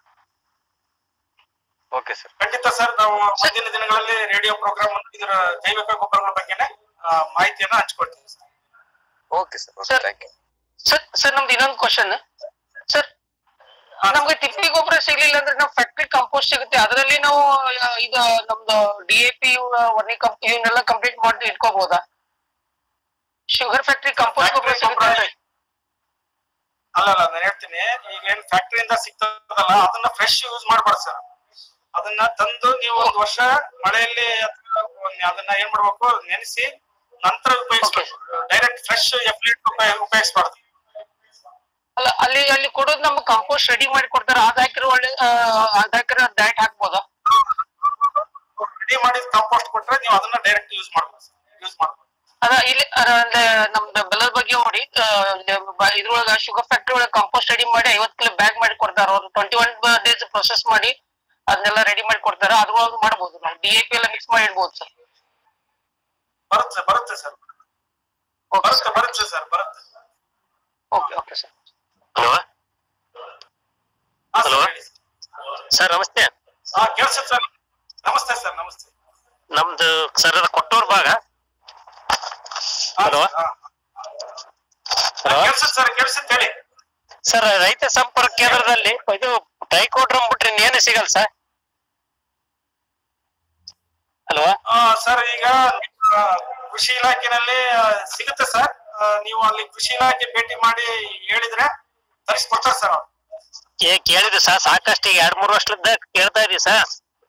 ಓಕೆ ಸರ್ ಖಂಡಿತ ಸರ್ ನಾವು ಮುಂದಿನ ದಿನಗಳಲ್ಲಿ ರೇಡಿಯೋ ಪ್ರೋಗ್ರಾಮ್ ಇದರ ಜೈವಿಕ ಗೊಬ್ಬರಗಳ ಬಗ್ಗೆನೆ ಆ, ಮಾಹಿತಿಯನ್ನ ಹಂಚ್ಕೊಳ್ತೀವಿ sir okay sir okay sir thank you sir sir ನಮ್ದು ಇನ್ನೊಂದು ಕ್ವಶನ್ ಸರ್ ನಮ್ಗೆ ತಿಪ್ಪಿ ಗೊಬ್ಬರ ಸಿಗ್ಲಿಲ್ಲ ಅಂದ್ರೆ ನಾವು ಫ್ಯಾಕ್ಟ್ರಿ ಕಂಪೋಸ್ಟ್ ಸಿಗುತ್ತೆ ಅದರಲ್ಲಿ ನಾವು ಆ, ಇದು ನಮ್ದು ಡಿ ಎ ಪಿ ವರ್ಣಿ ಕಂಪ್ ಇವನ್ನೆಲ್ಲ ಕಂಪ್ಲೀಟ್ ಮಾಡಿ ಇಟ್ಕೋಬಹುದಾ ಶುಗರ್ ಫ್ಯಾಕ್ಟ್ರಿ ಕಂಪೋಸ್ಟ್ ಗೊಬ್ಬರ ಸಿಗುತ್ತೆ ಅಂದ್ರೆ ಅಲ್ಲ ಅಲ್ಲ ನಾನು ಹೇಳ್ತೀನಿ ಈಗ ಏನ್ ಫ್ಯಾಕ್ಟರಿಯಿಂದ ಸಿಗ್ತದಲ್ಲ ಅದನ್ನ ಫ್ರೆಶ್ ಯೂಸ್ ಮಾಡ್ಬಾರ್ದು ಸರ್ ಅದನ್ನ ತಂದು ನೀವು ಒಂದು ವರ್ಷ ಮಳೆಯಲ್ಲಿ ಅಥವಾ ಒಂದ್- ಅದನ್ನ ಏನ್ ಮಾಡ್ಬೇಕು ನೆನೆಸಿ ನಂತರ ಉಪಯೋಗಿಸ್ಬೇಕು ಡೈರೆಕ್ಟ್ ಫ್ರೆಶ್ ಎಫ್ಲಿಟ್ ಉಪಯೋಗಿಸ್ಬಾರ್ದು ಅಲ್ಲ ಅಲ್ಲಿ ಅಲ್ಲಿ ಕೊಡೋದು ನಮ್ಗೆ ಕಂಪೋಸ್ಟ್ ರೆಡಿ ಮಾಡಿ ಕೊಡ್ತಾರೆ ಅದ್ ಹಾಕಿರೋ ಒಳ್ಳೆ ಆ, ಅದ್ ಹಾಕಿರೋ ಡೈರೆಕ್ಟ್ ಹಾಕ್ಬೋದಾ ರೆಡಿ ಮಾಡಿದ ಕಾಂಪೋಸ್ಟ್ ಕೊಟ್ರೆ ನೀವು ಅದನ್ನ ಡೈರೆಕ್ಟ್ ಯೂಸ್ ಮಾಡ್ಬೋದು ಯೂಸ್ ಮಾಡ್ಬೋದು ಅದ ಇಲ್ಲಿ ಅದ ಅಂದ್ರೆ ನಮ್ದು ಬೆಲ್ಲದ ಬಗ್ಗೆ ನೋಡಿ ಆ, ಇಲ್ಲಿ ಬ- ಇದ್ರೊಳಗ ಶುಗರ್ ಫ್ಯಾಕ್ಟ್ರಿ ಒಳಗ ಕಂಪೋಸ್ಟ್ ರೆಡಿ ಮಾಡಿ ಐವತ್ ಕಿಲೋ ಬ್ಯಾಗ್ ಮಾಡಿ ಕೊಡ್ತಾರ ಅವ್ರು ಟ್ವೆಂಟಿ ಒನ್ ಡೇಸ್ ಪ್ರೊಸೆಸ್ ಮಾಡಿ ಅದನ್ನೆಲ್ಲ ರೆಡಿ ಮಾಡಿ ಕೊಡ್ತಾರ ಅದ್ರೊಳಗೆ ಮಾಡ್ಬೋದು ನಾವು ಡಿ ಎ ಪಿ ಎಲ್ಲ ಮಿಕ್ಸ್ ಮಾಡಿ ಇಡ್ಬೋದು ಸರ್ ಬರುತ್ತೆ ಬರುತ್ತೆ ಸರ್ ಓಕೆ ಬರುತ್ತೆ ಬರುತ್ತೆ ಸರ್ ಬರುತ್ತೆ ಓಕೆ ಓಕೆ ಸರ್ ಹಲೋ ಹಾ ಸರ್ Hello? ಹೇಳಿ ಸರ್. ಸರ್ ನಮಸ್ತೆ ಹಾ ಕೇಳಿಸುತ್ತೆ ಸರ್ ನಮಸ್ತೆ ಸರ್ ನಮಸ್ತೆ ನಮ್ದು ಸರ್ ಕೊಟ್ಟೂರ್ ಭಾಗ ಹಾ, Hello? ಹಾ. Hello? ಕೇಳಿಸುತ್ತೆ ಸರ್ ಕೇಳಿಸುತ್ತೆ ಹೇಳಿ ಸರ್ ರೈತ ಸಂಪರ್ಕ ಕೇಂದ್ರದಲ್ಲಿ ಇದು ಟ್ರೈಕೋಡ್ರಮ್ ಬಿಟ್ರೆ ಏನು ಸಿಗಲ್ಲ ಸರ್ ಹಲೋ ಆ, ಸರ್ ಈಗ ನಿಮ್ಮ ಕೃಷಿ ಇಲಾಖೆನಲ್ಲಿ ಆ, ಸಿಗುತ್ತೆ ಸರ್ ನೀವು ಅಲ್ಲಿ ಕೃಷಿ ಇಲಾಖೆ ಭೇಟಿ ಮಾಡಿ ಹೇಳಿದ್ರೆ ತರಿಸ್ಕೊಡ್ತಾರೆ ಸರ್ ಅವ್ರು ಏ ಕೇಳಿದ್ವಿ ಸರ್ ಸಾಕಷ್ಟು ಈಗ ಎರಡ್ ಮೂರು ವರ್ಷದಿಂದ ಕೇಳ್ತಾ ಇದೀವಿ ಸರ್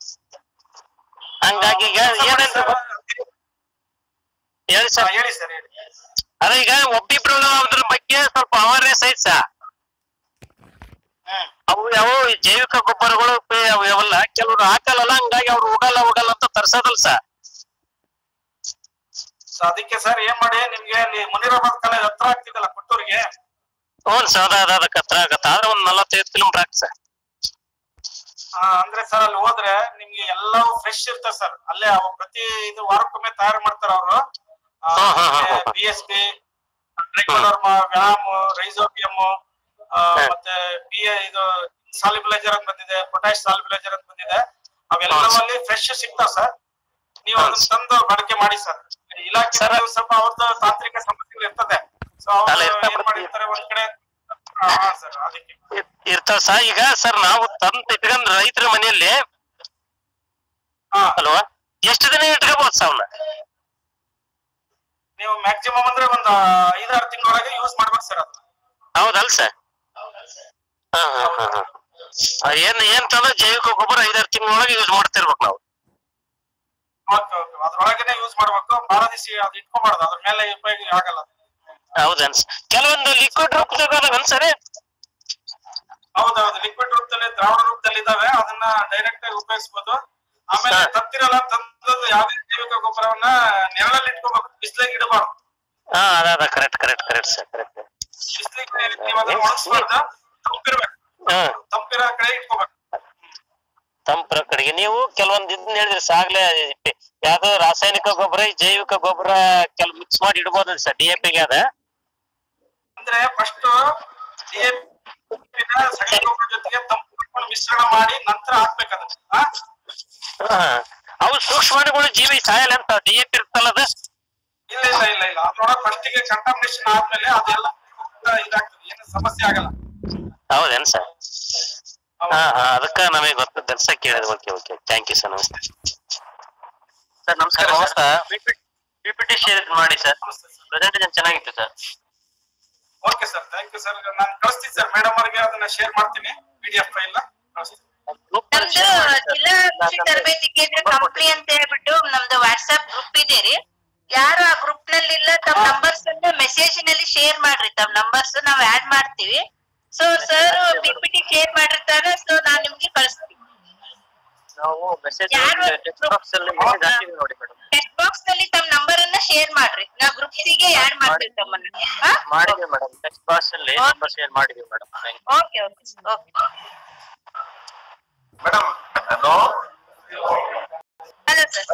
ಹಂಗಾಗಿ ಈಗ ಏನೇನ್ರಿ ಗೊ- ಹೇಳಿ ಹಾ, ಸರ್ ಹೇಳಿ ಸರ್ ಹೇಳಿ ಅದ ಈಗ ಒಬ್ಬಿಬ್ರು ಅದ್ರ ಬಗ್ಗೆ ಸ್ವಲ್ಪ ಅವೇರ್ನೆಸ್ ಐತಿ ಸರ್ ಹ್ಮ್ ಅವು ಯಾವ ಜೈವಿಕ ಗೊಬ್ಬರಗಳು ಪೆ- ಅವು ಯಾವಲ್ಲ ಕೆಲವ್ರು ಹಾಕಲ್ಲ ಹಂಗಾಗಿ ಅವ್ರು ಹೋಗಲ್ಲ ಹೋಗಲ್ಲ ಅಂತ ತರ್ಸೋದಲ್ಲ ಸರ್ ಸೊ ಅದಕ್ಕೆ ಸರ್ ಏನ್ ಮಾಡಿ ನಿಮ್ಗೆ ಅಲ್ಲಿ ಮುನಿರಾಬಾದ್ ಕಾಲೇಜ್ ಹತ್ರ ಆಗ್ತಿದಲ್ಲ ಕೊಟ್ಟೂರಿಗೆ ಹ್ಞೂ ಸರ್ ಅದ ಅದಕ್ಕೆ ಹತ್ರ ಆಗತ್ತ ಆದ್ರೆ ಒಂದ್ ನಲವತ್ತೈದು ಕಿಲೋಮೀಟರ್ ಆಗ್ತದೆ ಸರ್ ಆ, ಅಂದ್ರೆ ಸರ್ ಅಲ್ಲಿ ಹೋದ್ರೆ ನಿಮ್ಗೆ ಎಲ್ಲವೂ ಫ್ರೆಶ್ ಇರ್ತದೆ ಸರ್ ಅಲ್ಲೇ ಅವು ಪ್ರತಿ ಇದು ವಾರಕ್ಕೊಮ್ಮೆ ತಯಾರು ಮಾಡ್ತಾರೆ ಅವರು ಹಾ, ಹಾ, ಹಾ, ಹಾ. B S P trichoderma VAM rhizobium ಮತ್ತೆ ಬಿ ಇದು ಸಾಲಿಬಲೈಸರ್ ಅಂತ ಬಂದಿದೆ ಪೊಟ್ಯಾಶ್ ಸಾಲಿಬಲೈಸರ್ ಅಂತ ಬಂದಿದೆ ಅವೆಲ್ಲವಲ್ಲಿ ಫ್ರೆಶ್ ಸಿಗ್ತಾವ ಸರ್ ನೀವು ಹಾ, ಅದನ್ನ ತಂದು ಬಳಕೆ ಮಾಡಿ ಸರ್ ಇಲಾಖೆ ಸರ್. ಸ್ವಲ್ಪ ಅವ್ರದ್ದು ತಾಂತ್ರಿಕ ಸಮಸ್ಯೆಗಳು ಇರ್ತದೆ ಸೊ ಅಲ್ಲ, ಅವ್ರು ಇರ್ತಾವೆ. ಏನ್ ಮಾಡಿರ್ತಾರೆ ಒಂದ್ ಕಡೆ ಹಾ ಸರ್ ಅದಕ್ಕೆ ಇರ್ತಾವ ಸರ್ ಈಗ ಸರ್ ನಾವು ತಂದ್ ಇಟ್ಕೊಂಡ್ ರೈತರ ಮನೆಯಲ್ಲಿ ಹಾ ಅಲ್ವಾ ಎಷ್ಟು ದಿನ ಇಟ್ಕೋಬಹುದು ಸರ್ ಅವನ್ನ ನೀವು ಮ್ಯಾಕ್ಸಿಮಮ್ ಅಂದ್ರೆ ಒಂದ್ ಐದಾರು ತಿಂಗಳೊಳಗೆ ಯೂಸ್ ಮಾಡ್ಬೇಕು ಸರ್ ಅದನ್ನ ಹೌದಲ್ ಸರ್ ಹಾ ಹಾ ಹಾ ಹಾ ಆ, ಏನ್ ಏನ್ ತಂದ್ರೆ ಜೈವಿಕ ಗೊಬ್ಬರ ಐದಾರು ತಿಂಗಳೊಳಗೆ ಯೂಸ್ ಮಾಡ್ತಿರ್ಬೇಕು ನಾವು ಓಕೆ ಓಕೆ ಅದ್ರೊಳಗನೆ ಯೂಸ್ ಮಾಡ್ಬೇಕು ಬಹಳ ದಿವಸ ಅದು ಇಟ್ಕೋಬಾರ್ದು ಅದ್ರ ಮೇಲೆ ಉಪಯೋಗ ಆಗಲ್ಲ ಹೌದನ್ ಕೆಲವೊಂದು ಲಿಕ್ವಿಡ್ ರೂಪದಾಗ ಅದಾವನ್ ಸರ್ ಹೌದೌದು ಲಿಕ್ವಿಡ್ ರೂಪದಲ್ಲಿ ದ್ರಾವಣ ರೂಪದಲ್ಲಿ ಇದಾವೆ ಅದನ್ನ ಡೈರೆಕ್ಟ್ ಆಗಿ ಉಪಯೋಗಿಸಬಹುದು ಆಮೇಲೆ ಹಾ. ತತ್ತಿರಲ್ಲ ತಂದದ್ದು ಯಾವುದೇ ಜೈವಿಕ ಗೊಬ್ಬರವನ್ನ ನೆರಳಲ್ಲಿ ಇಟ್ಕೋಬೇಕು ಬಿಸಿಲಿಗೆ ಇಡಬಾರ್ದು ಹಾ ಅದ ಅದ correct correct correct sir correct ಬಿಸಿಲಿಗೆ ನೀವು ಅದನ್ನ ಒಣಗಿಸ್ಬಾರ್ದು ತಂಪಿರ್ಬೇಕು ಹ್ಮ್ ತಂಪಿರೋ ಕಡೆ ಇಟ್ಕೋಬೇಕು ತಂಪರ ಕಡೆಗೆ ನೀವು ಕೆಲವೊಂದ್ ಇದನ್ನ ಹೇಳಿದ್ರಿ ಸಾಗ್ಲೇ ಯಾವ್ದೋ ರಾಸಾಯನಿಕ ಗೊಬ್ಬರ ಈ ಜೈವಿಕ ಗೊಬ್ಬರ ಕೆಲ್ ಮಿಕ್ಸ್ ಮಾಡಿ ಇಡ್ಬೋದು ಸರ್ ಡಿ ಎ ಪಿಗೆ ಅದ ಅಂದ್ರೆ ಫಸ್ಟ್ ಸಗಣಿ ಗೊಬ್ಬರ ಜೊತೆಗೆ ತಂಪು ಮಾಡ್ಕೊಂಡು ಮಿಶ್ರಣ ಮಾಡಿ ನಂತರ ಹಾಕ್ಬೇಕು ಅದನ್ನ ಹಾ? ಹಾ. ಅವು ಸೂಕ್ಷ್ಮಾಣುಗಳು ಜೀವಿ ಸಾಯಲ್ಲ ಅಂತ ಡಿ ಎ ಪಿ ಇರ್ತಲ್ಲ ಅದ ಇಲ್ಲ ಇಲ್ಲ ಇಲ್ಲ ಇಲ್ಲ ಅದ್ರೊಳಗೆ ಫಸ್ಟಿಗೆ ಕಂಟಾಮಿನೇಷನ್ ಆದ್ಮೇಲೆ ಅದೆಲ್ಲ ಇದಾಗ್ತದೆ ಏನು ಸಮಸ್ಯೆ ಆಗಲ್ಲ ಹೌದೇನ್ ಸರ್ ಹಾ ಹಾ ಅದಕ್ಕ ನಮಗೆ ಗೊತ್ತ ದರ್ಸ ಕೇಳಿದ್ okay okay thank you sir ನಮಸ್ತೆ ಸರ್ ನಮಸ್ಕಾರ ನಮಸ್ತೆ ಪಿ ಪಿ ಟಿ ಶೇರ್ ಮಾಡಿ ಸರ್ ಪ್ರೆಸೆಂಟೇಷನ್ ಚೆನ್ನಾಗಿತ್ತು sir okay sir thank you sir ನಾನು ಕಳಿಸ್ತೀನಿ ಸರ್ ಮೇಡಮ್ ಅವರಿಗೆ ಅದನ್ನ ಶೇರ್ ಮಾಡ್ತೀನಿ ಪಿ ಡಿ ಎಫ್ ಫೈಲ್ ಕಳಿಸ್ತೀನಿ ನಮ್ದು ಜಿಲ್ಲಾ ಕೃಷಿ ತರಬೇತಿ ಕೇಂದ್ರ ಕಂಪ್ನಿ ಅಂತ ಹೇಳ್ಬಿಟ್ಟು ನಮ್ದು ವಾಟ್ಸ್ಆಪ್ ಗ್ರೂಪ್ ಇದೆ ರೀ ಯಾರು ಆ ಗ್ರೂಪ್ ನಲ್ಲಿ ಇಲ್ಲ ತಮ್ಮ ನಂಬರ್ಸ್ ಅನ್ನ ಮೆಸೇಜ್ ನಲ್ಲಿ ಶೇರ್ ಮಾಡ್ರಿ ತಮ್ಮ ನಂಬರ್ಸ್ ನಾವ್ ಆಡ್ ಮಾಡ್ತೀವಿ ಸೊ ಸರ್ ಪಿಪಿಟಿ ಶೇರ್ ಮಾಡಿರ್ತಾರೆ ಸೊ ನಾನ್ ನಿಮ್ಗೆ ಕಳಿಸ್ತೀನಿ ನಾವು ಮೆಸೇಜ್ ಯಾರು- ಟೆಕ್ಸ್ಟ್ ಬಾಕ್ಸ್ ಅಲ್ಲಿ message ಹಾಕಿದೀವಿ ನೋಡಿ ಮೇಡಮ್ ಟೆಕ್ಸ್ಟ್ ಬಾಕ್ಸ್ ನಲ್ಲಿ ತಮ್ಮ ನಂಬರ್ ಅನ್ನ ಶೇರ್ ಮಾಡ್ರಿ ನಾ ಗ್ರೂಪ್ಸಿಗೆ ಆಡ್ ಮಾಡ್ತೀವಿ ತಮ್ಮನ್ನ ಮಾಡಿದೀವಿ ಮೇಡಮ್ ಟೆಕ್ಸ್ಟ್ ಬಾಕ್ಸ್ ಅಲ್ಲಿ Okay. ನಂಬರ್ ಶೇರ್ ಮಾಡಿದೀವಿ madam okay okay okay madam hello hello sir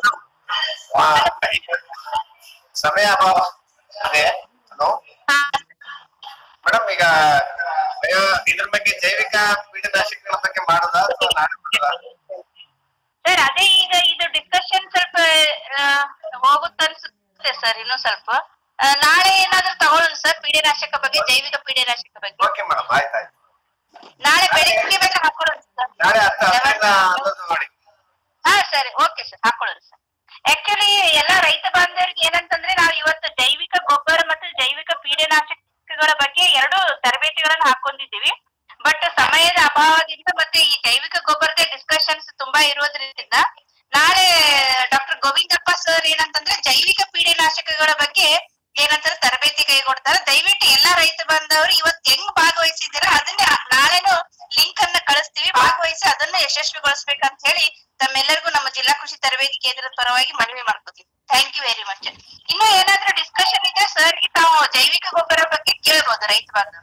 ಸಮಯ ಅಭಾವ ಇದೆ ಹಲೋ ಮೇಡಮ್ ಈಗ ಬಯೋ- ಇದ್ರ ಬಗ್ಗೆ ಜೈವಿಕ ಕೀಟನಾಶಕಗಳ ಬಗ್ಗೆ ಮಾಡೋದಾ ಅಥವಾ ನಾಳೆ ಮಾಡೋದಾ ಸರ್ ಅದೇ ಈಗ ಇದು ಡಿಸ್ಕಷನ್ ಸ್ವಲ್ಪ ಹೋಗುತ್ತೆ ಅನ್ಸುತ್ತೆ ಸರ್ ಇನ್ನು ಸ್ವಲ್ಪ ಆ, ನಾಳೆ ಏನಾದ್ರೂ ತಗೊಳ್ಳೋಣ ಸರ್ ಪೀಡೆನಾಶಕ ಬಗ್ಗೆ ಜೈವಿಕ ಪೀಡೆನಾಶಕ ಬಗ್ಗೆ ಓಕೆ ಮೇಡಮ್ ಆಯ್ತಾಯ್ತು ನಾಳೆ ಬೆಳಿಗ್ಗೆ ಬೇಕಾದ್ರೆ ಹಾಕೊಳ್ಳೋಣ ಸರ್ ನಾಳೆ ಹತ್ತು ಹತ್ತರಿಂದ ಹನ್ನೊಂದು ಮಾಡಿ ಹಾ ಸರಿ ಓಕೆ ಸರ್ ಹಾಕೊಳ್ಳೋಣ ಸರ್ ಆಕ್ಚುಲಿ ಎಲ್ಲ ರೈತ ಬಾಂಧವರಿಗೆ ಏನಂತಂದ್ರೆ ನಾವು ಇವತ್ತು ಜೈವಿಕ ಗೊಬ್ಬರ ಮತ್ತು ಜೈವಿಕ ಪೀಡೆನಾಶಕಗಳ ಬಗ್ಗೆ ಎರಡು ತರಬೇತಿಗಳನ್ನ ಹಾಕೊಂಡಿದ್ದೀವಿ ಬಟ್ ಸಮಯದ ಅಭಾವದಿಂದ ಮತ್ತೆ ಈ ಜೈವಿಕ ಗೊಬ್ಬರದ ಡಿಸ್ಕಷನ್ಸ್ ತುಂಬಾ ಇರೋದ್ರಿಂದ ನಾಳೆ ಡಾಕ್ಟರ್ ಗೋವಿಂದಪ್ಪ ಸರ್ ಏನಂತಂದ್ರೆ ಜೈವಿಕ ಪೀಡೆನಾಶಕಗಳ ಬಗ್ಗೆ ಏನಂತಾರೆ ತರಬೇತಿ ಕೈಗೊಡ್ತಾರೆ ದಯವಿಟ್ಟು ಎಲ್ಲಾ ರೈತ ಬಾಂಧವರು ಇವತ್ತು ಹೆಂಗ್ ಭಾಗವಹಿಸಿದ್ದೀರ ಅದನ್ನ ನಾಳೆನು ಲಿಂಕ್ ಅನ್ನ ಕಳಿಸ್ತೀವಿ ಭಾಗವಹಿಸಿ ಅದನ್ನ ಯಶಸ್ವಿಗೊಳಿಸ್ಬೇಕಂತ ಹೇಳಿ ತಮ್ಮೆಲ್ಲರಿಗೂ ನಮ್ಮ ಜಿಲ್ಲಾ ಕೃಷಿ ತರಬೇತಿ ಕೇಂದ್ರದ ಪರವಾಗಿ ಮನವಿ ಮಾಡ್ಕೋತೀವಿ ಥ್ಯಾಂಕ್ ಯು ವೆರಿ ಮಚ್ ಇನ್ನು ಏನಾದ್ರೂ ಡಿಸ್ಕಷನ್ ಇದ್ರೆ ಸರ್ಗೆ ತಾವು ಜೈವಿಕ ಗೊಬ್ಬರ ಬಗ್ಗೆ ಕೇಳ್ಬೋದು ರೈತ ಬಾಂಧವರು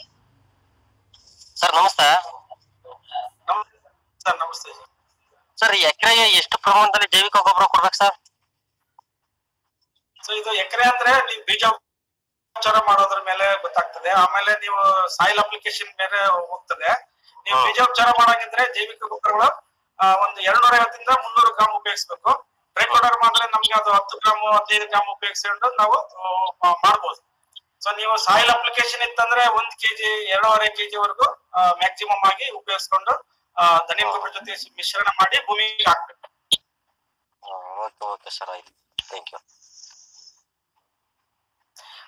ಸರ್ ನಮಸ್ತೆ ಸರ್ ನಮಸ್ತೆ ಸರ್ ಸರ್ ಎಕರೆಗೆ ಎಷ್ಟು ಪ್ರಮಾಣದಲ್ಲಿ ಜೈವಿಕ ಗೊಬ್ಬರ ಕೊಡ್ಬೇಕು ಸರ್ ಸೊ ಇದು ಎಕರೆ ಅಂದ್ರೆ ನೀವು ಬೀಜ ಉಪಚಾರ ಮಾಡೋದ್ರ ಮೇಲೆ ಗೊತ್ತಾಗ್ತದೆ ಆಮೇಲೆ ನೀವು ಸಾಯಿಲ್ ಅಪ್ಲಿಕೇಶನ್ ಮೇಲೆ ಹೋಗ್ತದೆ ನೀವು ಹ್ಮ್. ಬೀಜೋಪಚಾರ ಮಾಡಾಗಿದ್ರೆ ಜೈವಿಕ ಗೊಬ್ಬರಗಳು ಆ, ಒಂದು ಎರಡ್ನೂರ ಐವತ್ತರಿಂದ ಮುನ್ನೂರು ಗ್ರಾಮ್ ಉಪಯೋಗಿಸ್ಬೇಕು ಟ್ರೈಕೋಡರ್ಮ ಅಂದ್ರೆ ನಮ್ಗೆ ಅದು ಹತ್ತು ಗ್ರಾಮ್ ಹದಿನೈದು ಗ್ರಾಮ್ ಉಪಯೋಗಿಸ್ಕೊಂಡು ನಾವು ಆ, ಮಾ- ಮಾಡ್ಬೋದು ಸೊ ನೀವು ಸಾಯಿಲ್ ಅಪ್ಲಿಕೇಶನ್ ಇತ್ತಂದ್ರೆ ಒಂದ್ ಕೆಜಿ ಎರಡೂವರೆ ಕೆಜಿ ವರೆಗೂ ಮ್ಯಾಕ್ಸಿಮಮ್ ಆಗಿ ಉಪಯೋಗಿಸ್ಕೊಂಡು ಆ, ದನಿ ಗೊಬ್ಬರ ಜೊತೆ ಮಿಶ್ರಣ ಮಾಡಿ ಭೂಮಿಗೆ ಹಾಕ್ಬೇಕು ಓಕೆ ಓಕೆ ಸರ್ ಆಯ್ತು ಥ್ಯಾಂಕ್ ಯು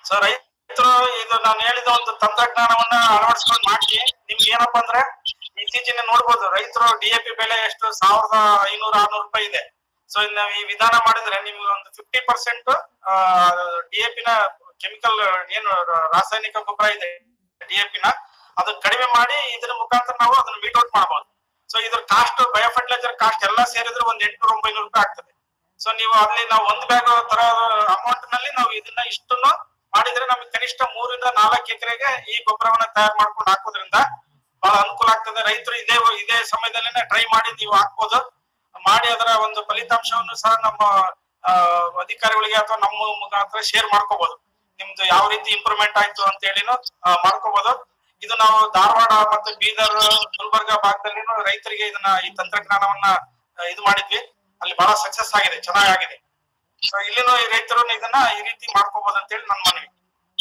ಸೊ ರೈತರು ಇದು ನಾನು ಹೇಳಿದ ಒಂದು ತಂತ್ರಜ್ಞಾನವನ್ನ ಅಳವಡಿಸ್ಕೊಂಡು ಮಾಡಿ ನಿಮ್ಗೆ ಏನಪ್ಪಾ ಅಂದ್ರೆ ಇತ್ತೀಚಿನ ನೋಡ್ಬೋದು ರೈತರು ಡಿಎಪಿ ಬೆಲೆ ಎಷ್ಟು ಸಾವಿರದ ಐನೂರ ಆರ್ನೂರು ರೂಪಾಯಿ ಇದೆ ಸೊ ಇನ್ನು ಈ ವಿಧಾನ ಮಾಡಿದ್ರೆ ನಿಮ್ಗೆ ಒಂದು ಫಿಫ್ಟಿ ಪರ್ಸೆಂಟ್ ಡಿಎಪಿ ನ ಕೆಮಿಕಲ್ ಏನು ರಾಸಾಯನಿಕ ಗೊಬ್ಬರ ಇದೆ ಡಿಎಪಿ ನ ಅದು ಕಡಿಮೆ ಮಾಡಿ ಇದ್ರ ಮುಖಾಂತರ ನಾವು ಅದನ್ನ ಮೀಟ್ ಔಟ್ ಮಾಡಬಹುದು ಸೊ ಇದ್ರ ಕಾಸ್ಟ್ ಬಯೋಫರ್ಟಿಲೈಸರ್ ಕಾಸ್ಟ್ ಎಲ್ಲ ಸೇರಿದ್ರೆ ಒಂದ್ ಎಂಟ್ನೂರ ಒಂಬೈನೂರು ರೂಪಾಯಿ ಆಗ್ತದೆ ಸೊ ನೀವು ಅಲ್ಲಿ ನಾವು ಒಂದ್ ಬ್ಯಾಗ್ ತರ ಅಮೌಂಟ್ ನಲ್ಲಿ ನಾವು ಇದನ್ನ ಇಷ್ಟನ್ನು ಮಾಡಿದ್ರೆ ನಮಗೆ ಕನಿಷ್ಠ ಮೂರಿಂದ ನಾಲ್ಕು ಎಕರೆಗೆ ಈ ಗೊಬ್ಬರವನ್ನ ತಯಾರು ಮಾಡ್ಕೊಂಡು ಹಾಕೋದ್ರಿಂದ ಬಹಳ ಅನುಕೂಲ ಆಗ್ತದೆ ರೈತರು ಇದೇ ಇದೇ ಸಮಯದಲ್ಲೇನೆ ಟ್ರೈ ಮಾಡಿ ನೀವು ಹಾಕ್ಬೋದು ಮಾಡಿ ಅದರ ಒಂದು ಫಲಿತಾಂಶವನ್ನು ಸಹ ನಮ್ಮ ಆ, ಅಧಿಕಾರಿಗಳಿಗೆ ಅಥವಾ ನಮ್ಮ ಮುಖಾಂತರ ಶೇರ್ ಮಾಡ್ಕೋಬಹುದು ನಿಮ್ದು ಯಾವ ರೀತಿ ಇಂಪ್ರೂವ್ಮೆಂಟ್ ಆಯ್ತು ಅಂತ ಹೇಳಿನೂ ಆ, ಮಾಡ್ಕೋಬಹುದು ಇದು ನಾವು ಧಾರವಾಡ ಮತ್ತು ಬೀದರ್ ಗುಲ್ಬರ್ಗ ಭಾಗದಲ್ಲಿ ರೈತರಿಗೆ ಇದನ್ನ ಈ ತಂತ್ರಜ್ಞಾನವನ್ನ ಆ, ಇದು ಮಾಡಿದ್ವಿ ಅಲ್ಲಿ ಬಹಳ ಸಕ್ಸಸ್ ಆಗಿದೆ ಚೆನ್ನಾಗಿದೆ ಸೊ ಇಲ್ಲಿನೂ ಈ ರೈತರು ಇದನ್ನ ಈ ರೀತಿ ಮಾಡ್ಕೋಬಹುದು ಅಂತ ಹೇಳಿ ನನ್ನ ಮನವಿ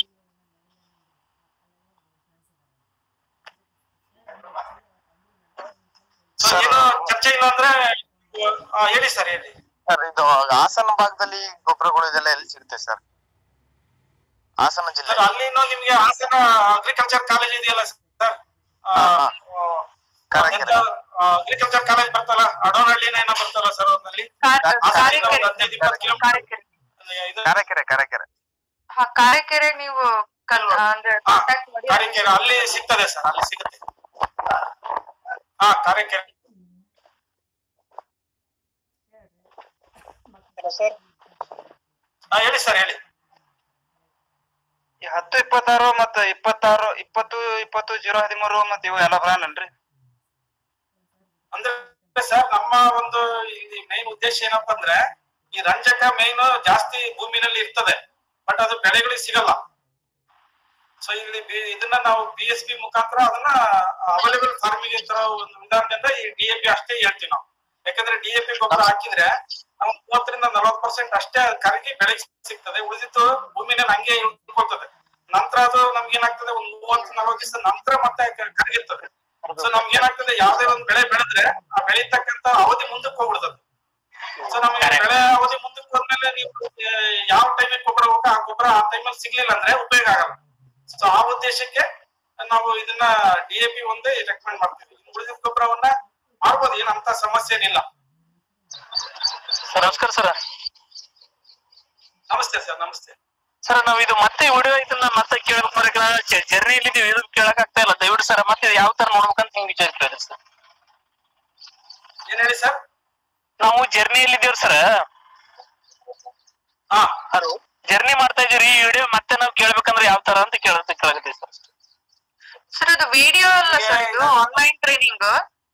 ಸೊ ಏನು ಚರ್ಚೆ ಇಲ್ಲ ಅಂದ್ರೆ ಆ, ಹೇಳಿ ಸರ್ ಹೇಳಿ ಸರ್ ಇದು ಹಾಸನ ಭಾಗದಲ್ಲಿ ಗೊಬ್ಬರಗಳು ಇದೆಲ್ಲ ಎಲ್ಲಿ ಸಿಗುತ್ತೆ ಸರ್ ಹಾಸನ ಜಿಲ್ಲೆ ಸರ್ ಅಲ್ಲಿನೂ ನಿಮ್ಗೆ ಹಾಸನ ಅಗ್ರಿಕಲ್ಚರ್ ಕಾಲೇಜ್ ಇದೆಯಲ್ಲ ಸರ್ ಅಗ್ರಿಕಲ್ಚರ್ ಕಾಲೇಜ್ ಬರ್ತಲ್ಲ ಅಡೋನಹಳ್ಳಿನ ಏನೋ ಬರ್ತಲ್ಲ ಸರ್ ಅಲ್ಲಿ ಹಾಸನದಿಂದ ಒಂದು ಹದಿನೈದು ಇಪ್ಪತ್ತು ಕಿಲೋಮೀಟರ್ ಇದು ಕಾರೆಕೆರೆ ಕಾರೆಕೆರೆ ಹಾ ಕಾರೆಕೆರೆ ನೀವು ಕನ್- ಅಂದ್ರೆ ಕಾಂಟ್ಯಾಕ್ಟ್ ಮಾಡಿ ಕಾರಿಕೆರೆ ಅಲ್ಲಿ ಸಿಗ್ತದೆ ಸರ್ ಅಲ್ಲಿ ಸಿಗುತ್ತೆ ಹಾ ಕಾರಿಕೆರೆ ಸರ್ ಹಾ ಹೇಳಿ ಸರ್ ಹೇಳಿ ಈ ಹತ್ತು ಇಪ್ಪತ್ತಾರು ಮತ್ತ ಇಪ್ಪತ್ತಾರು ಇಪ್ಪತ್ತು ಇಪ್ಪತ್ತು ಜೀರೋ ಹದಿಮೂರು ಮತ್ತ ಇವು ಎಲ್ಲ ಬರಲ್ಲನ್ರಿ ಅಂದ್ರೆ ಸರ್ ನಮ್ಮ ಒಂದು ಇಲ್ಲಿ ಮೈನ್ ಉದ್ದೇಶ ಏನಪ್ಪಾ ಅಂದ್ರೆ ಈ ರಂಜಕ ಮೈನ್ ಜಾಸ್ತಿ ಭೂಮಿನಲ್ಲಿ ಇರ್ತದೆ ಬಟ್ ಅದು ಬೆಳೆಗಳಿಗೆ ಸಿಗಲ್ಲ ಸೊ ಇಲ್ಲಿ ಬಿ- ಇದನ್ನ ನಾವು ಬಿ ಎಸ್ ಪಿ ಮುಖಾಂತರ ಅದನ್ನ ಅವೈಲೇಬಲ್ ಫಾರ್ಮಿಗೆ ತರ ಒಂದು ವಿಧಾನದಿಂದ ಈ ಡಿ ಎ ಪಿ ಅಷ್ಟೇ ಹೇಳ್ತೀವಿ ನಾವು ಯಾಕಂದ್ರೆ ಡಿ ಎ ಪಿ ಗೊಬ್ಬರ ಹಾಕಿದ್ರೆ ನಾವು ಮೂವತ್ತರಿಂದ ನಲವತ್ತು ಪರ್ಸೆಂಟ್ ಅಷ್ಟೇ ಅದು ಕರಗಿ ಬೆಳೆಗೆ ಸಿಗ್ತದೆ ಉಳಿದಿತ್ತು ಭೂಮಿನಲ್ಲಿ ಹಂಗೆ ಉಳ್ಕೊಳ್ತದೆ ನಂತರ ಅದು ನಮ್ಗೆ ಏನಾಗ್ತದೆ ಒಂದು ಮೂವತ್ತು ನಲವತ್ತು ದಿವಸ ನಂತರ ಮತ್ತೆ ಕ- ಕರಗಿರ್ತದೆ ಸೊ ನಮ್ಗೆ ಏನಾಗ್ತದೆ ಯಾವ್ದೇ ಒಂದು ಬೆಳೆ ಬೆಳೆದ್ರೆ ಆ ಬೆಳೀತಕ್ಕಂತ ಅವಧಿ ಮುಂದಕ್ಕೆ ಹೋಗ್ಬಿಡ್ತದೆ ಸೊ ನಮಗೆ ಬೆಳೆ ಅವಧಿ ಮುಂದಕ್ಕೆ ಹೋದ್ಮೇಲೆ ನೀವು ಆ, ಯಾವ ಟೈಮಿಗೆ ಗೊಬ್ಬರ ಹೋಗ ಆ ಗೊಬ್ಬರ ಆ ಟೈಮಲ್ಲಿ ಸಿಗ್ಲಿಲ್ಲ ಅಂದ್ರೆ ಉಪಯೋಗ ಆಗಲ್ಲ ಸೊ ಆ ಉದ್ದೇಶಕ್ಕೆ ನಾವು ಇದನ್ನ ಡಿ ಎ ಪಿ ಒಂದೇ ರೆಕಮೆಂಡ್ ಮಾಡ್ತೀವಿ ಇನ್ನು ಉಳಿದ ಗೊಬ್ಬರವನ್ನ ಮಾಡ್ಬೋದು ಏನಂತ ಸಮಸ್ಯೆ ಏನಿಲ್ಲ ಸರ್ ನಮಸ್ಕಾರ ಸರ್ ನಮಸ್ತೆ ಸರ್ ನಮಸ್ತೆ ಸರ್ ನಾವ್ ಇದು ಮತ್ತೆ ವಿಡಿಯೋ ಇದನ್ನ ಮತ್ತೆ ಕೇಳಬೇಕು ಜರ್ನಿಲಿ ನೀವು ಇದು ಕೇಳಕ್ ಆಗ್ತಾ ಇಲ್ಲ ದಯವಿಟ್ಟು ಸರ್ ಮತ್ತೆ ಇದು ಯಾವ ತರ ನೋಡ್ಬೇಕಂತ ಹಿಂಗ್ ವಿಚಾರಿಸ್ತಾರೆ ಸರ್ ಏನ್ ಹೇಳಿ ಸರ್ ನಾವು ಜರ್ನಿಯಲ್ಲಿ ಇದ್ದೀವ್ರಿ ಸರ್ ಹಾ ಹಲೋ ಜರ್ನಿ ಮಾಡ್ತಾ ಇದೀವಿ ಈ ವಿಡಿಯೋ ಮತ್ತೆ ನಾವು ಕೇಳ್ಬೇಕಂದ್ರೆ ಯಾವ ತರ ಅಂತ ಕೇಳತ್ತೆ ಕೇಳಕತ್ತೀವಿ ಸರ್ ಸರ್ ಅದು ವಿಡಿಯೋ ಅಲ್ಲ ಸರ್ ಇದು ಆನ್ಲೈನ್ ಟ್ರೈನಿಂಗ್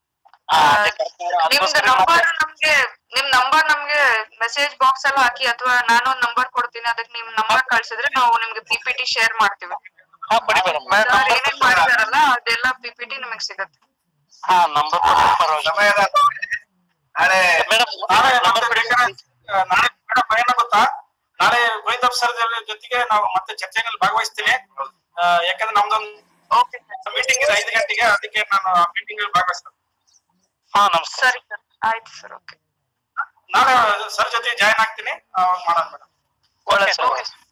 ನಿಮ್ದು ನಂಬರ್ ನಮ್ಗೆ ನಿಮ್ ನಂಬರ್ ನಮ್ಗೆ ಮೆಸೇಜ್ ಬಾಕ್ಸ್ ಅಲ್ಲಿ ಹಾಕಿ ಅಥವಾ ನಾನು ಒಂದ್ ನಂಬರ್ ಕೊಡ್ತೀನಿ ಅದಕ್ಕೆ ನಿಮ್ ನಂಬರ್ ಕಳ್ಸಿದ್ರೆ ನಾವು ನಿಮ್ಗೆ ಪಿಪಿಟಿ ಶೇರ್ ಮಾಡ್ತೀವಿ ಹಾ ಕೊಡಿ ಮೇಡಮ್ ಸರ್ ಏನೇನ್ ಮಾಡಿದಾರಲ್ಲ ಅದೆಲ್ಲ ಪಿಪಿಟಿ ನಿಮಗ್ ಸಿಗತ್ತೆ ಹಾ ನಂಬರ್ ಪರವಾಗಿಲ್ಲ ಸಮಯದ ನಾಳೆ ಮೇಡಮ್ ನಾಳೆ ಮತ್ತೆ ಬೇಕಾದ್ರೆ, ಆ, ನಾಳೆ ಮೇಡಮ್ ಏನ ಗೊತ್ತಾ ನಾಳೆ ಗೋವಿಂದಪ್ಪ ಸರ್ ಜೊತೆಗೆ ನಾವು ಮತ್ತೆ ಚರ್ಚೆನಲ್ಲಿ ಭಾಗವಹಿಸ್ತೀನಿ ಆ, ಯಾಕಂದ್ರೆ ನಮ್ದೊಂದು ಮೀಟಿಂಗ್ ಇದೆ ಐದು ಗಂಟೆಗೆ ಅದಕ್ಕೆ ನಾನು ಆ ಮೀಟಿಂಗ್ ಅಲ್ಲಿ ಭಾಗವಹಿಸ್ತೀನಿ ಹಾ ನಮಸ್ತೆ ಸರಿ ಸರ್ ಆಯ್ತು ಸರ್ ಓಕೆ ನಾಳೆ ಸರ್ ಜೊತೆ ಜಾಯ್ನ್ ಆಗ್ತೀನಿ ಅವಾಗ ಮಾಡೋಣ ಮೇಡಮ್ ಒಳ್ಳೆ ಸರ್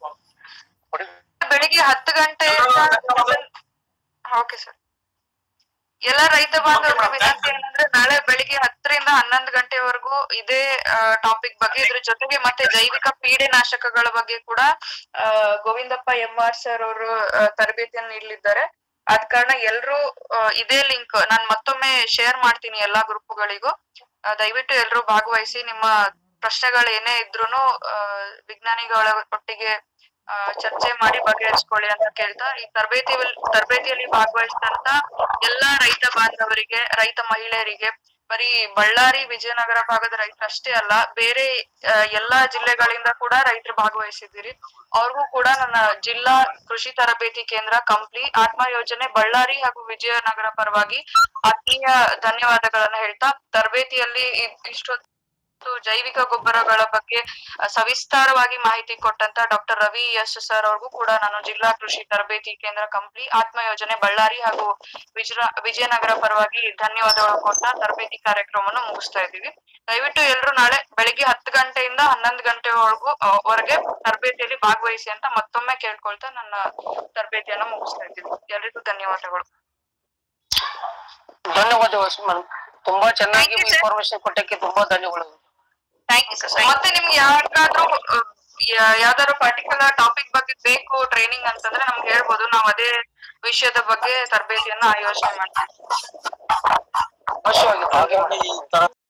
ಬೆಳಿಗ್ಗೆ ಹತ್ತು ಗಂಟೆಯಿಂದ ಓಕೆ ಸರ್ ಎಲ್ಲ ರೈತ ಬಾಂಧವರಿಗೆ ವಿನಂತಿ ಏನಂದ್ರೆ ನಾಳೆ ಬೆಳಿಗ್ಗೆ ಹತ್ತರಿಂದ ಹನ್ನೊಂದು ಗಂಟೆವರೆಗೂ ಇದೇ ಟಾಪಿಕ್ ಬಗ್ಗೆ ಇದ್ರ ಜೊತೆಗೆ ಮತ್ತೆ ಜೈವಿಕ ಪೀಡೆನಾಶಕಗಳ ಬಗ್ಗೆ ಕೂಡ ಆ, ಗೋವಿಂದಪ್ಪ ಎಂ ಆರ್ ಸರ್ ಅವರು ತರಬೇತಿಯನ್ನು ನೀಡಲಿದ್ದಾರೆ ಆದ ಕಾರಣ ಎಲ್ರು ಆ, ಇದೇ ಲಿಂಕ್ ನಾನ್ ಮತ್ತೊಮ್ಮೆ ಶೇರ್ ಮಾಡ್ತೀನಿ ಎಲ್ಲಾ ಗ್ರೂಪ್ಗಳಿಗೂ ದಯವಿಟ್ಟು ಎಲ್ರು ಭಾಗವಹಿಸಿ ನಿಮ್ಮ ಪ್ರಶ್ನೆಗಳು ಏನೇ ಇದ್ರೂನು ಆ, ವಿಜ್ಞಾನಿಗಳ ಒಟ್ಟಿಗೆ ಆ, ಚರ್ಚೆ ಮಾಡಿ ಬಗೆಹರಿಸ್ಕೊಳ್ಳಿ ಅಂತ ಕೇಳ್ತಾ ಈ ತರಬೇತಿ ತರಬೇತಿಯಲ್ಲಿ ಭಾಗವಹಿಸಿದಂತ ಎಲ್ಲಾ ರೈತ ಬಾಂಧವರಿಗೆ ರೈತ ಮಹಿಳೆಯರಿಗೆ ಬರೀ ಬಳ್ಳಾರಿ ವಿಜಯನಗರ ಭಾಗದ ರೈತರು ಅಷ್ಟೇ ಅಲ್ಲ ಬೇರೆ ಆ, ಎಲ್ಲಾ ಜಿಲ್ಲೆಗಳಿಂದ ಕೂಡ ರೈತರು ಭಾಗವಹಿಸಿದ್ದೀರಿ ಅವ್ರಿಗೂ ಕೂಡ ನನ್ನ ಜಿಲ್ಲಾ ಕೃಷಿ ತರಬೇತಿ ಕೇಂದ್ರ ಕಂಪ್ಲಿ ಆತ್ಮ ಯೋಜನೆ ಬಳ್ಳಾರಿ ಹಾಗೂ ವಿಜಯನಗರ ಪರವಾಗಿ ಆತ್ಮೀಯ ಧನ್ಯವಾದಗಳನ್ನ ಹೇಳ್ತಾ ತರಬೇತಿಯಲ್ಲಿ ಇ- ಇಷ್ಟೊತ್ತು ಜೈವಿಕ ಗೊಬ್ಬರಗಳ ಬಗ್ಗೆ ಅ, ಸವಿಸ್ತಾರವಾಗಿ ಮಾಹಿತಿ ಕೊಟ್ಟಂತ ಡಾಕ್ಟರ್ ರವಿ ಎಸ್ ಸರ್ ಅವ್ರಿಗೂ ಕೂಡ ನಾನು ಜಿಲ್ಲಾ ಕೃಷಿ ತರಬೇತಿ ಕೇಂದ್ರ ಕಂಪ್ಲಿ ಆತ್ಮ ಯೋಜನೆ ಬಳ್ಳಾರಿ ಹಾಗೂ ವಿಜಯ ವಿಜಯನಗರ ಪರವಾಗಿ ಧನ್ಯವಾದಗಳು ಕೊಟ್ಟ ತರಬೇತಿ ಕಾರ್ಯಕ್ರಮವನ್ನು ಮುಗಿಸ್ತಾ ಇದ್ದೀವಿ ದಯವಿಟ್ಟು ಎಲ್ರು ನಾಳೆ ಬೆಳಿಗ್ಗೆ ಹತ್ತು ಗಂಟೆಯಿಂದ ಹನ್ನೊಂದು ಗಂಟೆ ಒಳಗೂ ಹೊರಗೆ ತರಬೇತಿಯಲ್ಲಿ ಭಾಗವಹಿಸಿ ಅಂತ ಮತ್ತೊಮ್ಮೆ ಕೇಳ್ಕೊಳ್ತಾ ನನ್ನ ತರಬೇತಿಯನ್ನ ಮುಗಿಸ್ತಾ ಇದ್ದೀನಿ ಎಲ್ರಿಗೂ ಧನ್ಯವಾದಗಳು ಧನ್ಯವಾದಗಳು ಮೇಡಮ್ ತುಂಬಾ ಚೆನ್ನಾಗಿ ಇನ್ಫಾರ್ಮೇಶನ್ ಕೊಟ್ಟಕ್ಕೆ ತುಂಬಾ ಧನ್ಯವಾದಗಳು ಥ್ಯಾಂಕ್ ಯು ಸರ್ ಮತ್ತೆ ನಿಮ್ಗೆ ಯಾರಿಗಾದ್ರೂ ಅಹ್, ಯಾ- ಯಾವ್ದಾದ್ರು ಪರ್ಟಿಕ್ಯುಲರ್ ಟಾಪಿಕ್ ಬಗ್ಗೆ ಬೇಕು ಟ್ರೈನಿಂಗ್ ಅಂತಂದ್ರೆ ನಮ್ಗೆ ಹೇಳ್ಬೋದು ನಾವ್ ಅದೇ ವಿಷಯದ ಬಗ್ಗೆ ತರಬೇತಿಯನ್ನ ಆಯೋಜನೆ ಮಾಡ್ತೀವಿ ಅವಶ್ಯವಾಗಿ ಹಾಗಾಗಿ ಈ ತರ